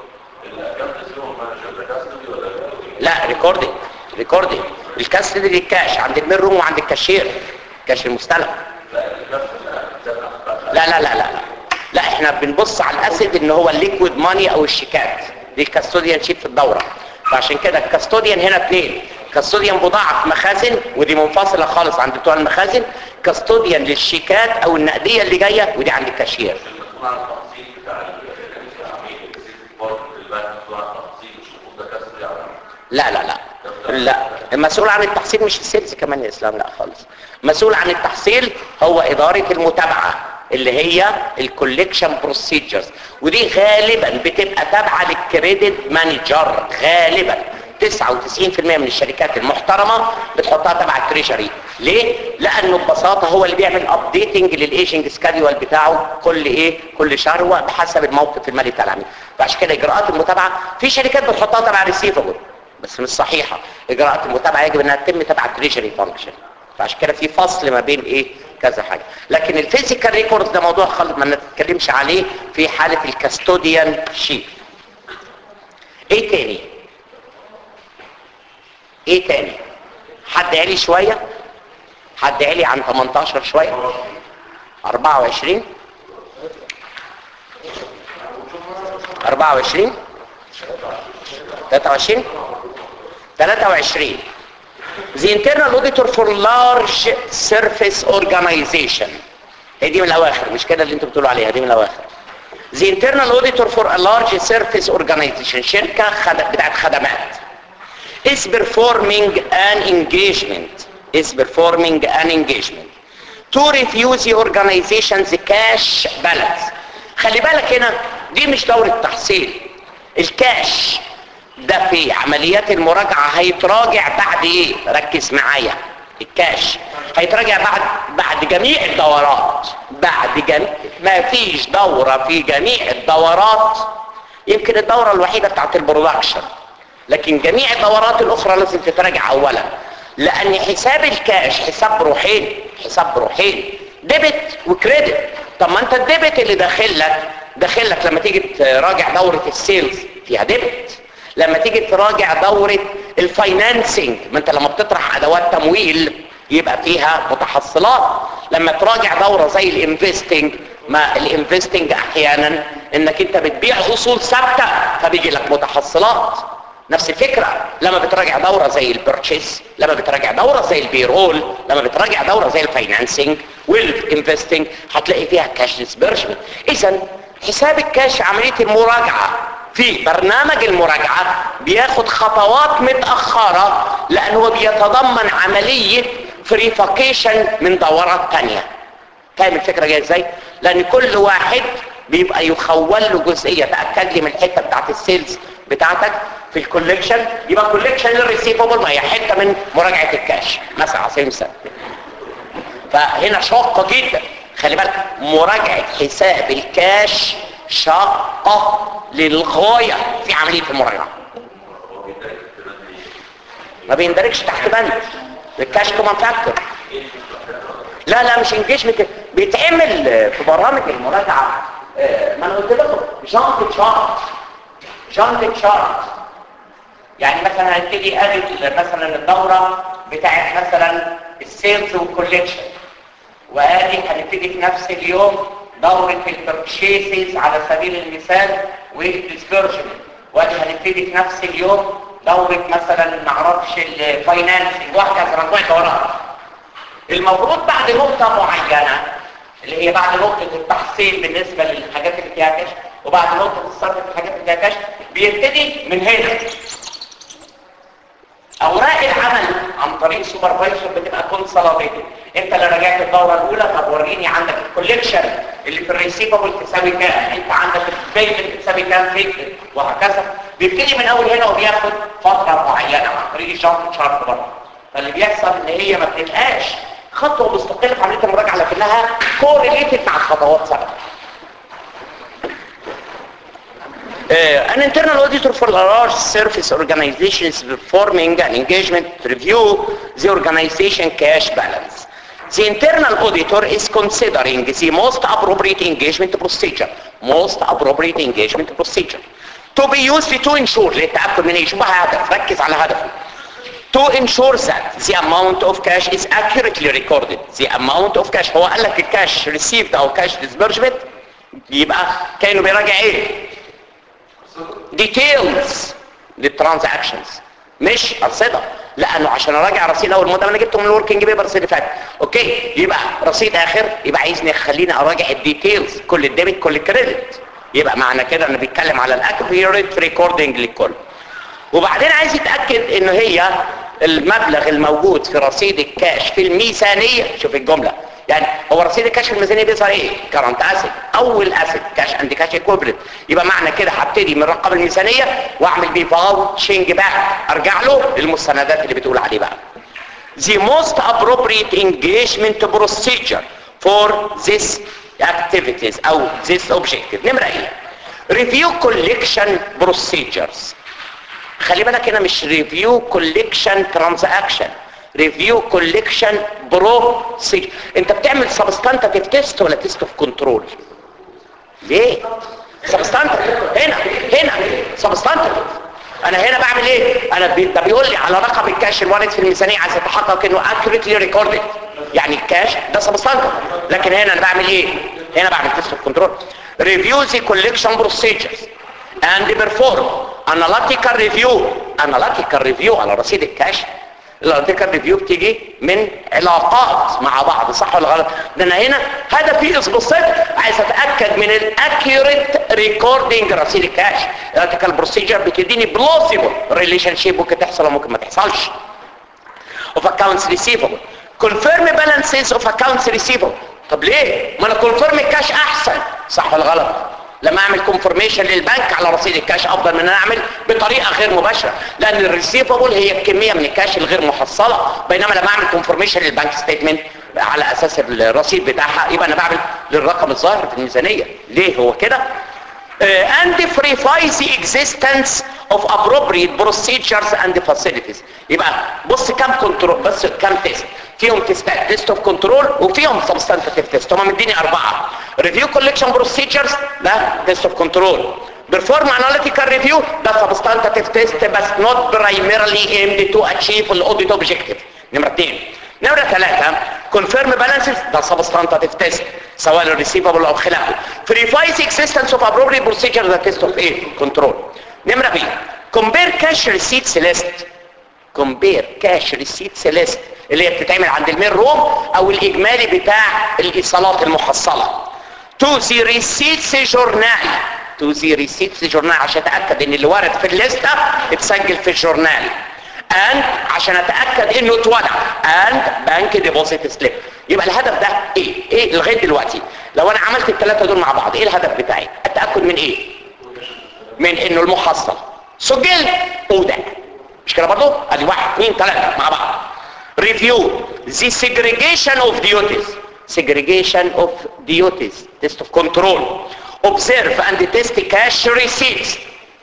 لا ريكوردنج ريكوردنج الكاستدي للكاش عند المير روم وعند الكاشير كاش المستلم لا لا لا لا لا لا احنا بنبص على الاسد ان هو الليكويد ماني او الشيكات دي الكاستوديان شيت في الدوره فعشان كده الكاستوديان هنا اثنين كاستوديان بضاعه في مخازن ودي منفصله خالص عند بتوع المخازن كاستوديان للشيكات او النقديه اللي جايه ودي عند الكاشير لا لا لا لا المسؤول عن التحصيل مش السيلز كمان يا اسلام لا خالص مسؤول عن التحصيل هو اداره المتابعه اللي هي الكوليكشن بروسيجرز ودي غالبا بتبقى تابعه للكريدت مانجر غالبا 99% من الشركات المحترمة بتحطها تبع التريجري ليه؟ لانه ببساطة هو اللي بيعمل ابديتنج للايجنج سكادول بتاعه كل ايه؟ كل شهر وبحسب الموقف المالي بتاع العميل فعشان كده اجراءات المتابعة في شركات بتحطها تبع الريسيفبل بس مش صحيحة اجراءات المتابعة يجب انها تتم تبع التريجري فانكشن فعشان كده في فصل ما بين ايه كذا حاجة لكن الفيزيكال ريكورد ده موضوع خالص ما نتكلمش عليه في حالة الكاستوديان شيت ايه تاني ايه تاني حد عالي شوية حد عالي عن 18 شوية 24 24 23 23 The internal auditor for large surface organization هي دي من الاواخر مش كده اللي انتوا بتقولوا عليها دي من الاواخر The internal auditor for a large surface organization شركة خد... بتاعت خدمات is performing an engagement is performing an engagement to review the organization's cash balance خلي بالك هنا دي مش دورة تحصيل الكاش ده في عمليات المراجعة هيتراجع بعد ايه ركز معايا الكاش هيتراجع بعد بعد جميع الدورات بعد جميع ما فيش دورة في جميع الدورات يمكن الدورة الوحيدة بتاعت البرودكشن لكن جميع الدورات الاخرى لازم تتراجع اولا لان حساب الكاش حساب روحين حساب روحين ديبت وكريدت طب ما انت الديبت اللي داخل لك داخل لك لما تيجي تراجع دورة السيلز فيها ديبت لما تيجي تراجع دورة الفاينانسنج ما انت لما بتطرح ادوات تمويل يبقى فيها متحصلات لما تراجع دورة زي الانفستنج ما الانفستنج احيانا انك انت بتبيع اصول ثابته فبيجي لك متحصلات نفس الفكرة لما بتراجع دورة زي البرتشيس لما بتراجع دورة زي البيرول لما بتراجع دورة زي الفاينانسنج والانفستنج هتلاقي فيها كاش ديسبرشمنت اذا حساب الكاش عملية المراجعة في برنامج المراجعة بياخد خطوات متأخرة لأنه بيتضمن عملية فريفاكيشن من دورات تانية فاهم الفكرة جاية ازاي؟ لأن كل واحد بيبقى يخول له جزئية تأكد لي من الحتة بتاعت السيلز بتاعتك في الكوليكشن يبقى كوليكشن للريسيفبل ما هي حته من مراجعه الكاش مثلا على سبيل المثال فهنا شاقه جدا خلي بالك مراجعه حساب الكاش شاقه للغايه في عمليه المراجعه ما بيندرجش تحت بند الكاش كومان فاكتور لا لا مش انجيجمنت بيتعمل في برامج المراجعه ما انا قلت لكم شنطه شنط جانت شارت يعني مثلا هنبتدي ادي مثلا الدوره بتاعت مثلا السيلز والكوليكشن وادي هنبتدي في نفس اليوم دوره البرشيسز على سبيل المثال والديسبرجمنت وادي هنبتدي في نفس اليوم دوره مثلا ما اعرفش الفاينانسنج وهكذا مجموعه دورات المفروض بعد نقطه معينه اللي هي بعد نقطه التحصيل بالنسبه للحاجات اللي فيها كاش وبعد نقطه الصرف في الحاجات اللي فيها كاش بيبتدي من هنا اوراق العمل عن طريق سوبرفايزر بتبقى كونسوليديتد انت اللي راجعت الدوره الاولى طب وريني عندك الكوليكشن اللي في الريسيفبل تساوي كام انت عندك البيمنت تساوي كام فيكتد وهكذا بيبتدي من اول هنا وبياخد فتره معينه عن طريق الجامب شارت برضه فاللي بيحصل ان هي ما بتبقاش خطوه مستقله في عمليه المراجعه لكنها كوريليتد مع خطوات سابقه Uh, an internal auditor for a large service organization is performing an engagement to review the organization cash balance. The internal auditor is considering the most appropriate engagement procedure, most appropriate engagement procedure to be used to ensure للتأكد من ايه شو بقى هدف ركز على هدفه to ensure that the amount of cash is accurately recorded the amount of cash هو قال لك الكاش received او cash disbursement يبقى كانوا بيراجع ايه ديتيلز للترانزاكشنز مش ارصده لانه عشان اراجع رصيد اول مده انا جبته من الوركينج بيبرز اللي فات اوكي يبقى رصيد اخر يبقى عايزني يخليني اراجع الديتيلز كل الديبت كل الكريدت يبقى معنى كده انه بيتكلم على الاكيوريت ريكوردنج للكل وبعدين عايز يتاكد ان هي المبلغ الموجود في رصيد الكاش في الميزانيه شوف الجمله يعني هو رصيد الكاش في الميزانيه بيظهر ايه كرنت اسيد اول اسيد كاش اند كاش ايكويفالنت يبقى معنى كده هبتدي من رقم الميزانيه واعمل بيه فاوتشنج باك ارجع له للمستندات اللي بتقول عليه بقى the most appropriate engagement procedure for this activities او this objective نمرة ايه review collection procedures خلي بالك هنا مش review collection transaction review collection procedure انت بتعمل substantive test ولا test of control ليه substantive هنا هنا substantive انا هنا بعمل ايه انا بي... ده بيقول لي على رقم الكاش الوارد في الميزانيه عايز اتحقق انه accurately recorded يعني الكاش ده سبستانتيف لكن هنا انا بعمل ايه هنا بعمل تيست اوف كنترول review the collection procedures and perform analytical review analytical review على رصيد الكاش الاناليتيكال ريفيو بتيجي من علاقات مع بعض صح ولا غلط ده انا هنا هدفي اسبوسيت عايز اتاكد من الاكيوريت ريكوردنج رصيد الكاش الاناليتيكال بروسيجر بتديني بلوسيبل ريليشن شيب ممكن تحصل وممكن ما تحصلش of accounts receivable confirm balances of accounts receivable طب ليه ما انا confirm الكاش احسن صح ولا غلط لما اعمل كونفرميشن للبنك على رصيد الكاش افضل من ان انا اعمل بطريقه غير مباشره لان الريسيفبل هي الكميه من الكاش الغير محصله بينما لما اعمل كونفرميشن للبنك ستيتمنت على اساس الرصيد بتاعها يبقى انا بعمل للرقم الظاهر في الميزانيه ليه هو كده uh, and verifies the existence of appropriate procedures and facilities يبقى بص كم كنترول بص كم تيست فيهم تيستات تيست اوف كنترول وفيهم سبستانتيف تيست هم مديني اربعه ريفيو كولكشن بروسيجرز ده تيست اوف كنترول perform analytical review ده substantive test بس not primarily aimed to achieve the audit objective نمرة اثنين نمرة ثلاثة confirm balances ده substantive test سواء الريسيفبل او خلافه verifies existence of appropriate procedure ده test of ايه control نمرة بي compare cash receipts list compare cash receipts list اللي هي بتتعمل عند المين روم او الاجمالي بتاع الايصالات المحصلة to the receipts journal to the receipts journal عشان اتاكد ان اللي وارد في الليسته اتسجل في الجورنال and عشان اتاكد انه اتولع and bank deposit slip يبقى الهدف ده ايه ايه لغايه دلوقتي لو انا عملت الثلاثه دول مع بعض ايه الهدف بتاعي التاكد من ايه من انه المحصل سجل اودع مش كده برضه ادي واحد اثنين ثلاثه مع بعض review the segregation of duties segregation of duties test of control observe and test cash receipts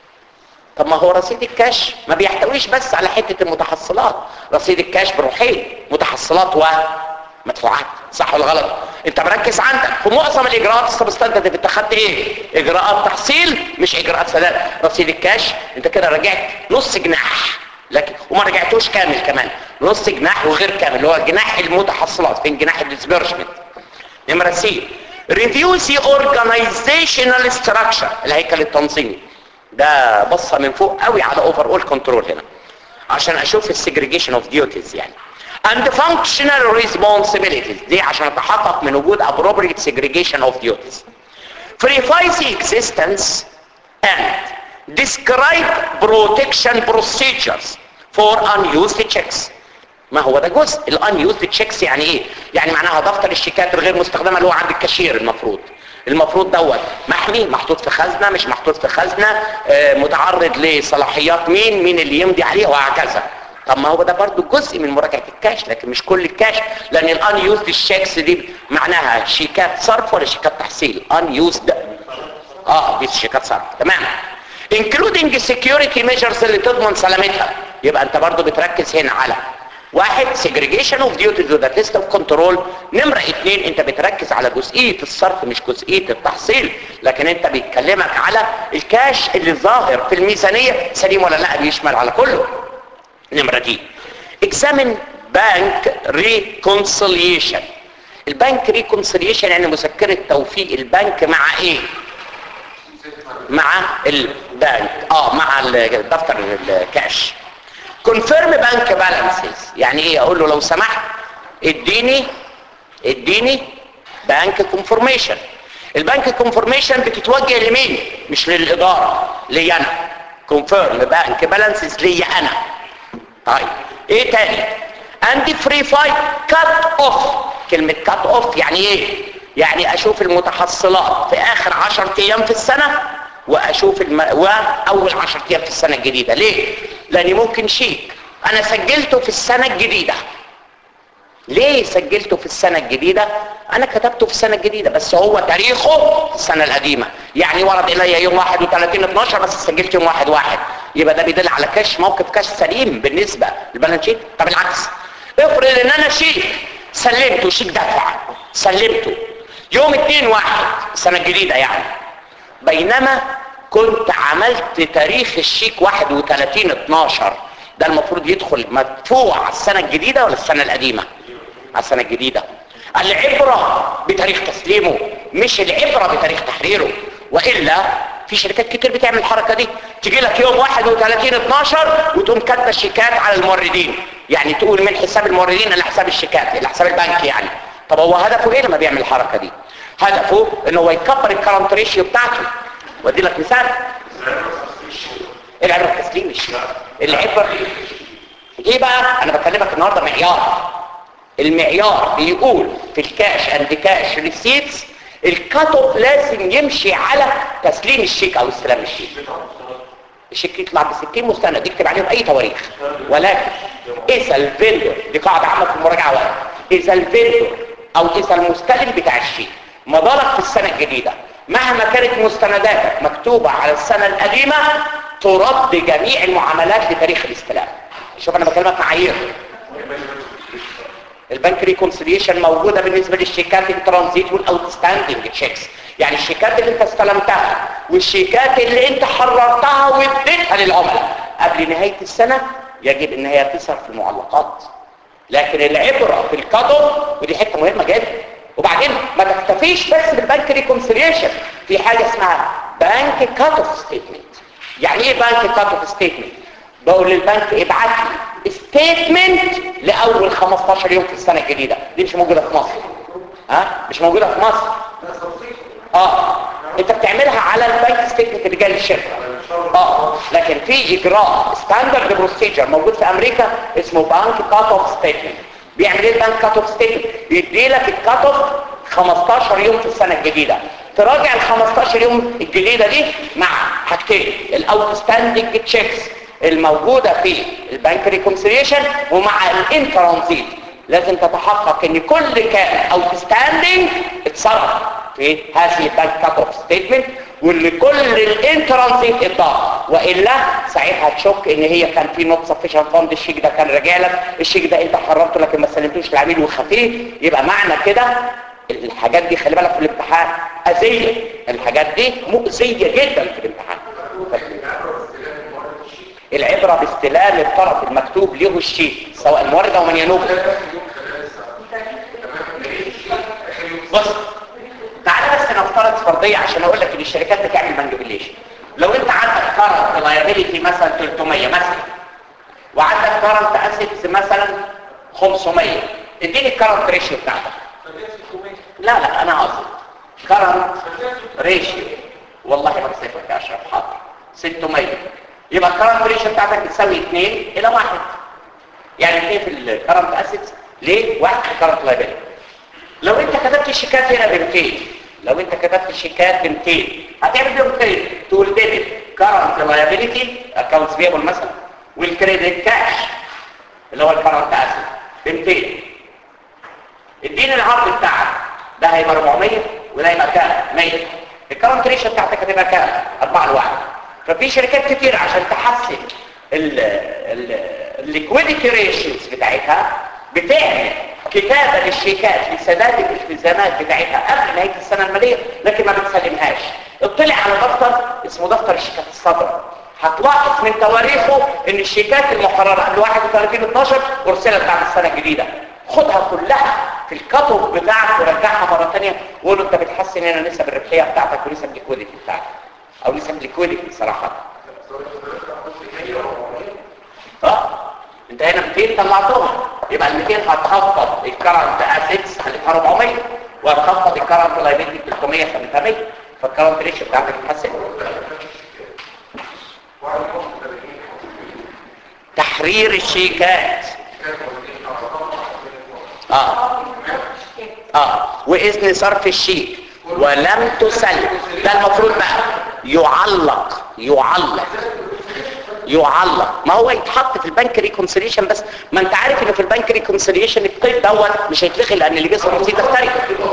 طب ما هو رصيد الكاش ما بيحتويش بس على حتة المتحصلات رصيد الكاش بروحين متحصلات ومدفوعات صح ولا غلط انت مركز عندك في معظم الاجراءات السبستانتيف انت خدت ايه اجراءات تحصيل مش اجراءات سداد رصيد الكاش انت كده رجعت نص جناح لكن وما رجعتوش كامل كمان نص جناح وغير كامل اللي هو جناح المتحصلات فين جناح الديسبيرشمنت نمرة سي ريفيو سي اورجانيزيشنال ستراكشر الهيكل التنظيمي ده بصه من فوق قوي على اوفر اول كنترول هنا عشان اشوف السيجريجيشن اوف ديوتيز يعني and functional responsibilities دي عشان اتحقق من وجود appropriate segregation of duties verify the existence and describe protection procedures for unused checks ما هو ده جزء الانيوزد تشيكس يعني ايه يعني معناها دفتر الشيكات الغير مستخدمه اللي هو عند الكاشير المفروض المفروض دوت محمي محطوط في خزنه مش محطوط في خزنه آه، متعرض لصلاحيات مين مين اللي يمضي عليه وهكذا طب ما هو ده برضو جزء من مراجعه الكاش لكن مش كل الكاش لان الانيوزد الشيكس دي معناها شيكات صرف ولا شيكات تحصيل انيوزد اه دي شيكات صرف تمام including security measures اللي تضمن سلامتها يبقى انت برضو بتركز هنا على واحد segregation of duty to the test of control نمرة اتنين انت بتركز على جزئية الصرف مش جزئية التحصيل لكن انت بيتكلمك على الكاش اللي ظاهر في الميزانية سليم ولا لا بيشمل على كله نمرة دي examine bank reconciliation البنك reconciliation يعني مذكرة توفيق البنك مع ايه مع البنك اه مع ال- دفتر الكاش confirm bank balances يعني ايه اقول له لو سمحت اديني اديني بنك كونفورميشن البنك كونفورميشن بتتوجه لمين مش للاداره لي انا كونفيرم بنك بالانسز لي انا طيب ايه تاني عندي فري فايت كات اوف كلمه كات اوف يعني ايه يعني اشوف المتحصلات في اخر 10 ايام في السنه واشوف الم... واول 10 ايام في السنه الجديده ليه لان ممكن شيك انا سجلته في السنه الجديده ليه سجلته في السنة الجديدة انا كتبته في السنة الجديدة بس هو تاريخه في السنة القديمة يعني ورد الي يوم 31 12 بس سجلت يوم 1 1 يبقى ده بيدل على كاش موقف كاش سليم بالنسبة للبالانس شيت طب العكس افرض ان انا شيك سلمته شيك دفع سلمته يوم 2 1 السنة الجديدة يعني بينما كنت عملت تاريخ الشيك 31 12 ده المفروض يدخل مدفوع على السنة الجديدة ولا السنة القديمة على السنة الجديدة العبرة بتاريخ تسليمه مش العبرة بتاريخ تحريره وإلا في شركات كتير بتعمل الحركة دي تيجي لك يوم 31 12 وتقوم كاتبه الشيكات على الموردين يعني تقول من حساب الموردين الى حساب الشيكات الى حساب البنك يعني طب هو هدفه ايه لما بيعمل الحركة دي هدفه ان هو يكبر الكرنت ريشيو بتاعته وادي لك مثال العبرة التسليم الشيك العبرة ايه بقى انا بكلمك النهارده معيار المعيار بيقول في الكاش اند كاش ريسيتس الكات اوف لازم يمشي على تسليم الشيك او استلام الشيك الشيك يطلع ب 60 مستند يكتب عليهم اي تواريخ ولكن اذا الفيندور دي قاعده عامه في المراجعه واحد اذا الفيندور او اذا المستلم بتاع الشيك مضالك في السنه الجديده مهما كانت مستنداتك مكتوبه على السنه القديمه ترد جميع المعاملات لتاريخ الاستلام شوف انا بكلمك معايير البنك ريكونسيليشن موجوده بالنسبه للشيكات الترانزيت والاوتستاندنج تشيكس يعني الشيكات اللي انت استلمتها والشيكات اللي انت حررتها واديتها للعملاء قبل نهايه السنه يجب ان هي تظهر في المعلقات لكن العبره في الكادو ودي حته مهمه جدا وبعدين ما تكتفيش بس بالبنك ريكونسيليشن في حاجه اسمها بنك كات اوف ستيتمنت يعني ايه بنك كات اوف ستيتمنت بقول للبنك ابعت لي ستيتمنت لاول 15 يوم في السنه الجديده دي مش موجوده في مصر ها مش موجوده في مصر اه انت بتعملها على البنك ستيتمنت اللي جاي للشركه اه لكن في اجراء ستاندرد بروسيجر موجود في امريكا اسمه بنك كات اوف ستيتمنت بيعمل ايه البنك كات اوف ستيتمنت بيدي لك الكات اوف 15 يوم في السنه الجديده تراجع ال 15 يوم الجديده دي مع حاجتين الاوتستاندنج تشيكس الموجودة في البنك ريكونسيليشن ومع الانترانزيت لازم تتحقق ان كل كان اوتستاندنج اتصرف في هذه البنك كات اوف ستيتمنت واللي كل الانترانزيت اتضاف والا ساعتها تشك ان هي كان في نوت سفيشن فاند الشيك ده كان راجع لك الشيك ده انت حررته لكن ما سلمتوش للعميل وخفيه يبقى معنى كده الحاجات دي خلي بالك في الامتحان اذيه الحاجات دي مؤذيه جدا في الامتحان العبره باستلام الطرف المكتوب له الشيء سواء المورد او من ينوب بص تعالى بس نفترض فرضيه عشان اقول لك ان الشركات بتعمل مانجبيليشن لو انت عندك كارنت لايبيليتي مثلا 300 مثلا وعندك كارنت اسيتس مثلا 500 اديني الكارنت ريشيو بتاعتك لا لا انا قصدي كارنت ريشيو والله بكسفك يا اشرف حاضر 600 يبقى الكارنت ريشيو بتاعتك بتساوي 2 الى 1 يعني 2 في الكارنت اسيتس ليه 1 في الكارنت لايبيليتي لو انت كتبت الشيكات هنا ب 200 لو انت كتبت الشيكات ب 200 هتعمل بيهم كريدت تقول ديبت كارنت لايبيليتي اكونتس بيبل مثلا والكريدت كاش اللي هو الكارنت اسيت ب 200 اديني العرض بتاعك ده هيبقى 400 وده هيبقى كام 100 الكارنت ريشيو بتاعتك هتبقى كام 4 لواحد ففي شركات كتير عشان تحسن الليكويديتي ريشيوز بتاعتها بتعمل كتابة للشيكات لسداد الالتزامات بتاعتها قبل نهاية السنة المالية لكن ما بتسلمهاش اطلع على دفتر اسمه دفتر الشيكات الصادرة هتلاحظ من تواريخه ان الشيكات المقررة قبل 31 12 ارسلت بعد السنة الجديدة خدها كلها في الكتب بتاعك ورجعها مرة ثانيه وقول له انت بتحسن هنا نسب الربحية بتاعتك ونسب الليكويديتي بتاعتك او نسب الليكويديتي صراحة اه انت هنا 200 طلعتهم يبقى ال 200 هتخفض الكرنت اسيتس خليتها 400 وهتخفض الكرنت لايبيلتي 300 خليتها 100 فالكرنت ريشيو بتاعتك اتحسن تحرير الشيكات اه اه واذن صرف الشيك ولم تسلم ده المفروض بقى يعلق يعلق يعلق ما هو يتحط في البنك ريكونسيليشن بس ما انت عارف ان في البنك ريكونسيليشن القيد دوت مش هيتلغي لان اللي بيصرف رصيد دفتري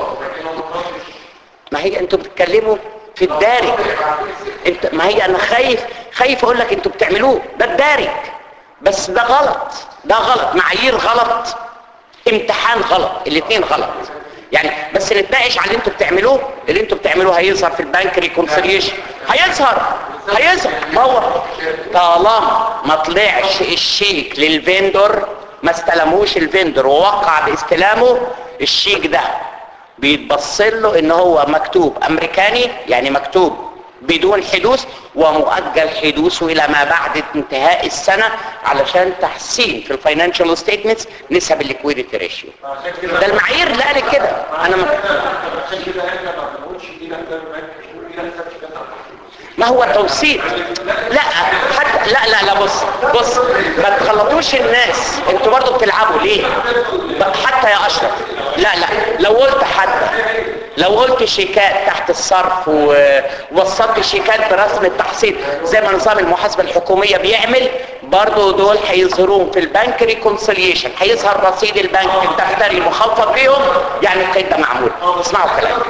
ما هي انتوا بتتكلموا في الدارج انت ما هي انا خايف خايف اقول لك انتوا بتعملوه ده الدارج بس ده غلط ده غلط معايير غلط امتحان غلط الاثنين غلط يعني بس نتناقش على اللي انتوا بتعملوه اللي انتوا بتعملوه هيظهر في البنك ريكونسيليشن هيظهر هيظهر ما هو طالما ما طلعش الشيك للفندور ما استلموش الفندور ووقع باستلامه الشيك ده بيتبص له ان هو مكتوب امريكاني يعني مكتوب بدون حدوث ومؤجل حدوثه الى ما بعد انتهاء السنة علشان تحسين في الفاينانشال ستيتمنتس نسب الليكويديتي ريشيو ده المعايير اللي قالت كده انا ما عشان كده احنا ما بنقولش دي نحتاج بنك نقول دي نحتاج شيكات ما هو توسيط لا حتى لا لا لا بص بص ما تخلطوش الناس انتوا برضو بتلعبوا ليه حتى يا اشرف لا لا لو قلت حتى لو قلت شيكات تحت الصرف ووصلت شيكات برسم التحصيل زي ما نظام المحاسبه الحكوميه بيعمل برضو دول هيظهرون في البنك ريكونسيليشن هيظهر رصيد البنك الدفتري مخفض بيهم يعني القيد ده معمول اسمعوا كلامي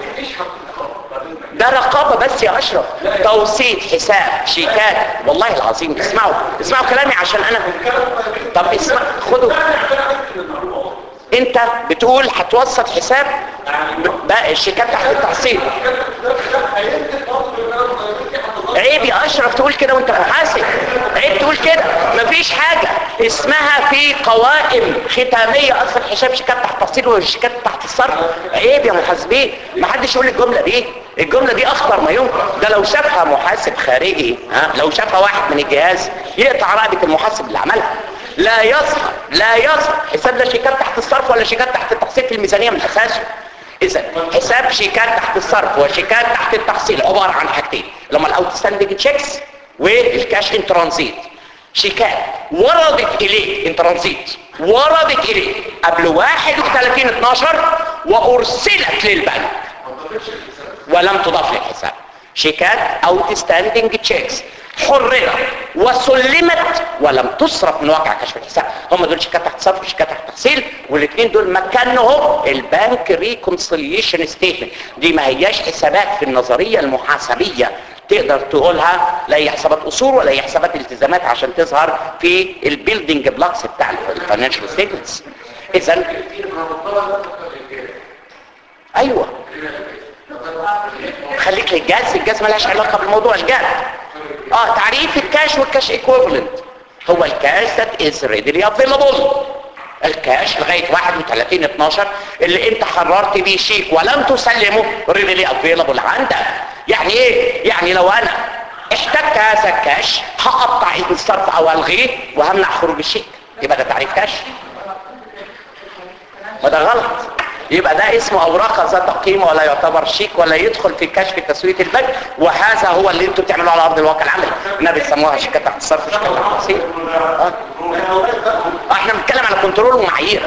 ده رقابة بس يا أشرف توسيط حساب شيكات والله العظيم اسمعوا اسمعوا كلامي عشان أنا طب اسمع خدوا انت بتقول هتوسط حساب بقى الشيكات تحت التحصيل عيب يا اشرف تقول كده وانت محاسب عيب تقول كده مفيش حاجة اسمها في قوائم ختامية اصلا حساب شيكات تحت التحصيل والشيكات تحت الصرف عيب يا محاسبين ما حدش يقول الجملة دي الجملة دي اخطر ما يمكن ده لو شافها محاسب خارجي ها لو شافها واحد من الجهاز يقطع رقبة المحاسب اللي عملها لا يظهر لا يظهر حساب لا شيكات تحت الصرف ولا شيكات تحت التحصيل في الميزانية من اساسه اذا حساب شيكات تحت الصرف وشيكات تحت التحصيل عبارة عن حاجتين لما الاوتستاندنج تشيكس والكاش ان ترانزيت شيكات وردت اليك ان ترانزيت وردت اليك قبل 31 12 وارسلت للبنك ولم تضاف للحساب شيكات اوتستاندنج تشيكس حررت وسلمت ولم تصرف من واقع كشف الحساب هم دول شيكات تحت صرف وشيكات تحت تحصيل والاثنين دول مكانهم البنك ريكونسيليشن ستيتمنت دي ما هياش حسابات في النظريه المحاسبيه تقدر تقولها لا هي حسابات اصول ولا هي حسابات التزامات عشان تظهر في البيلدينج بلوكس بتاع الفاينانشال ستيتمنتس اذا ايوه خليك للجاز الجاز ملهاش علاقه بالموضوع الجاز اه تعريف الكاش والكاش ايكويفالنت هو الكاش ذات از ريدلي افيلابل الكاش لغايه 31 12 اللي انت حررت بيه شيك ولم تسلمه ريدلي افيلابل عندك يعني ايه يعني لو انا احتجت هذا الكاش هقطع ايد الصرف او الغيه وهمنع خروج الشيك يبقى ده تعريف كاش وده غلط يبقى ده اسمه اوراق ذات قيمه ولا يعتبر شيك ولا يدخل في كشف تسويه البنك وهذا هو اللي انتوا بتعملوه على ارض الواقع العملي ما بيسموها شيكات تحت الصرف شيكات تحت التقسيط آه. احنا بنتكلم على كنترول ومعايير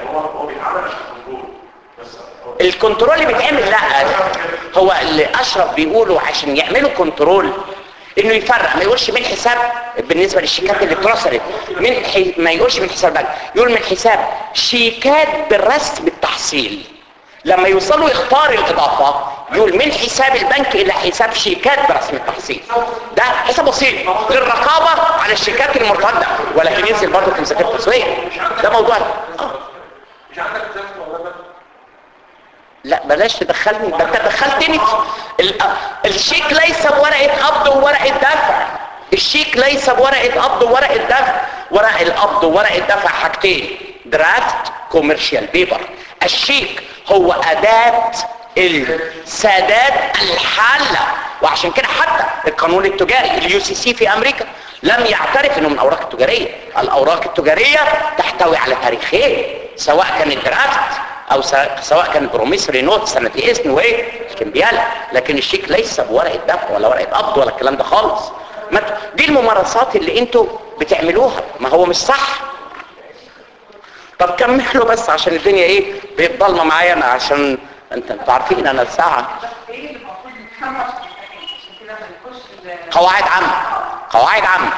الكنترول اللي بيتعمل لا هو اللي اشرف بيقولوا عشان يعملوا كنترول انه يفرق ما يقولش من حساب بالنسبه للشيكات اللي اترسلت من حي... ما يقولش من حساب البنك يقول من حساب شيكات بالرسم التحصيل لما يوصلوا يختار الاضافه يقول من حساب البنك الى حساب شيكات برسم التحصيل ده حساب بسيط للرقابه على الشيكات المرتده ولكن ينزل برضه في ميزانيه التسويه ده موضوع آه. مش عندك تسمع ولا لا بلاش تدخلني ده انت دخلتني في ال- الشيك ليس بورقه قبض وورقه دفع الشيك ليس بورقه قبض وورقه دفع ورق القبض وورقه دفع حاجتين درافت كوميرشال بيبر الشيك هو اداه السداد الحاله وعشان كده حتى القانون التجاري اليو سي سي في امريكا لم يعترف انه من الاوراق التجاريه الاوراق التجاريه تحتوي على تاريخين سواء كان الدرافت او س- سواء كان بروميسري نوت سنة اذن وايه الكمبيال لكن الشيك ليس بورقة دفع ولا ورقة قبض ولا الكلام ده خالص ما ت- دي الممارسات اللي انتوا بتعملوها ما هو مش صح طب كملوا بس عشان الدنيا ايه بيتضلمه معايا انا عشان انت انتوا عارفين انا الساعه ايه اللي المفروض نفهمه عشان كده ما نخش ال- قواعد عامه قواعد عامه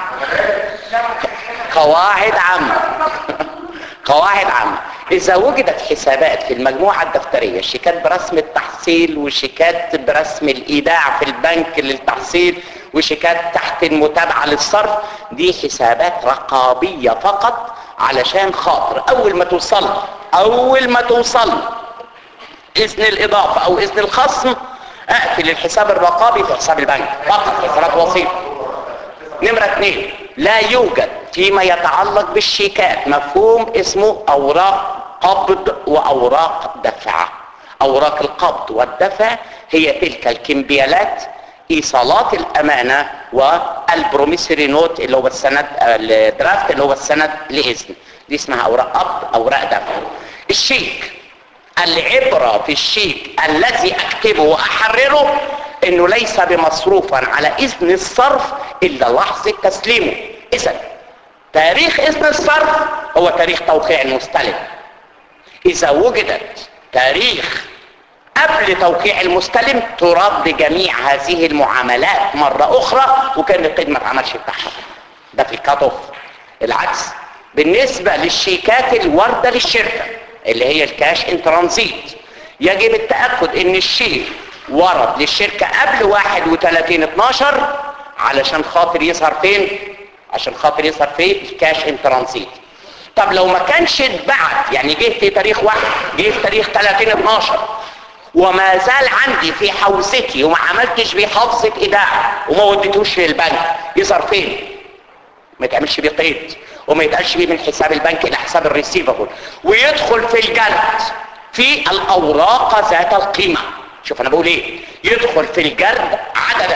قواعد عامة قواعد عامة إذا وجدت حسابات في المجموعة الدفترية شيكات برسم التحصيل وشيكات برسم الإيداع في البنك للتحصيل وشيكات تحت المتابعة للصرف دي حسابات رقابية فقط علشان خاطر أول ما توصل أول ما توصل إذن الإضافة أو إذن الخصم أقفل الحساب الرقابي في حساب البنك فقط حسابات وسيطة نمرة اثنين لا يوجد فيما يتعلق بالشيكات مفهوم اسمه اوراق قبض واوراق دفع اوراق القبض والدفع هي تلك الكمبيالات ايصالات الامانة والبروميسري نوت اللي هو السند الدرافت اللي هو السند لاذن دي اسمها اوراق قبض اوراق دفع الشيك العبرة في الشيك الذي اكتبه واحرره انه ليس بمصروفا على اذن الصرف الا لحظة تسليمه اذا تاريخ اذن الصرف هو تاريخ توقيع المستلم اذا وجدت تاريخ قبل توقيع المستلم ترد جميع هذه المعاملات مرة اخرى وكان القيد ما اتعملش بتاعها ده في الكات اوف العكس بالنسبة للشيكات الواردة للشركة اللي هي الكاش ان ترانزيت يجب التأكد ان الشيك ورد للشركة قبل 31 12 علشان خاطر يظهر فين عشان خاطر يظهر في الكاش ان ترانزيت طب لو ما كانش اتبعت يعني جه في تاريخ واحد جه في تاريخ 30 12 وما زال عندي في حوزتي وما عملتش بيه حفظة ايداع وما وديتوش للبنك يظهر فين ما يتعملش بيه قيد وما يتقالش بيه من حساب البنك الى حساب الريسيفبل ويدخل في الجرد في الاوراق ذات القيمه شوف انا بقول ايه يدخل في الجرد عددا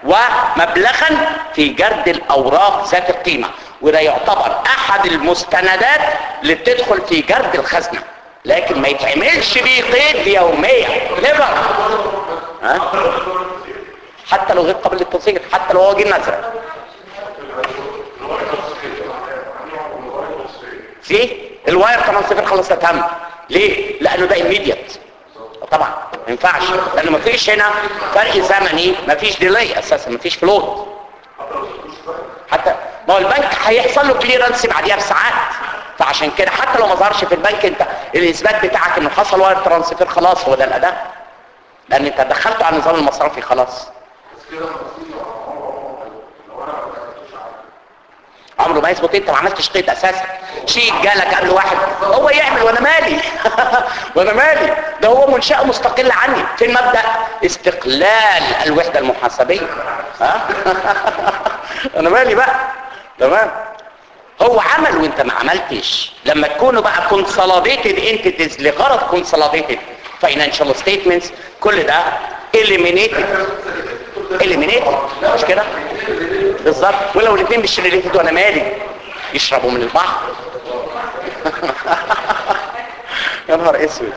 ومبلغا في جرد الاوراق ذات القيمه وده يعتبر احد المستندات اللي بتدخل في جرد الخزنه لكن ما يتعملش بيه قيد يوميا نيفر ها حتى لو غير قابل للتصديق حتى لو هو جه نزل في الواير طبعا صفر خلاص تم ليه لانه ده immediate طبعا ما ينفعش لانه ما فيش هنا فرق زمني ما فيش ديلي اساسا ما فيش فلوت حتى ما هو البنك هيحصل له كليرنس بعديها بساعات فعشان كده حتى لو ما ظهرش في البنك انت الاثبات بتاعك انه حصل واير ترانسفير خلاص هو ده الاداء لان انت دخلته على النظام المصرفي خلاص عمره ما يثبت انت ما عملتش قيد اساسا شيء جالك قبل واحد هو يعمل وانا مالي وانا مالي ده هو منشأة مستقلة عني في المبدأ استقلال الوحدة المحاسبية ها انا مالي بقى تمام هو عمل وانت ما عملتش لما تكونوا بقى consolidated entities لغرض consolidated financial statements كل ده eliminated eliminated مش كده بالظبط ولو الاثنين مش related وانا مالي يشربوا من البحر يا نهار اسود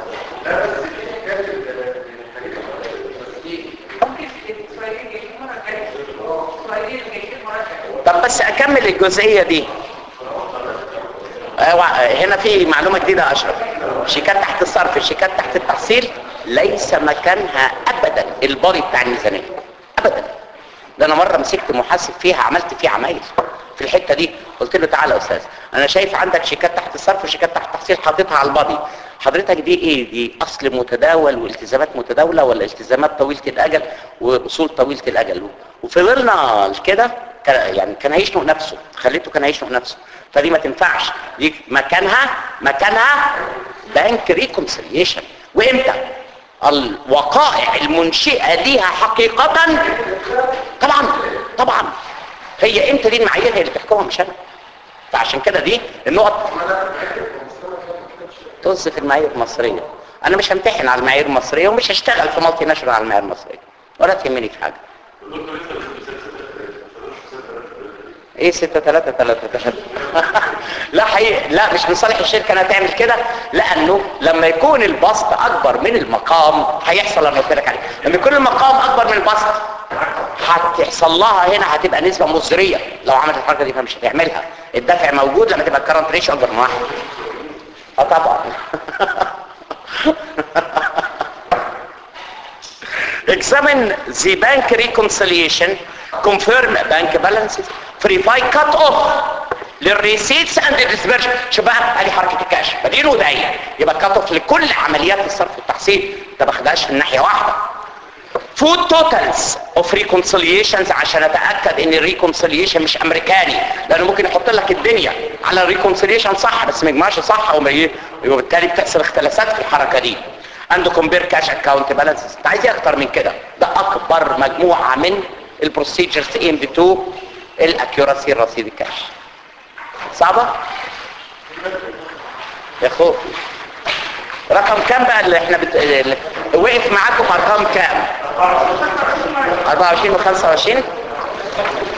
ممكن السؤالين جايين مرة جاية السؤالين جايين مرة جاية طب بس اكمل الجزئية دي آه، هنا في معلومة جديدة يا اشرف شيكات تحت الصرف الشيكات تحت التحصيل ليس مكانها ابدا الباري بتاع الميزانية ابدا ده انا مرة مسكت محاسب فيها عملت فيه عمايل في الحتة دي قلت له تعالى يا استاذ انا شايف عندك شيكات تحت الصرف وشيكات تحت التحصيل حاططها على البادي حضرتك دي ايه دي اصل متداول والتزامات متداولة ولا التزامات طويلة الاجل واصول طويلة الاجل وفضلنا كده كان- يعني كان هيشنق نفسه خليته كان هيشنق نفسه فدي ما تنفعش دي مكانها مكانها بنك ريكونسيليشن وامتى الوقائع المنشئة ليها حقيقة طبعا طبعا هي امتى دي المعايير هي اللي تحكمها مش انا فعشان كده دي النقط طز في المعايير المصرية انا مش همتحن على المعايير المصرية ومش هشتغل في مالتي ناشونال على المعايير المصرية ولا تهمني في حاجة ايه ستة تلاتة تلاتة تلاتة لا حقيقي لا مش من صالح الشركة انها تعمل كده لانه لما يكون البسط اكبر من المقام هيحصل انا قلت لك عليه لما يكون المقام اكبر من البسط هتحصل لها هنا هتبقى نسبة مزرية لو عملت الحركة دي فمش هتعملها الدفع موجود لما تبقى الكرنت ريشيو اكبر من واحد اه طبعا examine the bank reconciliation confirm bank balances verify cut off للريسيتس اند disbursement شوف بقى ادي حركه الكاش بدين وداين يبقى كات اوف لكل عمليات الصرف والتحصيل انت ما خدهاش من ناحيه واحده فود توتالز اوف ريكونسيليشنز عشان اتاكد ان الريكونسيليشن مش امريكاني لانه ممكن يحط لك الدنيا على الريكونسيليشن صح بس ما يجمعش صح وما ي- وبالتالي بتحصل اختلافات في الحركه دي عنده كومبير كاش اكاونت بالانسز انت عايز ايه اكتر من كده ده اكبر مجموعه من البروسيجرز اي ام بي 2 الاكيوراسي الرصيد الكاش صعبه يا خوف رقم كام بقى اللي احنا بت... اللي وقف معاكم ارقام كام 24 و 25